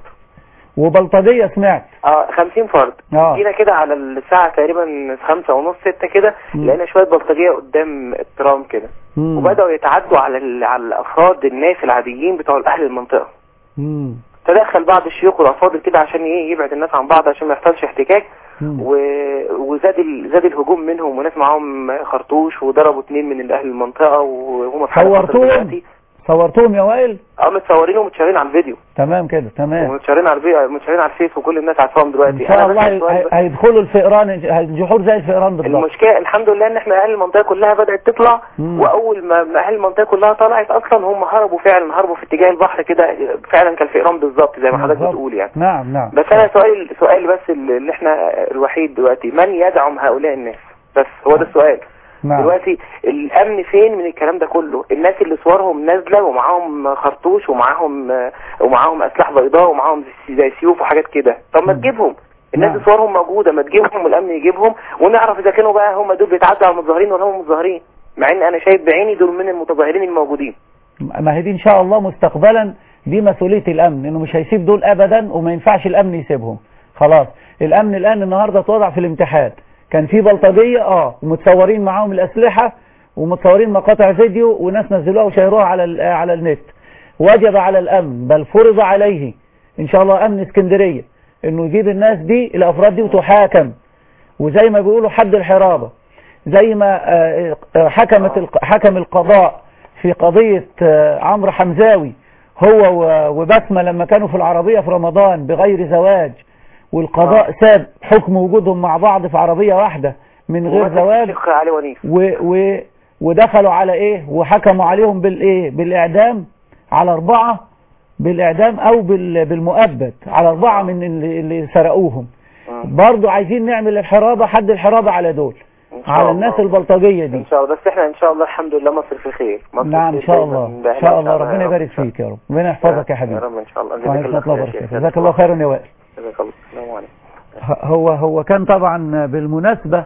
Speaker 2: وبلطجية سمعت
Speaker 7: اه 50 فرد
Speaker 2: اه
Speaker 7: جينا كده على الساعه تقريبا خمسة ونص ستة كده
Speaker 2: مم.
Speaker 7: لقينا شويه بلطجيه قدام الترام كده
Speaker 2: مم.
Speaker 7: وبداوا يتعدوا على ال... على الافراد الناس العاديين بتوع اهل المنطقه
Speaker 2: مم.
Speaker 7: تدخل بعض الشيوخ والافاضل كده عشان ايه يبعد الناس عن بعض عشان ما يحصلش احتكاك و... وزاد ال... زاد الهجوم منهم وناس معاهم خرطوش وضربوا اتنين من اهل المنطقه وهم في حالة خطر
Speaker 2: صورتهم
Speaker 7: دلوقتي.
Speaker 2: صورتهم يا وائل
Speaker 7: اه متصورين ومتشارين على الفيديو
Speaker 2: تمام كده تمام
Speaker 7: ومتشارين على الفيديو متشارين على الفيس وكل الناس عارفاهم دلوقتي
Speaker 2: ان شاء
Speaker 7: بس
Speaker 2: الله
Speaker 7: السؤال
Speaker 2: هي-
Speaker 7: بس-
Speaker 2: هيدخلوا الفئران الجحور زي الفئران بالضبط
Speaker 7: المشكله الحمد لله ان احنا اهل المنطقه كلها بدات تطلع
Speaker 2: مم.
Speaker 7: واول ما ما اهل المنطقه كلها طلعت اصلا هم هربوا فعلا هربوا في اتجاه البحر كده فعلا كالفئران بالظبط زي ما حضرتك
Speaker 2: بالظبط.
Speaker 7: بتقول يعني
Speaker 2: نعم نعم
Speaker 7: بس انا سؤال سؤال بس اللي احنا الوحيد دلوقتي من يدعم هؤلاء الناس بس هو ده السؤال
Speaker 2: نعم
Speaker 7: دلوقتي الامن فين من الكلام ده كله الناس اللي صورهم نازله ومعاهم خرطوش ومعاهم ومعاهم اسلحه بيضاء ومعاهم زي سيوف وحاجات كده طب ما تجيبهم الناس
Speaker 2: نعم.
Speaker 7: دي صورهم موجوده ما تجيبهم والامن يجيبهم ونعرف اذا كانوا بقى هم دول بيتعدوا على المتظاهرين ولا هم متظاهرين مع ان انا شايف بعيني دول من المتظاهرين الموجودين
Speaker 2: ما هي دي ان شاء الله مستقبلا دي مسؤولية الامن انه مش هيسيب دول ابدا وما ينفعش الامن يسيبهم خلاص الامن الان النهاردة اتوضع في الامتحان كان في بلطجية اه ومتصورين معاهم الاسلحة ومتصورين مقاطع فيديو وناس نزلوها وشيروها على ال- على النت وجب على الامن بل فرض عليه ان شاء الله امن اسكندرية انه يجيب الناس دي الافراد دي وتحاكم وزي ما بيقولوا حد الحرابة زي ما آه، آه، حكمت الق- حكم القضاء في قضية آه، عمرو حمزاوي هو و- وبسمة لما كانوا في العربية في رمضان بغير زواج والقضاء ساب حكم وجودهم مع بعض في عربية واحدة من غير
Speaker 7: ومسك
Speaker 2: زواج
Speaker 7: الشيخ علي ونيس
Speaker 2: و و ودخلوا على ايه وحكموا عليهم بالايه بالاعدام على اربعة بالاعدام او بال بالمؤبد على اربعة من اللي, اللي سرقوهم برضو عايزين نعمل الحرابة حد الحرابة على دول
Speaker 7: شاء
Speaker 2: على
Speaker 7: الله.
Speaker 2: الناس البلطجية دي
Speaker 7: ان شاء الله بس احنا ان شاء الله الحمد لله مصر في خير مصر
Speaker 2: نعم
Speaker 7: في
Speaker 2: ان شاء
Speaker 7: دايماً
Speaker 2: الله
Speaker 7: بأهلها
Speaker 2: ان شاء الله
Speaker 7: يا
Speaker 2: ربنا
Speaker 7: رب.
Speaker 2: يبارك فيك يا رب ربنا يحفظك يا
Speaker 7: يا
Speaker 2: حبيبي
Speaker 7: رب ان شاء الله
Speaker 2: وعليكم
Speaker 7: جزاك الله
Speaker 2: الله
Speaker 7: خير يا
Speaker 2: وبركاته
Speaker 7: شيخ.
Speaker 2: جزاك الله خيرا يا وائل
Speaker 7: جزاك الله السلام عليكم
Speaker 2: ه- هو هو كان طبعا بالمناسبة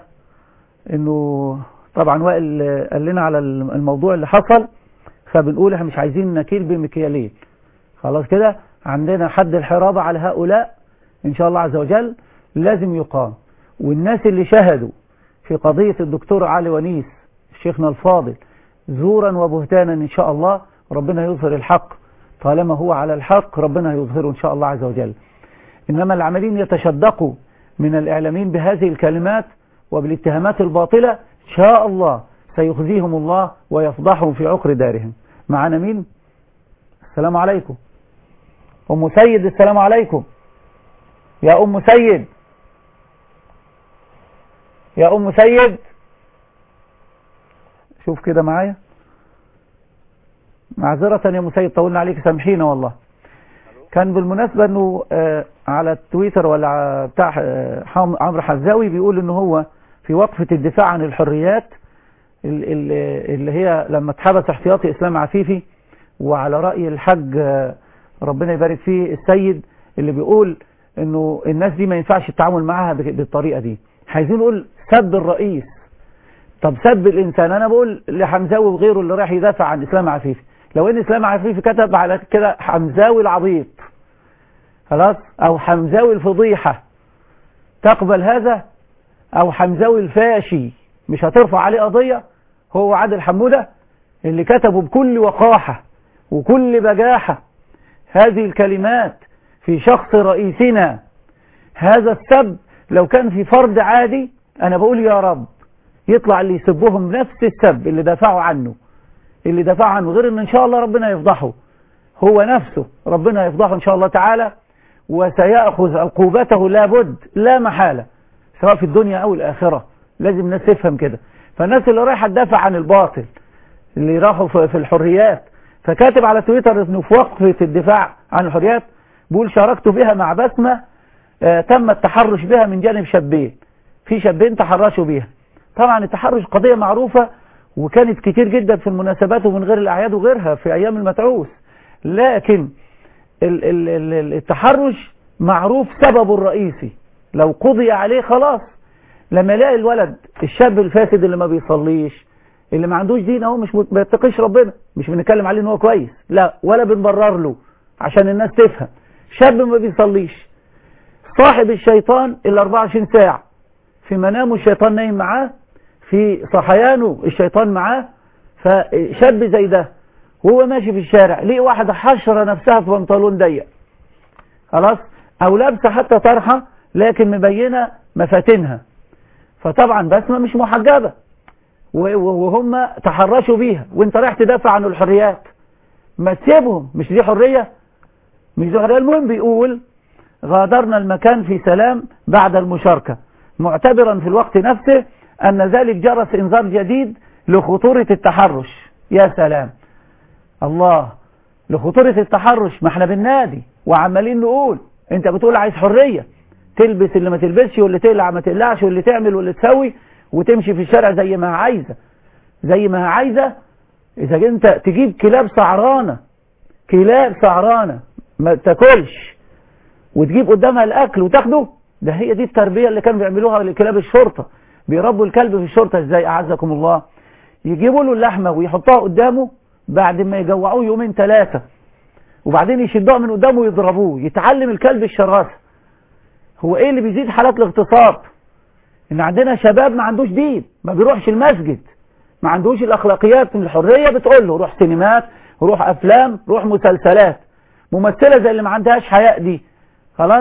Speaker 2: انه طبعا وائل قال لنا على الموضوع اللي حصل فبنقول احنا مش عايزين نكيل بمكيالين خلاص كده عندنا حد الحرابة على هؤلاء ان شاء الله عز وجل لازم يقام والناس اللي شهدوا في قضية الدكتور علي ونيس شيخنا الفاضل زورا وبهتانا ان شاء الله ربنا يظهر الحق طالما هو على الحق ربنا يظهره ان شاء الله عز وجل إنما العاملين يتشدقوا من الإعلاميين بهذه الكلمات وبالاتهامات الباطلة إن شاء الله سيخزيهم الله ويفضحهم في عقر دارهم معنا مين السلام عليكم أم سيد السلام عليكم يا أم سيد يا ام سيد شوف كده معايا معذرة يا ام سيد طولنا عليك سامحينا والله كان بالمناسبة انه آه على التويتر ولا ع- بتاع آه، حام- عمرو حزاوي بيقول انه هو في وقفة الدفاع عن الحريات ال- ال- اللي هي لما اتحبس احتياطي اسلام عفيفي وعلى رأي الحاج آه، ربنا يبارك فيه السيد اللي بيقول انه الناس دي ما ينفعش التعامل معاها بك- بالطريقة دي عايزين نقول سب الرئيس طب سب الانسان انا بقول لحمزاوي وغيره اللي رايح يدافع عن اسلام عفيفي لو ان اسلام عفيفي كتب على كده حمزاوي العبيط خلاص او حمزاوي الفضيحة تقبل هذا او حمزاوي الفاشي مش هترفع عليه قضية هو عادل حمودة اللي كتبوا بكل وقاحة وكل بجاحة هذه الكلمات في شخص رئيسنا هذا السب لو كان في فرد عادي انا بقول يا رب يطلع اللي يسبهم نفس السب اللي دافعوا عنه اللي دافعوا عنه غير ان ان شاء الله ربنا يفضحه هو نفسه ربنا يفضحه ان شاء الله تعالى وسيأخذ عقوبته لابد لا محالة سواء في الدنيا او الاخرة لازم الناس تفهم كده فالناس اللي رايحة تدافع عن الباطل اللي راحوا في في الحريات فكاتب على تويتر انه في وقفة الدفاع عن الحريات بيقول شاركت بها مع بسمة آه، تم التحرش بها من جانب شابين في شابين تحرشوا بيها طبعا التحرش قضية معروفة وكانت كتير جدا في المناسبات ومن غير الأعياد وغيرها في أيام المتعوس لكن ال- ال- ال- ال- التحرش معروف سببه الرئيسي لو قضي عليه خلاص لما يلاقي الولد الشاب الفاسد اللي ما بيصليش اللي ما عندوش دين اهو مش مت- ما يتقيش ربنا مش بنتكلم عليه ان هو كويس لا ولا بنبرر له عشان الناس تفهم شاب ما بيصليش صاحب الشيطان ال 24 ساعة في منامه الشيطان نايم معاه في صحيانه الشيطان معاه فشاب زي ده وهو ماشي في الشارع ليه واحدة حشرة نفسها في بنطلون ضيق خلاص او لابسة حتى طرحة لكن مبينة مفاتنها فطبعا بسمة مش محجبة و- و- وهم تحرشوا بيها وانت رايح تدافع عن الحريات ما تسيبهم مش دي حرية مش دي حرية المهم بيقول غادرنا المكان في سلام بعد المشاركة معتبرا في الوقت نفسه أن ذلك جرس إنذار جديد لخطورة التحرش يا سلام الله لخطورة التحرش ما احنا بالنادي وعمالين نقول انت بتقول عايز حرية تلبس اللي ما تلبسش واللي تقلع ما تقلعش واللي تعمل واللي تسوي وتمشي في الشارع زي ما هي عايزة زي ما هي عايزة اذا انت تجيب كلاب سعرانة كلاب سعرانة ما تاكلش وتجيب قدامها الاكل وتاخده ده هي دي التربية اللي كانوا بيعملوها لكلاب الشرطة بيربوا الكلب في الشرطة ازاي اعزكم الله يجيبوا له اللحمة ويحطوها قدامه بعد ما يجوعوه يومين ثلاثة وبعدين يشدوها من قدامه ويضربوه يتعلم الكلب الشراسة هو ايه اللي بيزيد حالات الاغتصاب ان عندنا شباب ما عندوش دين ما بيروحش المسجد ما عندوش الاخلاقيات من الحرية بتقول له روح سينمات روح افلام روح مسلسلات ممثلة زي اللي ما عندهاش حياء دي خلاص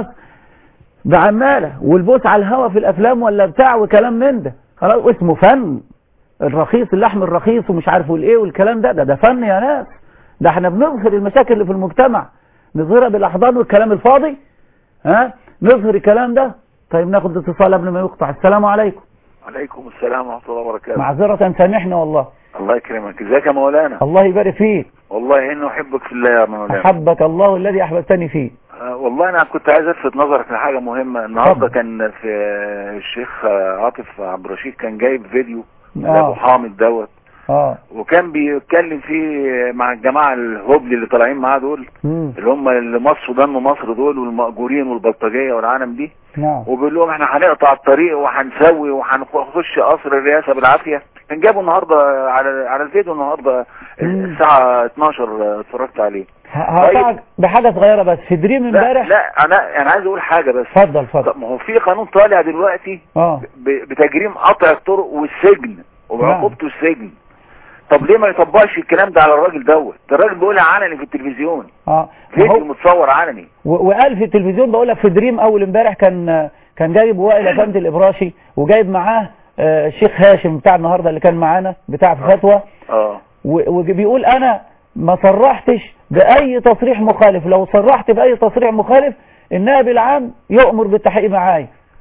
Speaker 2: بعمالة والبوس على الهوا في الافلام ولا بتاع وكلام من ده خلاص اسمه فن الرخيص اللحم الرخيص ومش عارف الايه والكلام ده ده ده فن يا ناس ده احنا بنظهر المشاكل اللي في المجتمع نظهرها بالاحضان والكلام الفاضي ها نظهر الكلام ده طيب ناخد اتصال قبل ما يقطع السلام عليكم
Speaker 8: عليكم السلام ورحمة الله وبركاته
Speaker 2: معذرة سامحنا والله
Speaker 8: الله يكرمك ازيك يا مولانا
Speaker 2: الله يبارك فيك
Speaker 8: والله انه احبك في الله يا مولانا
Speaker 2: احبك الله الذي احببتني فيه
Speaker 8: آه، والله انا كنت عايز الفت نظرك لحاجة مهمة النهاردة كان في الشيخ آه، عاطف عبد الرشيد كان جايب فيديو
Speaker 2: آه.
Speaker 8: لابو حامد دوت
Speaker 2: اه
Speaker 8: وكان بيتكلم فيه مع الجماعة الهبل اللي طالعين معاه دول
Speaker 2: مم.
Speaker 8: اللي هم اللي مصر دم مصر دول والمأجورين والبلطجية والعالم دي
Speaker 2: نعم
Speaker 8: وبيقول لهم احنا هنقطع الطريق وهنسوي وهنخش قصر الرئاسة بالعافية كان جابوا النهاردة على على الفيديو النهاردة الساعة 12 اتفرجت عليه
Speaker 2: هقطعك بحاجة صغيرة بس في دريم
Speaker 8: لا
Speaker 2: امبارح
Speaker 8: لا انا انا عايز اقول حاجة بس
Speaker 2: اتفضل اتفضل
Speaker 8: طب ما هو في قانون طالع دلوقتي
Speaker 2: اه
Speaker 8: ب- بتجريم قطع الطرق والسجن وعقوبته السجن طب ليه ما يطبقش الكلام ده على الراجل دوت ده الراجل بيقولها علني في التلفزيون
Speaker 2: اه
Speaker 8: فيديو متصور علني
Speaker 2: و- وقال في التلفزيون بقول لك في دريم اول امبارح كان كان جايب وائل افندي الابراشي وجايب معاه آه، الشيخ هاشم بتاع النهارده اللي كان معانا بتاع فتوى
Speaker 8: اه
Speaker 2: و- وبيقول انا ما صرحتش باي تصريح مخالف لو صرحت باي تصريح مخالف النائب العام يؤمر بالتحقيق معايا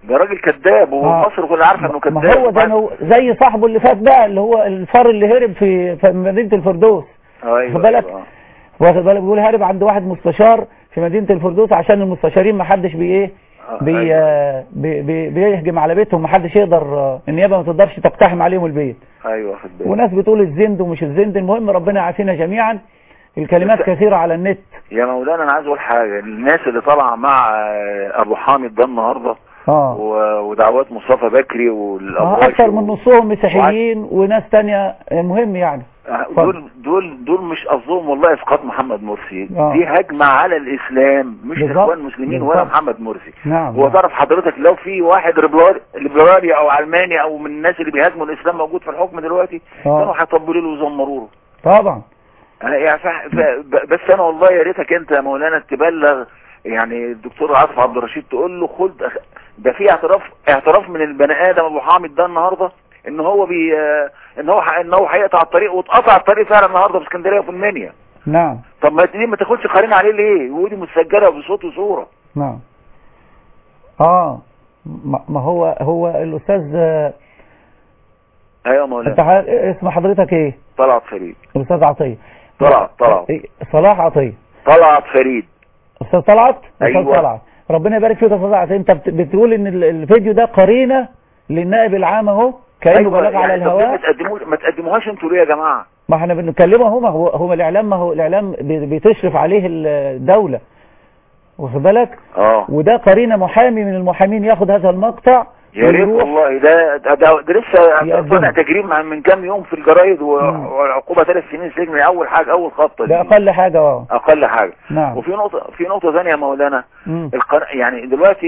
Speaker 9: ده راجل كذاب
Speaker 2: آه.
Speaker 9: ومصر كلها عارفه انه
Speaker 2: ما
Speaker 9: كذاب
Speaker 2: هو ده هو زي صاحبه اللي فات بقى اللي هو الفار اللي هرب في في مدينة الفردوس
Speaker 9: ايوه
Speaker 2: واخد بالك
Speaker 9: أيوة.
Speaker 2: واخد بالك بيقول هارب عند واحد مستشار في مدينة الفردوس عشان المستشارين ما حدش بي ايه بي آه، بي بي بيهجم على بيتهم ما حدش يقدر آه، النيابة ما تقدرش تقتحم عليهم البيت
Speaker 9: ايوه واخد بالي
Speaker 2: وناس بتقول الزند ومش الزند المهم ربنا يعافينا جميعا الكلمات كثيرة على النت
Speaker 9: يا مولانا انا عايز اقول حاجه الناس اللي طالعه مع آه، ابو حامد ده النهارده
Speaker 2: اه
Speaker 9: و- ودعوات مصطفى بكري
Speaker 2: آه،
Speaker 9: والابواج
Speaker 2: اكثر من نصهم مسيحيين وناس تانية آه، مهم يعني
Speaker 9: دول دول دول مش قصدهم والله اسقاط محمد مرسي
Speaker 2: آه.
Speaker 9: دي هجمه على الاسلام مش
Speaker 2: بالظبط.
Speaker 9: اخوان المسلمين ولا
Speaker 2: بالظبط.
Speaker 9: محمد مرسي
Speaker 2: نعم
Speaker 9: هو تعرف حضرتك لو في واحد ليبرالي ليبرالي او علماني او من الناس اللي بيهاجموا الاسلام موجود في الحكم دلوقتي
Speaker 2: آه.
Speaker 9: كانوا هيطبلوا له ويزمروا له
Speaker 2: طبعا
Speaker 9: أنا يعني ف- ف- ب- بس انا والله يا ريتك انت يا مولانا تبلغ يعني الدكتور عاطف عبد الرشيد تقول له خد أخ- ده في اعتراف اعتراف من البني ادم ابو حامد ده النهارده ان هو بي آه، ان هو ح- ان هو هيقطع الطريق واتقطع الطريق فعلا النهارده في اسكندريه وفي المنيا
Speaker 2: نعم
Speaker 9: طب ما دي ما تاخدش قرين عليه ليه ودي مسجله بصوت وصوره
Speaker 2: نعم اه ما ما هو هو الاستاذ آه،
Speaker 9: ايوه يا
Speaker 2: انت
Speaker 9: مولانا
Speaker 2: ح- اسم حضرتك ايه
Speaker 9: طلعت فريد
Speaker 2: الاستاذ عطيه
Speaker 9: طلعت طلعت
Speaker 2: إيه، صلاح عطيه
Speaker 9: طلعت فريد
Speaker 2: استاذ طلعت استاذ
Speaker 9: أيوة.
Speaker 2: طلعت ربنا يبارك فيك يا استاذ عطيه انت بت- بتقول ان ال- الفيديو ده قرينه للنائب العام اهو كانه
Speaker 9: أيوة،
Speaker 2: بلاغ على
Speaker 9: يعني طب ليه
Speaker 2: الهواء
Speaker 9: ما تقدموش ما تقدموهاش انتوا ليه يا جماعه
Speaker 2: ما احنا بنتكلمه هو ما هو هو الاعلام ما هو الاعلام بي- بتشرف عليه الدوله واخد بالك
Speaker 9: اه
Speaker 2: وده قرينه محامي من المحامين ياخد هذا المقطع
Speaker 9: يا ريت
Speaker 2: ويروح
Speaker 9: والله ده ده, ده, ده لسه
Speaker 2: يقدمه.
Speaker 9: طلع تجريم من من كام يوم في الجرايد و- والعقوبه ثلاث سنين سجن اول حاجه اول خطه
Speaker 2: ده
Speaker 9: دي
Speaker 2: اقل حاجه اه
Speaker 9: اقل حاجه
Speaker 2: نعم
Speaker 9: وفي نقطه في نقطه ثانيه يا مولانا
Speaker 2: مم.
Speaker 9: القن... يعني دلوقتي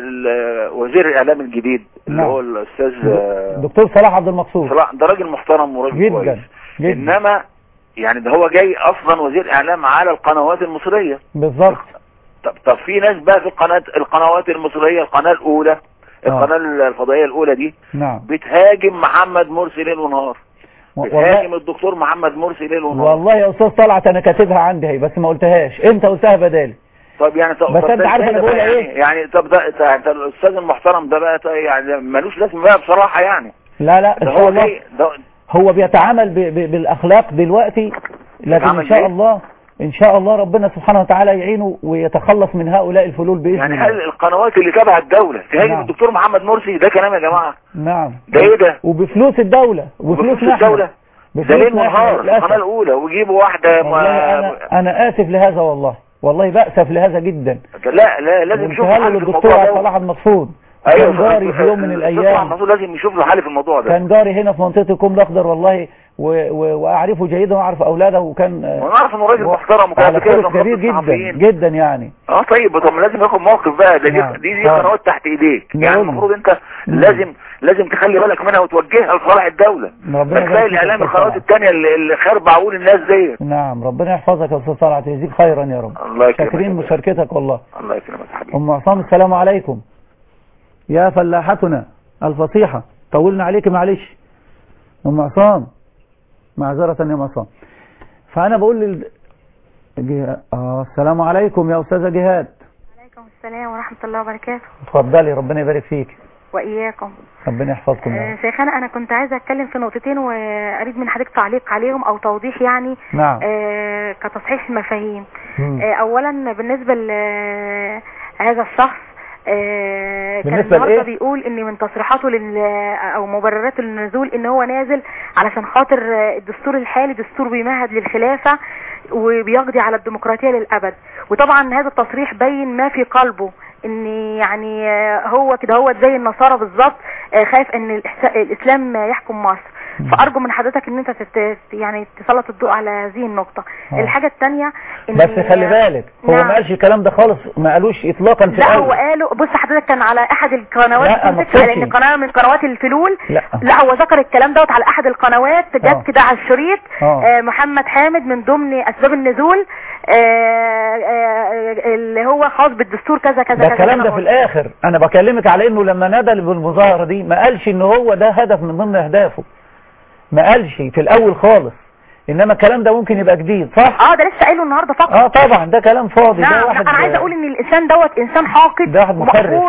Speaker 9: ال- وزير الاعلام الجديد اللي
Speaker 2: نعم.
Speaker 9: هو الاستاذ آه،
Speaker 2: دكتور صلاح عبد المقصود
Speaker 9: صلاح ده راجل محترم وراجل
Speaker 2: جدا
Speaker 9: كويس
Speaker 2: جدا
Speaker 9: انما يعني ده هو جاي اصلا وزير اعلام على القنوات المصريه
Speaker 2: بالظبط
Speaker 9: طب طب في ناس بقى في القناه القنوات المصريه القناه الاولى القناه الفضائيه الاولى دي
Speaker 2: نعم
Speaker 9: بتهاجم محمد مرسي ليل ونهار
Speaker 2: و-
Speaker 9: بتهاجم الدكتور محمد مرسي ليل ونهار
Speaker 2: والله يا استاذ طلعت انا كاتبها عندي اهي بس ما قلتهاش انت قلتها بدالي
Speaker 9: طب يعني طب
Speaker 2: بس
Speaker 9: طب
Speaker 2: أنت
Speaker 9: ده
Speaker 2: عارف
Speaker 9: إزاي
Speaker 2: أنا
Speaker 9: ده
Speaker 2: بقول
Speaker 9: بقى
Speaker 2: إيه؟
Speaker 9: يعني, يعني طب ده ده- ده الاستاذ المحترم ده بقى طيب يعني ملوش لازمه بقى بصراحه يعني
Speaker 2: لا لا
Speaker 9: ده
Speaker 2: ان شاء
Speaker 9: هو
Speaker 2: الله
Speaker 9: جاي ده
Speaker 2: هو بيتعامل ب... ب... بالاخلاق دلوقتي لكن
Speaker 9: بيتعامل
Speaker 2: ان شاء
Speaker 9: بإيه؟
Speaker 2: الله ان شاء الله ربنا سبحانه وتعالى يعينه ويتخلص من هؤلاء الفلول باذن
Speaker 9: يعني
Speaker 2: الله
Speaker 9: هل القنوات اللي تبع الدوله تهاجم
Speaker 2: نعم.
Speaker 9: الدكتور محمد مرسي ده كلام يا جماعه
Speaker 2: نعم
Speaker 9: ده ايه ده
Speaker 2: وبفلوس الدولة وبفلوس
Speaker 9: بفلوس الدوله ده ليل ونهار
Speaker 2: للأسف.
Speaker 9: القناه الاولى ويجيبوا واحده
Speaker 2: والله
Speaker 9: ما
Speaker 2: انا انا اسف لهذا والله والله بأسف لهذا جدا
Speaker 9: لا لا لازم يشوف
Speaker 2: وانتهى
Speaker 9: حل في
Speaker 2: للدكتور
Speaker 9: الموضوع ده
Speaker 2: صلاح المقصود
Speaker 9: ايوه
Speaker 2: كان جاري في يوم من
Speaker 9: الدكتور
Speaker 2: الايام
Speaker 9: محمود لازم يشوف له حل في الموضوع ده
Speaker 2: كان جاري هنا في منطقة الكوم الاخضر والله و... و... واعرفه جيدا واعرف اولاده وكان آه،
Speaker 9: وانا عارف انه راجل محترم وكان
Speaker 2: على
Speaker 9: قبل كده
Speaker 2: خلق
Speaker 9: كان
Speaker 2: كبير
Speaker 9: خط
Speaker 2: جدا
Speaker 9: الصحفيين.
Speaker 2: جدا يعني
Speaker 9: اه طيب طب ما لازم ياخد موقف بقى ده دي
Speaker 2: نعم.
Speaker 9: دي, دي
Speaker 2: آه.
Speaker 9: قنوات تحت ايديك يعني
Speaker 2: نعم.
Speaker 9: المفروض انت لازم لازم تخلي بالك منها وتوجهها لصالح الدولة
Speaker 2: ربنا
Speaker 9: ما
Speaker 2: يبارك
Speaker 9: تلاقي
Speaker 2: فيك يا
Speaker 9: الاعلام
Speaker 2: أستاذ
Speaker 9: القنوات
Speaker 2: طلعت.
Speaker 9: التانية اللي, اللي خاربة عقول الناس ديت
Speaker 2: نعم ربنا يحفظك يا استاذ طلعت يجزيك خيرا يا رب
Speaker 9: الله يكرمك
Speaker 2: شاكرين مشاركتك والله
Speaker 9: الله يكرمك يا حبيبي
Speaker 2: ام عصام السلام عليكم يا فلاحتنا الفصيحة طولنا عليك معلش ام عصام معذرة يا ام عصام فانا بقول لل جه... آه السلام عليكم يا استاذة جهاد
Speaker 16: عليكم السلام ورحمة الله وبركاته
Speaker 2: اتفضلي ربنا يبارك فيك
Speaker 16: وإياكم
Speaker 2: ربنا يحفظكم يا
Speaker 16: آه،
Speaker 2: رب
Speaker 16: شيخنا أنا كنت عايزة أتكلم في نقطتين وأريد من حضرتك تعليق عليهم أو توضيح يعني
Speaker 2: نعم.
Speaker 16: آه، كتصحيح المفاهيم
Speaker 2: مم.
Speaker 16: آه، أولا بالنسبة لهذا الشخص آه، كان
Speaker 2: بالنسبة
Speaker 16: النهارده
Speaker 2: لإيه؟
Speaker 16: بيقول ان من تصريحاته لل او مبرراته للنزول ان هو نازل علشان خاطر آه، الدستور الحالي دستور بيمهد للخلافه وبيقضي على الديمقراطيه للابد وطبعا هذا التصريح بين ما في قلبه ان يعني آه، هو كده هو زي النصارى بالظبط آه، خايف ان الإحسا- الاسلام يحكم مصر فارجو من حضرتك ان انت تت يعني تسلط الضوء على هذه النقطه
Speaker 2: آه.
Speaker 16: الحاجه الثانيه
Speaker 2: بس خلي بالك هو
Speaker 16: نعم.
Speaker 2: ما قالش الكلام ده خالص ما قالوش اطلاقا في
Speaker 16: لا هو
Speaker 2: الأول.
Speaker 16: قالوا بص حضرتك كان على احد القنوات
Speaker 2: لا، ما
Speaker 16: بتمسك على ان
Speaker 2: تقصدش.
Speaker 16: قناه من قنوات الفلول
Speaker 2: لا
Speaker 16: لا هو ذكر الكلام دوت على احد القنوات
Speaker 2: آه.
Speaker 16: جت كده على الشريط
Speaker 2: آه.
Speaker 16: آه محمد حامد من ضمن اسباب النزول آه آه اللي هو خاص بالدستور كذا كذا
Speaker 2: ده
Speaker 16: كذا
Speaker 2: الكلام
Speaker 16: كذا
Speaker 2: ده في الاخر انا بكلمك على انه لما نادى بالمظاهره دي ما قالش ان هو ده هدف من ضمن اهدافه ما قالش في الاول خالص انما الكلام ده ممكن يبقى جديد صح
Speaker 16: اه ده لسه قايله النهارده فقط
Speaker 2: اه طبعا ده كلام فاضي
Speaker 16: نعم
Speaker 2: ده
Speaker 16: لا،
Speaker 2: واحد
Speaker 16: انا عايزه اقول ان الانسان دوت انسان حاقد
Speaker 2: ده واحد مخرف.
Speaker 16: ومقهور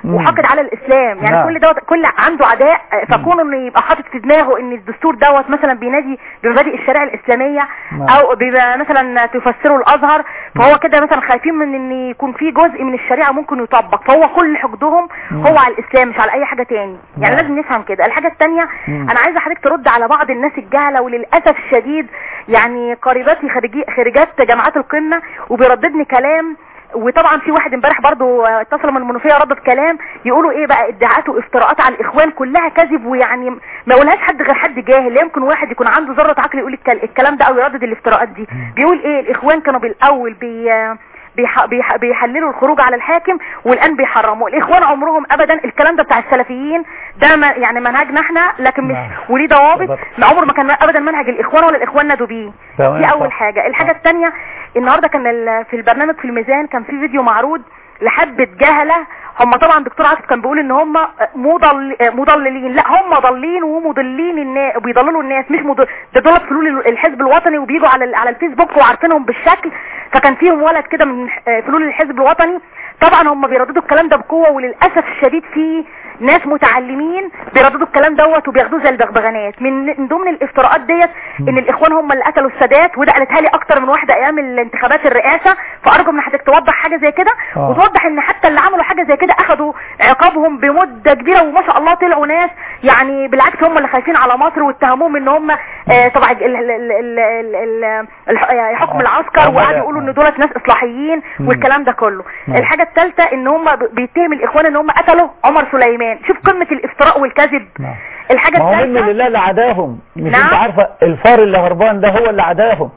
Speaker 2: مم.
Speaker 16: وحاقد على الاسلام يعني
Speaker 2: نعم.
Speaker 16: كل دوت كل عنده عداء آه، فكون انه يبقى حاطط في دماغه ان الدستور دوت مثلا بينادي بمبادئ الشريعه الاسلاميه
Speaker 2: نعم.
Speaker 16: او بيبقى مثلا تفسره الازهر فهو كده مثلا خايفين من ان يكون في جزء من الشريعه ممكن يطبق فهو كل حقدهم
Speaker 2: مم.
Speaker 16: هو على الاسلام مش على اي حاجه تاني يعني
Speaker 2: نعم.
Speaker 16: لازم نفهم كده الحاجه الثانيه
Speaker 2: مم.
Speaker 16: انا عايزه حضرتك ترد على بعض الناس الجهله وللاسف الشديد يعني قريباتي خريجي خريجات جامعات القمه وبيرددني كلام وطبعا في واحد امبارح برضو آه، اتصل من المنوفيه ردد كلام يقولوا ايه بقى ادعاءات وافتراءات على الاخوان كلها كذب ويعني ما يقولهاش حد غير حد جاهل لا يمكن واحد يكون عنده ذره عقل يقول الكل- الكلام ده او يردد الافتراءات دي بيقول ايه الاخوان كانوا بالاول بي بيح... بيح... بيحللوا الخروج على الحاكم والان بيحرموا الاخوان عمرهم ابدا الكلام ده بتاع السلفيين ده ما يعني منهجنا احنا لكن مش
Speaker 2: نعم.
Speaker 16: وليه ضوابط ما عمر ما كان ابدا منهج الاخوان ولا الاخوان نادوا بيه
Speaker 2: تمام،
Speaker 16: دي اول
Speaker 2: صح.
Speaker 16: حاجه الحاجه الثانيه النهارده كان ال- في البرنامج في الميزان كان في فيديو معروض لحبه جهله هم طبعا دكتور عاطف كان بيقول ان هم مضل مضللين لا هم ضالين ومضلين الناس بيضللوا الناس مش مضل ده دول فلول الحزب الوطني وبيجوا على ال- على الفيسبوك وعارفينهم بالشكل فكان فيهم ولد كده من ح- فلول الحزب الوطني طبعا هم بيرددوا الكلام ده بقوه وللاسف الشديد في ناس متعلمين بيرددوا الكلام دوت وبياخدوه زي البغبغانات من من ضمن الافتراءات ديت ان الاخوان هم اللي قتلوا السادات وده قالتها لي اكتر من واحده ايام الانتخابات الرئاسه فارجو من حضرتك توضح حاجه زي كده
Speaker 2: آه.
Speaker 16: وتوضح ان حتى اللي عملوا حاجه زي كده اخدوا عقابهم بمده كبيره وما شاء الله طلعوا ناس يعني بالعكس هم اللي خايفين على مصر واتهموهم ان هم آه، طبعا ال- ال- ال- ال- ال- ال- الح- يعني حكم العسكر
Speaker 2: آه،
Speaker 16: وقعدوا
Speaker 2: بدأ.
Speaker 16: يقولوا ان دولت ناس اصلاحيين
Speaker 2: مم.
Speaker 16: والكلام ده كله
Speaker 2: نعم.
Speaker 16: الحاجه الثالثه ان هم ب- بيتهم الاخوان ان هم قتلوا عمر سليمان شوف قمه الافتراء والكذب
Speaker 2: نعم.
Speaker 16: الحاجه
Speaker 2: ما هو منه
Speaker 16: الثالثه
Speaker 2: لله اللي عداهم مش
Speaker 16: نعم.
Speaker 2: انت عارفه الفار اللي هربان ده هو اللي عداهم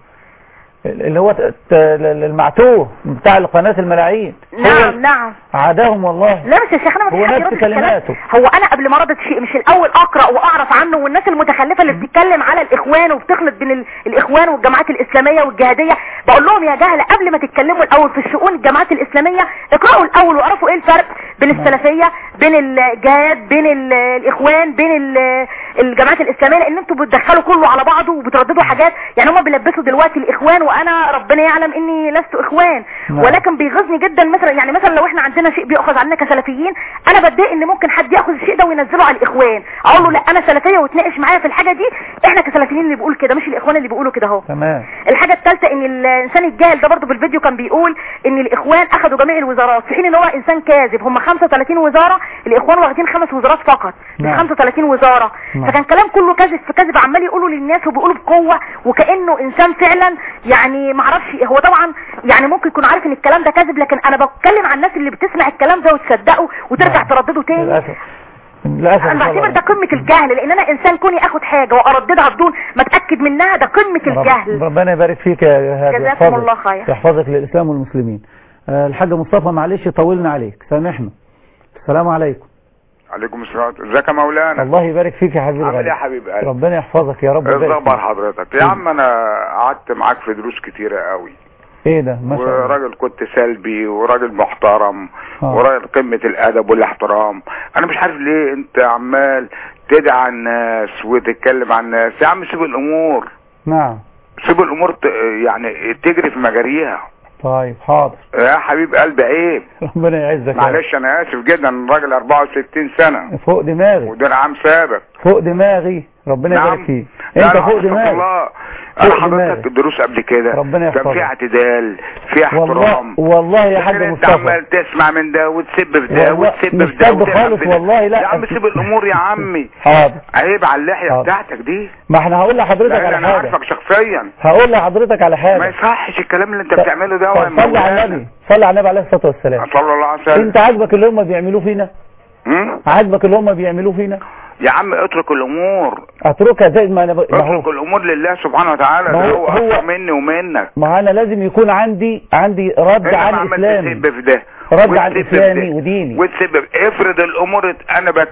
Speaker 2: اللي هو ت- ت- المعتوه بتاع القناة الملاعين
Speaker 16: نعم نعم
Speaker 2: عداهم والله
Speaker 16: لا بس يا شيخ انا ما
Speaker 2: هو
Speaker 16: فيش حد
Speaker 2: نفس
Speaker 16: يرد الكلام.
Speaker 2: كلماته.
Speaker 16: هو انا قبل ما ردت شيء مش الاول اقرا واعرف عنه والناس المتخلفه اللي بتتكلم على الاخوان وبتخلط بين ال- الاخوان والجماعات الاسلاميه والجهاديه بقول لهم يا جهله قبل ما تتكلموا الاول في الشؤون الجماعات الاسلاميه اقراوا الاول واعرفوا ايه الفرق بين السلفيه بين الجهاد بين ال- الاخوان بين ال- الجماعات الاسلاميه لان انتوا بتدخلوا كله على بعضه وبترددوا حاجات يعني هم بيلبسوا دلوقتي الاخوان وانا ربنا يعلم اني لست اخوان
Speaker 2: نعم.
Speaker 16: ولكن بيغيظني جدا مثلا يعني مثلا لو احنا عندنا شيء بيؤخذ عننا كسلفيين انا بتضايق ان ممكن حد ياخذ الشيء ده وينزله على الاخوان اقول له لا انا سلفيه وتناقش معايا في الحاجه دي احنا كسلفيين اللي بيقول كده مش الاخوان اللي بيقولوا كده اهو
Speaker 2: تمام
Speaker 16: الحاجه الثالثه ان الانسان الجاهل ده برضه في الفيديو كان بيقول ان الاخوان اخذوا جميع الوزارات في حين ان هو انسان كاذب هم 35 وزاره الاخوان واخدين خمس وزارات فقط مش
Speaker 2: نعم.
Speaker 16: 35 وزاره
Speaker 2: نعم.
Speaker 16: فكان كلام كله كذب في كذب عمال يقولوا للناس وبيقولوا بقوه وكانه انسان فعلا يعني ما اعرفش هو طبعا يعني ممكن يكون عارف ان الكلام ده كذب لكن انا بتكلم عن الناس اللي بتسمع الكلام ده وتصدقه وترجع
Speaker 2: نعم.
Speaker 16: تردده تاني
Speaker 2: للأسف للأسف
Speaker 16: انا بعتبر
Speaker 2: طبعاً.
Speaker 16: ده قمه الجهل لان انا انسان كوني اخد حاجه وارددها بدون ما اتاكد منها ده قمه
Speaker 2: رب-
Speaker 16: الجهل
Speaker 2: ربنا يبارك فيك يا هادي
Speaker 16: جزاكم
Speaker 2: يحفظك.
Speaker 16: الله خير.
Speaker 2: يحفظك للإسلام والمسلمين آه، الحاج مصطفى معلش طولنا عليك سامحنا السلام عليكم
Speaker 10: عليكم السلام ازيك يا مولانا
Speaker 2: الله يبارك فيك يا حبيبي
Speaker 10: عامل ايه يا
Speaker 2: الغالي.
Speaker 10: حبيب قلبي
Speaker 2: ربنا يحفظك يا رب
Speaker 10: ايه
Speaker 2: ويبارك
Speaker 10: اخبار
Speaker 2: فيك.
Speaker 10: حضرتك يا عم انا قعدت معاك في دروس كتيرة قوي
Speaker 2: ايه ده ما شاء الله
Speaker 10: وراجل كنت سلبي وراجل محترم
Speaker 2: آه.
Speaker 10: وراجل قمة الادب والاحترام انا مش عارف ليه انت عمال تدعي الناس وتتكلم عن الناس يا عم سيب الامور
Speaker 2: نعم
Speaker 10: سيب الامور ت... يعني تجري في مجاريها
Speaker 2: طيب حاضر
Speaker 10: يا حبيب قلبي عيب
Speaker 2: ربنا يعزك يا رب.
Speaker 10: معلش انا اسف جدا راجل 64 سنة
Speaker 2: فوق دماغي
Speaker 10: ودير عام سابق
Speaker 2: فوق دماغي ربنا
Speaker 10: نعم.
Speaker 2: يبارك فيك
Speaker 10: لا،
Speaker 2: انت
Speaker 10: لا،
Speaker 2: فوق
Speaker 10: حفظك
Speaker 2: دماغي
Speaker 10: الله
Speaker 2: فوق
Speaker 10: انا حضرتك
Speaker 2: دماغي.
Speaker 10: دروس قبل كده
Speaker 2: ربنا
Speaker 10: كان
Speaker 2: يحفظك.
Speaker 10: في اعتدال في
Speaker 2: والله
Speaker 10: احترام
Speaker 2: والله يا
Speaker 10: لكن
Speaker 2: حاج
Speaker 10: انت
Speaker 2: مصطفى
Speaker 10: عمال تسمع من ده وتسب في ده
Speaker 2: والله
Speaker 10: وتسب
Speaker 2: مش
Speaker 10: في ده
Speaker 2: سب
Speaker 10: وتلعب
Speaker 2: خالص
Speaker 10: في ده.
Speaker 2: والله، لا.
Speaker 10: يا عم سيب الامور يا عمي
Speaker 2: حاضر
Speaker 10: عيب على اللحيه
Speaker 2: حاضر.
Speaker 10: بتاعتك دي
Speaker 2: ما احنا هقول لحضرتك
Speaker 10: لا
Speaker 2: على
Speaker 10: انا
Speaker 2: حاجه
Speaker 10: عارفك شخصيا
Speaker 2: هقول لحضرتك على
Speaker 10: ما
Speaker 2: حاجه
Speaker 10: يصحش الكلام اللي انت
Speaker 2: طب-
Speaker 10: بتعمله ده
Speaker 2: طب
Speaker 10: يا
Speaker 2: صلي على
Speaker 10: مولانا.
Speaker 2: النبي صلي على النبي عليه الصلاه والسلام
Speaker 10: صلى الله عليه وسلم
Speaker 2: انت عاجبك اللي هم بيعملوه فينا
Speaker 10: هم؟
Speaker 2: عاجبك اللي هم بيعملوه فينا
Speaker 10: يا عم اترك الامور
Speaker 2: اتركها زي ما انا ب... ما هو
Speaker 10: اترك الامور لله سبحانه وتعالى
Speaker 2: ما
Speaker 10: ده
Speaker 2: هو-
Speaker 10: هو
Speaker 2: هو-
Speaker 10: اكبر مني ومنك
Speaker 2: ما انا لازم يكون عندي عندي رد
Speaker 10: انت
Speaker 2: عن
Speaker 10: عمال
Speaker 2: اسلامي
Speaker 10: تسب في ده
Speaker 2: رد عن
Speaker 10: وتسب في
Speaker 2: اسلامي
Speaker 10: ده.
Speaker 2: وديني
Speaker 10: وتسبب افرض الامور اتقلبت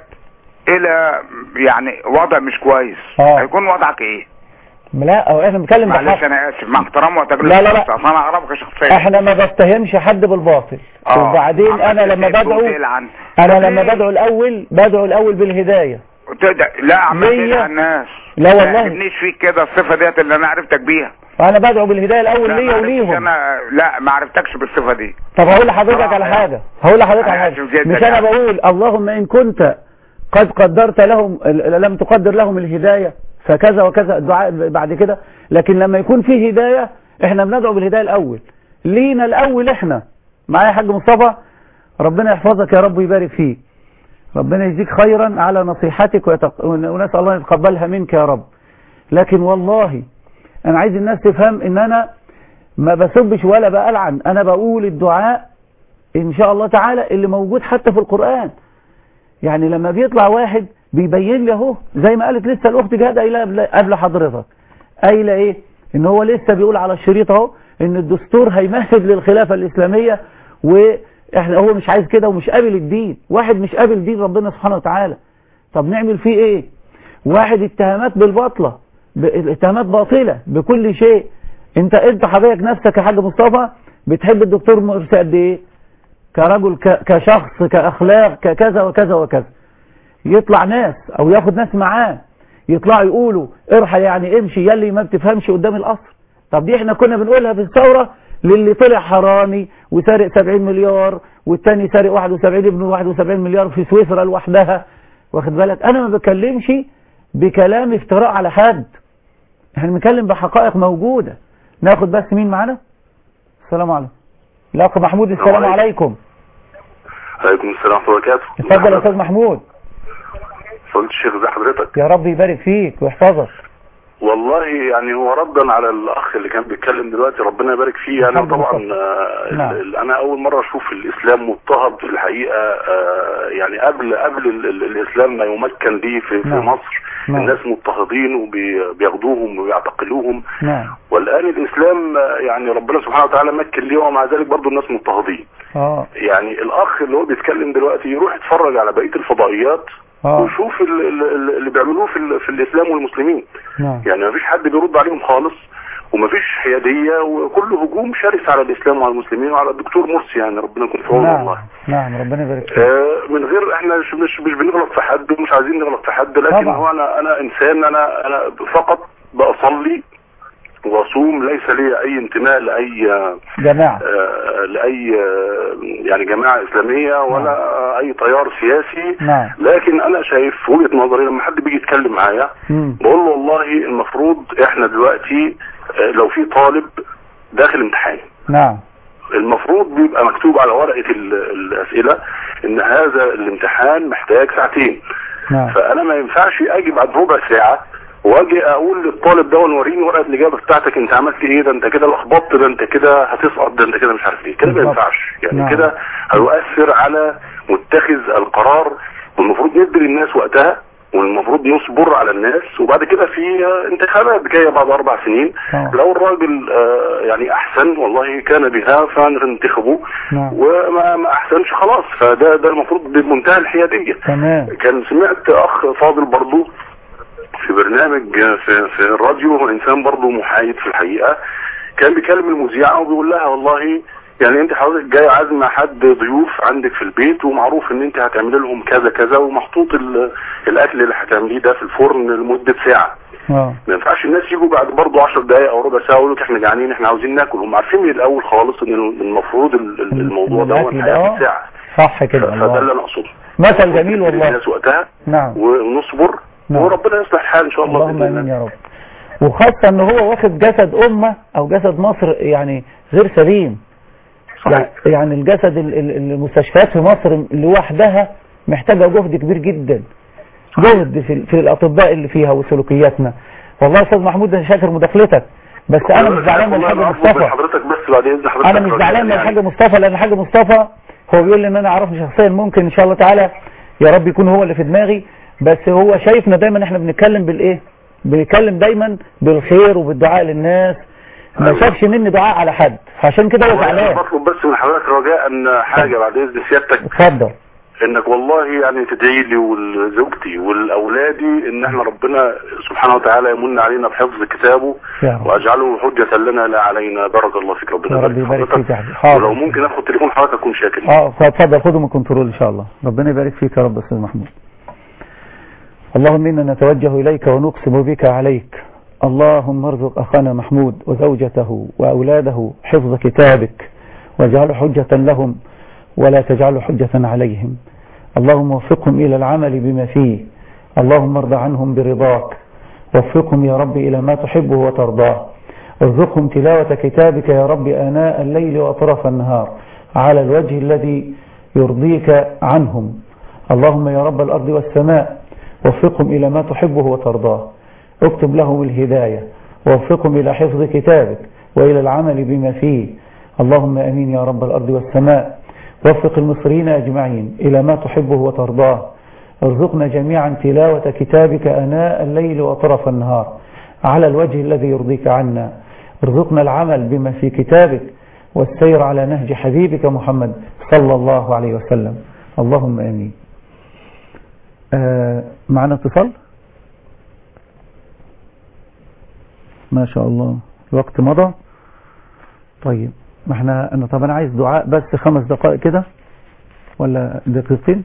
Speaker 10: الى يعني وضع مش كويس
Speaker 2: اه.
Speaker 10: هيكون وضعك ايه
Speaker 2: لا هو احنا بنتكلم
Speaker 10: معلش
Speaker 2: بحق
Speaker 10: انا اسف مع احترام وتجربه
Speaker 2: لا، لا، لا.
Speaker 10: اصل انا اعرفك شخصيا
Speaker 2: احنا ما بتهمش حد بالباطل
Speaker 10: اه.
Speaker 2: وبعدين
Speaker 10: عمال
Speaker 2: انا لما
Speaker 10: تسب
Speaker 2: بدعو
Speaker 10: وتلعن.
Speaker 2: انا
Speaker 10: طب
Speaker 2: لما
Speaker 10: ليه؟
Speaker 2: بدعو الاول بدعو الاول بالهدايه
Speaker 10: وتدع- لا عمال
Speaker 2: ليا-
Speaker 10: تدعي الناس
Speaker 2: لا والله.
Speaker 10: ما يعجبنيش فيك كده الصفه ديت اللي انا عرفتك بيها
Speaker 2: وانا بدعو بالهدايه الاول
Speaker 10: لا،
Speaker 2: ليا
Speaker 10: ما عرفتش
Speaker 2: وليهم
Speaker 10: انا لا ما عرفتكش بالصفه دي
Speaker 2: طب هقول لحضرتك على حاجة هقول لحضرتك على
Speaker 10: أنا
Speaker 2: حاجة
Speaker 10: آسف جداً
Speaker 2: مش انا
Speaker 10: يعني.
Speaker 2: بقول اللهم ان كنت قد قدرت لهم لم تقدر لهم الهداية فكذا وكذا الدعاء بعد كده لكن لما يكون فيه هداية احنا بندعو بالهداية الاول لينا الاول احنا معايا يا حاج مصطفى ربنا يحفظك يا رب ويبارك فيك ربنا يجزيك خيرا على نصيحتك ويتق... ونسأل الله أن يتقبلها منك يا رب لكن والله انا عايز الناس تفهم ان انا ما بسبش ولا بألعن انا بقول الدعاء ان شاء الله تعالى اللي موجود حتى في القرآن يعني لما بيطلع واحد بيبين لي اهو زي ما قالت لسه الاخت جهاد قايله قبل- قبل حضرتك قايله ايه ان هو لسه بيقول على الشريط اهو ان الدستور هيمهد للخلافه الاسلاميه واحنا هو مش عايز كده ومش قابل الدين واحد مش قابل دين ربنا سبحانه وتعالى طب نعمل فيه ايه واحد اتهامات بالباطله ب- اتهامات باطله بكل شيء انت انت حضرتك نفسك يا حاج مصطفى بتحب الدكتور مرسي قد ايه كرجل ك- كشخص كاخلاق ككذا وكذا وكذا يطلع ناس او ياخد ناس معاه يطلعوا يقولوا ارحل يعني امشي يلي ما بتفهمش قدام القصر طب دي احنا كنا بنقولها في الثورة للي طلع حرامي وسارق 70 مليار والتاني سارق 71 ابن 71 مليار في سويسرا لوحدها واخد بالك انا ما بكلمش بكلام افتراء على حد احنا بنتكلم بحقائق موجودة ناخد بس مين معانا السلام عليكم الاخ محمود السلام عليكم
Speaker 12: عليكم السلام ورحمة الله وبركاته
Speaker 2: اتفضل يا استاذ محمود
Speaker 12: فضيلة الشيخ ازي حضرتك
Speaker 2: يا رب يبارك فيك ويحفظك
Speaker 12: والله يعني هو ردا على الاخ اللي كان بيتكلم دلوقتي ربنا يبارك فيه انا
Speaker 2: الحمد لله.
Speaker 12: طبعا آه،
Speaker 2: نعم.
Speaker 12: ال- ال- انا اول مره اشوف الاسلام مضطهد في الحقيقه آه، يعني قبل قبل ال- ال- الاسلام ما يمكن به في, في
Speaker 2: نعم.
Speaker 12: مصر
Speaker 2: نعم.
Speaker 12: الناس مضطهدين وبياخدوهم وبيعتقلوهم
Speaker 2: نعم
Speaker 12: والان الاسلام آه، يعني ربنا سبحانه وتعالى مكن ليه ومع ذلك برضه الناس مضطهدين
Speaker 2: اه
Speaker 12: يعني الاخ اللي هو بيتكلم دلوقتي يروح يتفرج على بقيه الفضائيات
Speaker 2: اه
Speaker 12: ويشوف ال- ال- اللي بيعملوه في, ال- في الاسلام والمسلمين
Speaker 2: نعم
Speaker 12: يعني ما فيش حد بيرد عليهم خالص وما فيش حياديه وكل هجوم شرس على الاسلام وعلى المسلمين وعلى الدكتور مرسي يعني ربنا يكون في عونه
Speaker 2: نعم
Speaker 12: والله
Speaker 2: نعم ربنا يبارك فيك
Speaker 12: آه، من غير احنا مش مش مش بنغلط في حد ومش عايزين نغلط في حد لكن
Speaker 2: طبعا.
Speaker 12: هو انا انا انسان انا انا فقط بصلي واصوم ليس لي اي انتماء لاي آه،
Speaker 2: جماعة
Speaker 12: آه، لاي آه، يعني جماعه اسلاميه ولا آه، اي تيار سياسي
Speaker 2: نعم
Speaker 12: لكن انا شايف في وجهه نظري لما حد بيجي يتكلم معايا
Speaker 2: مم.
Speaker 12: بقول له والله المفروض احنا دلوقتي آه، لو في طالب داخل امتحان
Speaker 2: نعم
Speaker 12: المفروض بيبقى مكتوب على ورقة ال- الأسئلة إن هذا الامتحان محتاج ساعتين
Speaker 2: نعم
Speaker 12: فأنا ما ينفعش أجي بعد ربع ساعة واجي اقول للطالب ده وريني ورقه الاجابه بتاعتك انت عملت ايه ده انت كده لخبطت ده انت كده هتسقط ده انت كده مش عارف ايه كده ما
Speaker 2: بالظبط.
Speaker 12: ينفعش يعني
Speaker 2: نعم.
Speaker 12: كده هيؤثر على متخذ القرار والمفروض ندي للناس وقتها والمفروض نصبر على الناس وبعد كده في آه، انتخابات جايه بعد اربع سنين
Speaker 2: آه.
Speaker 12: لو الراجل آه، يعني احسن والله كان بها فننتخبه
Speaker 2: نعم
Speaker 12: وما ما احسنش خلاص فده ده المفروض بمنتهى الحياديه
Speaker 2: تمام
Speaker 12: كان سمعت اخ فاضل برضو في برنامج في, في الراديو هو انسان برضو محايد في الحقيقه كان بيكلم المذيعه وبيقول لها والله يعني انت حضرتك جاي عازمه حد ضيوف عندك في البيت ومعروف ان انت هتعملي لهم كذا كذا ومحطوط ال- الاكل اللي هتعمليه ده في الفرن لمده ساعه
Speaker 2: اه
Speaker 12: ما ينفعش الناس يجوا بعد برضه 10 دقائق او ربع ساعه يقولوا لك احنا جعانين احنا عاوزين ناكل هم عارفين من الاول خالص ان المفروض ال- ال- الموضوع ده
Speaker 2: الأكل ده،
Speaker 12: هياخد
Speaker 2: آه.
Speaker 12: ساعه
Speaker 2: صح كده
Speaker 12: فده اللي
Speaker 2: الله
Speaker 12: انا اقصده
Speaker 2: مثل جميل والله
Speaker 12: الناس وقتها
Speaker 2: نعم
Speaker 12: ونصبر
Speaker 2: نعم.
Speaker 12: وربنا يصلح الحال ان شاء الله
Speaker 2: اللهم
Speaker 12: بإذن
Speaker 2: امين يا رب وخاصة ان هو واخد جسد امة او جسد مصر يعني غير سليم
Speaker 12: صحيح.
Speaker 2: يعني الجسد ال- ال- المستشفيات في مصر لوحدها محتاجة جهد كبير جدا جهد في, في الاطباء اللي فيها وسلوكياتنا والله يا استاذ محمود انا شاكر مداخلتك بس انا مش زعلان من
Speaker 12: والله
Speaker 2: الحاج
Speaker 12: أنا أطلب
Speaker 2: مصطفى
Speaker 12: من حضرتك بس بعد اذن حضرتك
Speaker 2: انا مش زعلان من
Speaker 12: يعني
Speaker 2: الحاج مصطفى لان الحاج مصطفى هو بيقول لي ان انا اعرفه شخصيا ممكن ان شاء الله تعالى يا رب يكون هو اللي في دماغي بس هو شايفنا دايما احنا بنتكلم بالايه بنتكلم دايما بالخير وبالدعاء للناس ما
Speaker 12: أيوة.
Speaker 2: شافش مني دعاء على حد فعشان كده هو
Speaker 12: وأنا
Speaker 2: زعلان
Speaker 12: بطلب بس من حضرتك رجاء ان حاجه بعد اذن سيادتك
Speaker 2: اتفضل
Speaker 12: انك والله يعني تدعي لي ولزوجتي ولاولادي ان احنا ربنا سبحانه وتعالى يمن علينا بحفظ كتابه
Speaker 2: يا رب
Speaker 12: واجعله حجة لنا لا علينا بارك الله فيك ربنا
Speaker 2: يا رب
Speaker 12: يبارك
Speaker 2: يبارك
Speaker 12: في
Speaker 2: فيك يا
Speaker 12: حضرتك
Speaker 2: حبيبي
Speaker 12: ولو
Speaker 2: حاضر
Speaker 12: ممكن اخد تليفون حضرتك اكون شاكر
Speaker 2: اه اتفضل خده من كنترول ان شاء الله ربنا يبارك فيك يا رب يا استاذ محمود اللهم انا نتوجه اليك ونقسم بك عليك اللهم ارزق أخانا محمود وزوجته وأولاده حفظ كتابك واجعله حجة لهم ولا تجعله حجة عليهم اللهم وفقهم إلى العمل بما فيه اللهم ارض عنهم برضاك وفقهم يا رب إلى ما تحبه وترضاه ارزقهم تلاوة كتابك يا رب آناء الليل وأطراف النهار على الوجه الذي يرضيك عنهم اللهم يا رب الأرض والسماء وفقهم إلى ما تحبه وترضاه اكتب لهم الهداية ووفقهم إلى حفظ كتابك وإلى العمل بما فيه اللهم أمين يا رب الأرض والسماء وفق المصريين أجمعين إلى ما تحبه وترضاه ارزقنا جميعا تلاوة كتابك أناء الليل وطرف النهار على الوجه الذي يرضيك عنا ارزقنا العمل بما في كتابك والسير على نهج حبيبك محمد صلى الله عليه وسلم اللهم امين آه معنا اتصال ما شاء الله الوقت مضى طيب ما احنا انا طب انا عايز دعاء بس خمس دقائق كده ولا دقيقتين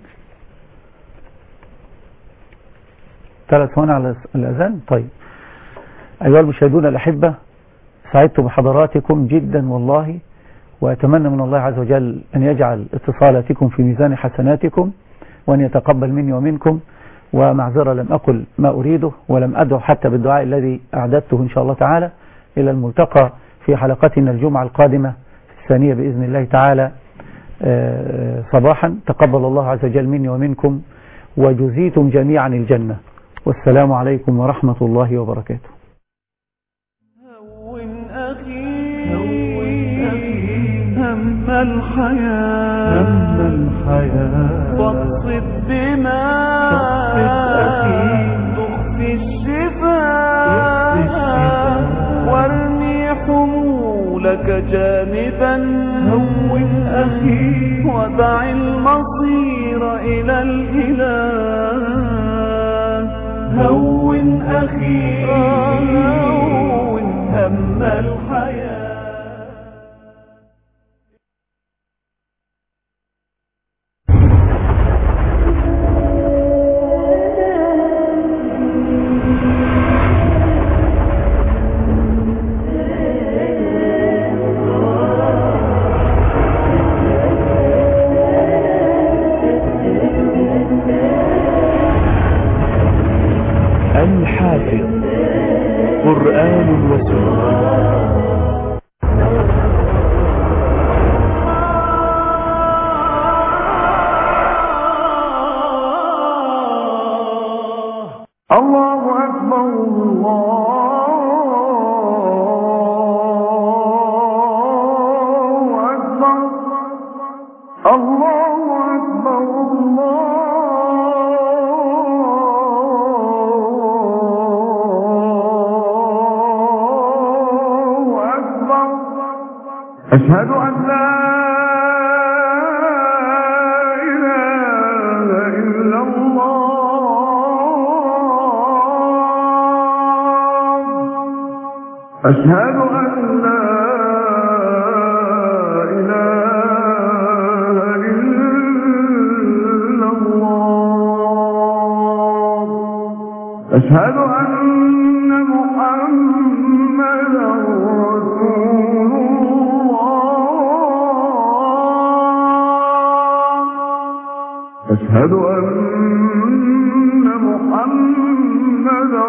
Speaker 2: ثلاث ثواني على الاذان طيب ايها المشاهدون الاحبه سعدت بحضراتكم جدا والله وأتمنى من الله عز وجل أن يجعل اتصالاتكم في ميزان حسناتكم وأن يتقبل مني ومنكم ومعذرة لم أقل ما أريده ولم أدعو حتى بالدعاء الذي أعددته إن شاء الله تعالى إلى الملتقى في حلقتنا الجمعة القادمة الثانية بإذن الله تعالى صباحا تقبل الله عز وجل مني ومنكم وجزيتم جميعا الجنة والسلام عليكم ورحمة الله وبركاته
Speaker 13: هم الحياة هم الحياة فاقصد بما تخفي الشفاء وارمي حمولك جانبا هون أخي ودع المصير إلى الإله هون أخي هون هم الحياة الحافظ قرآن وسنة الله أكبر الله أكبر الله أكبر الله أكبر أشهد أن لا إله إلا الله أشهد أن لا إله إلا الله أشهد أن محمدا رسول الله أشهد أن محمدا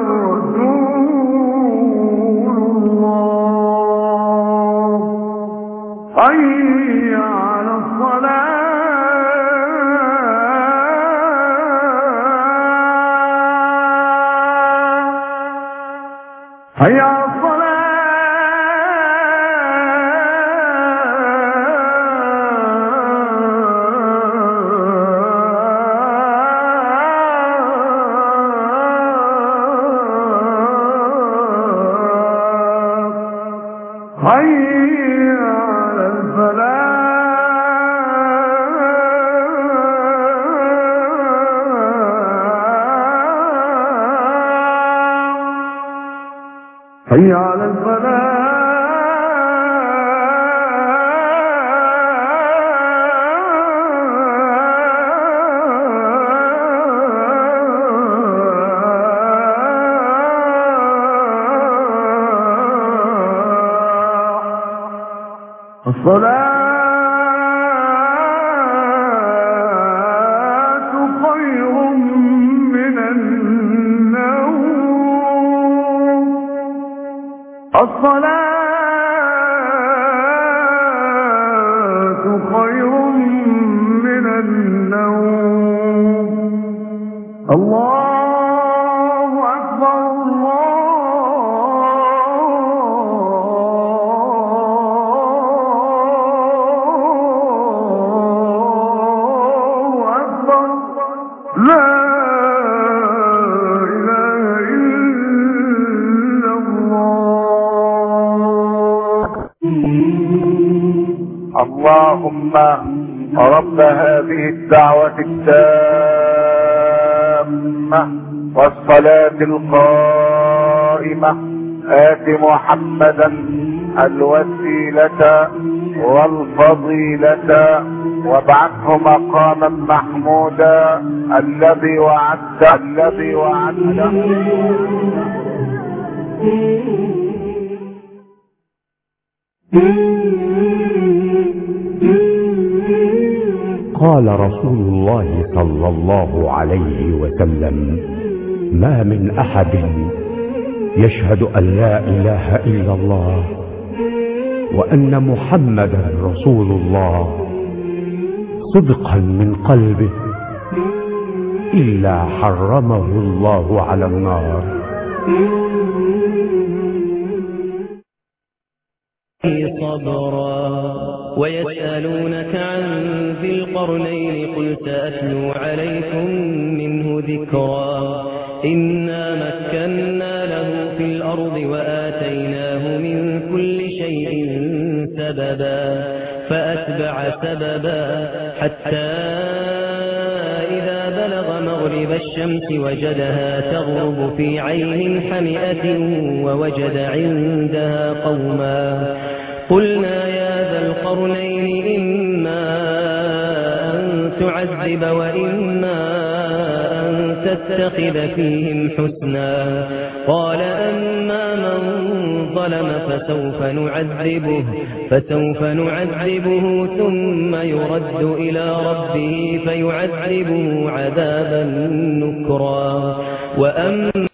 Speaker 13: رسول الله حي على الصلاة حي على الصلاة حي على الفلاح حي على الفلاح الصلاة خير من النوم الصلاة خير من النوم الله أكبر الله أكبر لا إله إلا الله
Speaker 14: اللهم رب هذه الدعوة التامة والصلاة القائمة آت محمدا الوسيلة والفضيلة وابعثه مقاما محمودا الذي وعدته الذي وعدته
Speaker 15: قال رسول الله صلى الله عليه وسلم ما من احد يشهد ان لا اله الا الله وان محمدا رسول الله صدقا من قلبه الا حرمه الله على النار
Speaker 17: صبرا ويسألونك عن ذي القرنين قل سأتلو عليكم منه ذكرا إنا مكنا له في الأرض وآتيناه من كل شيء سببا فأتبع سببا حتى إذا بلغ مغرب الشمس وجدها تغرب في عين حمئة ووجد عندها قوما قلنا يا ذا القرنين إما أن تعذب وإما أن تتخذ فيهم حسنا قال أما من ظلم فسوف نعذبه فسوف نعذبه ثم يرد إلى ربه فيعذبه عذابا نكرا وأما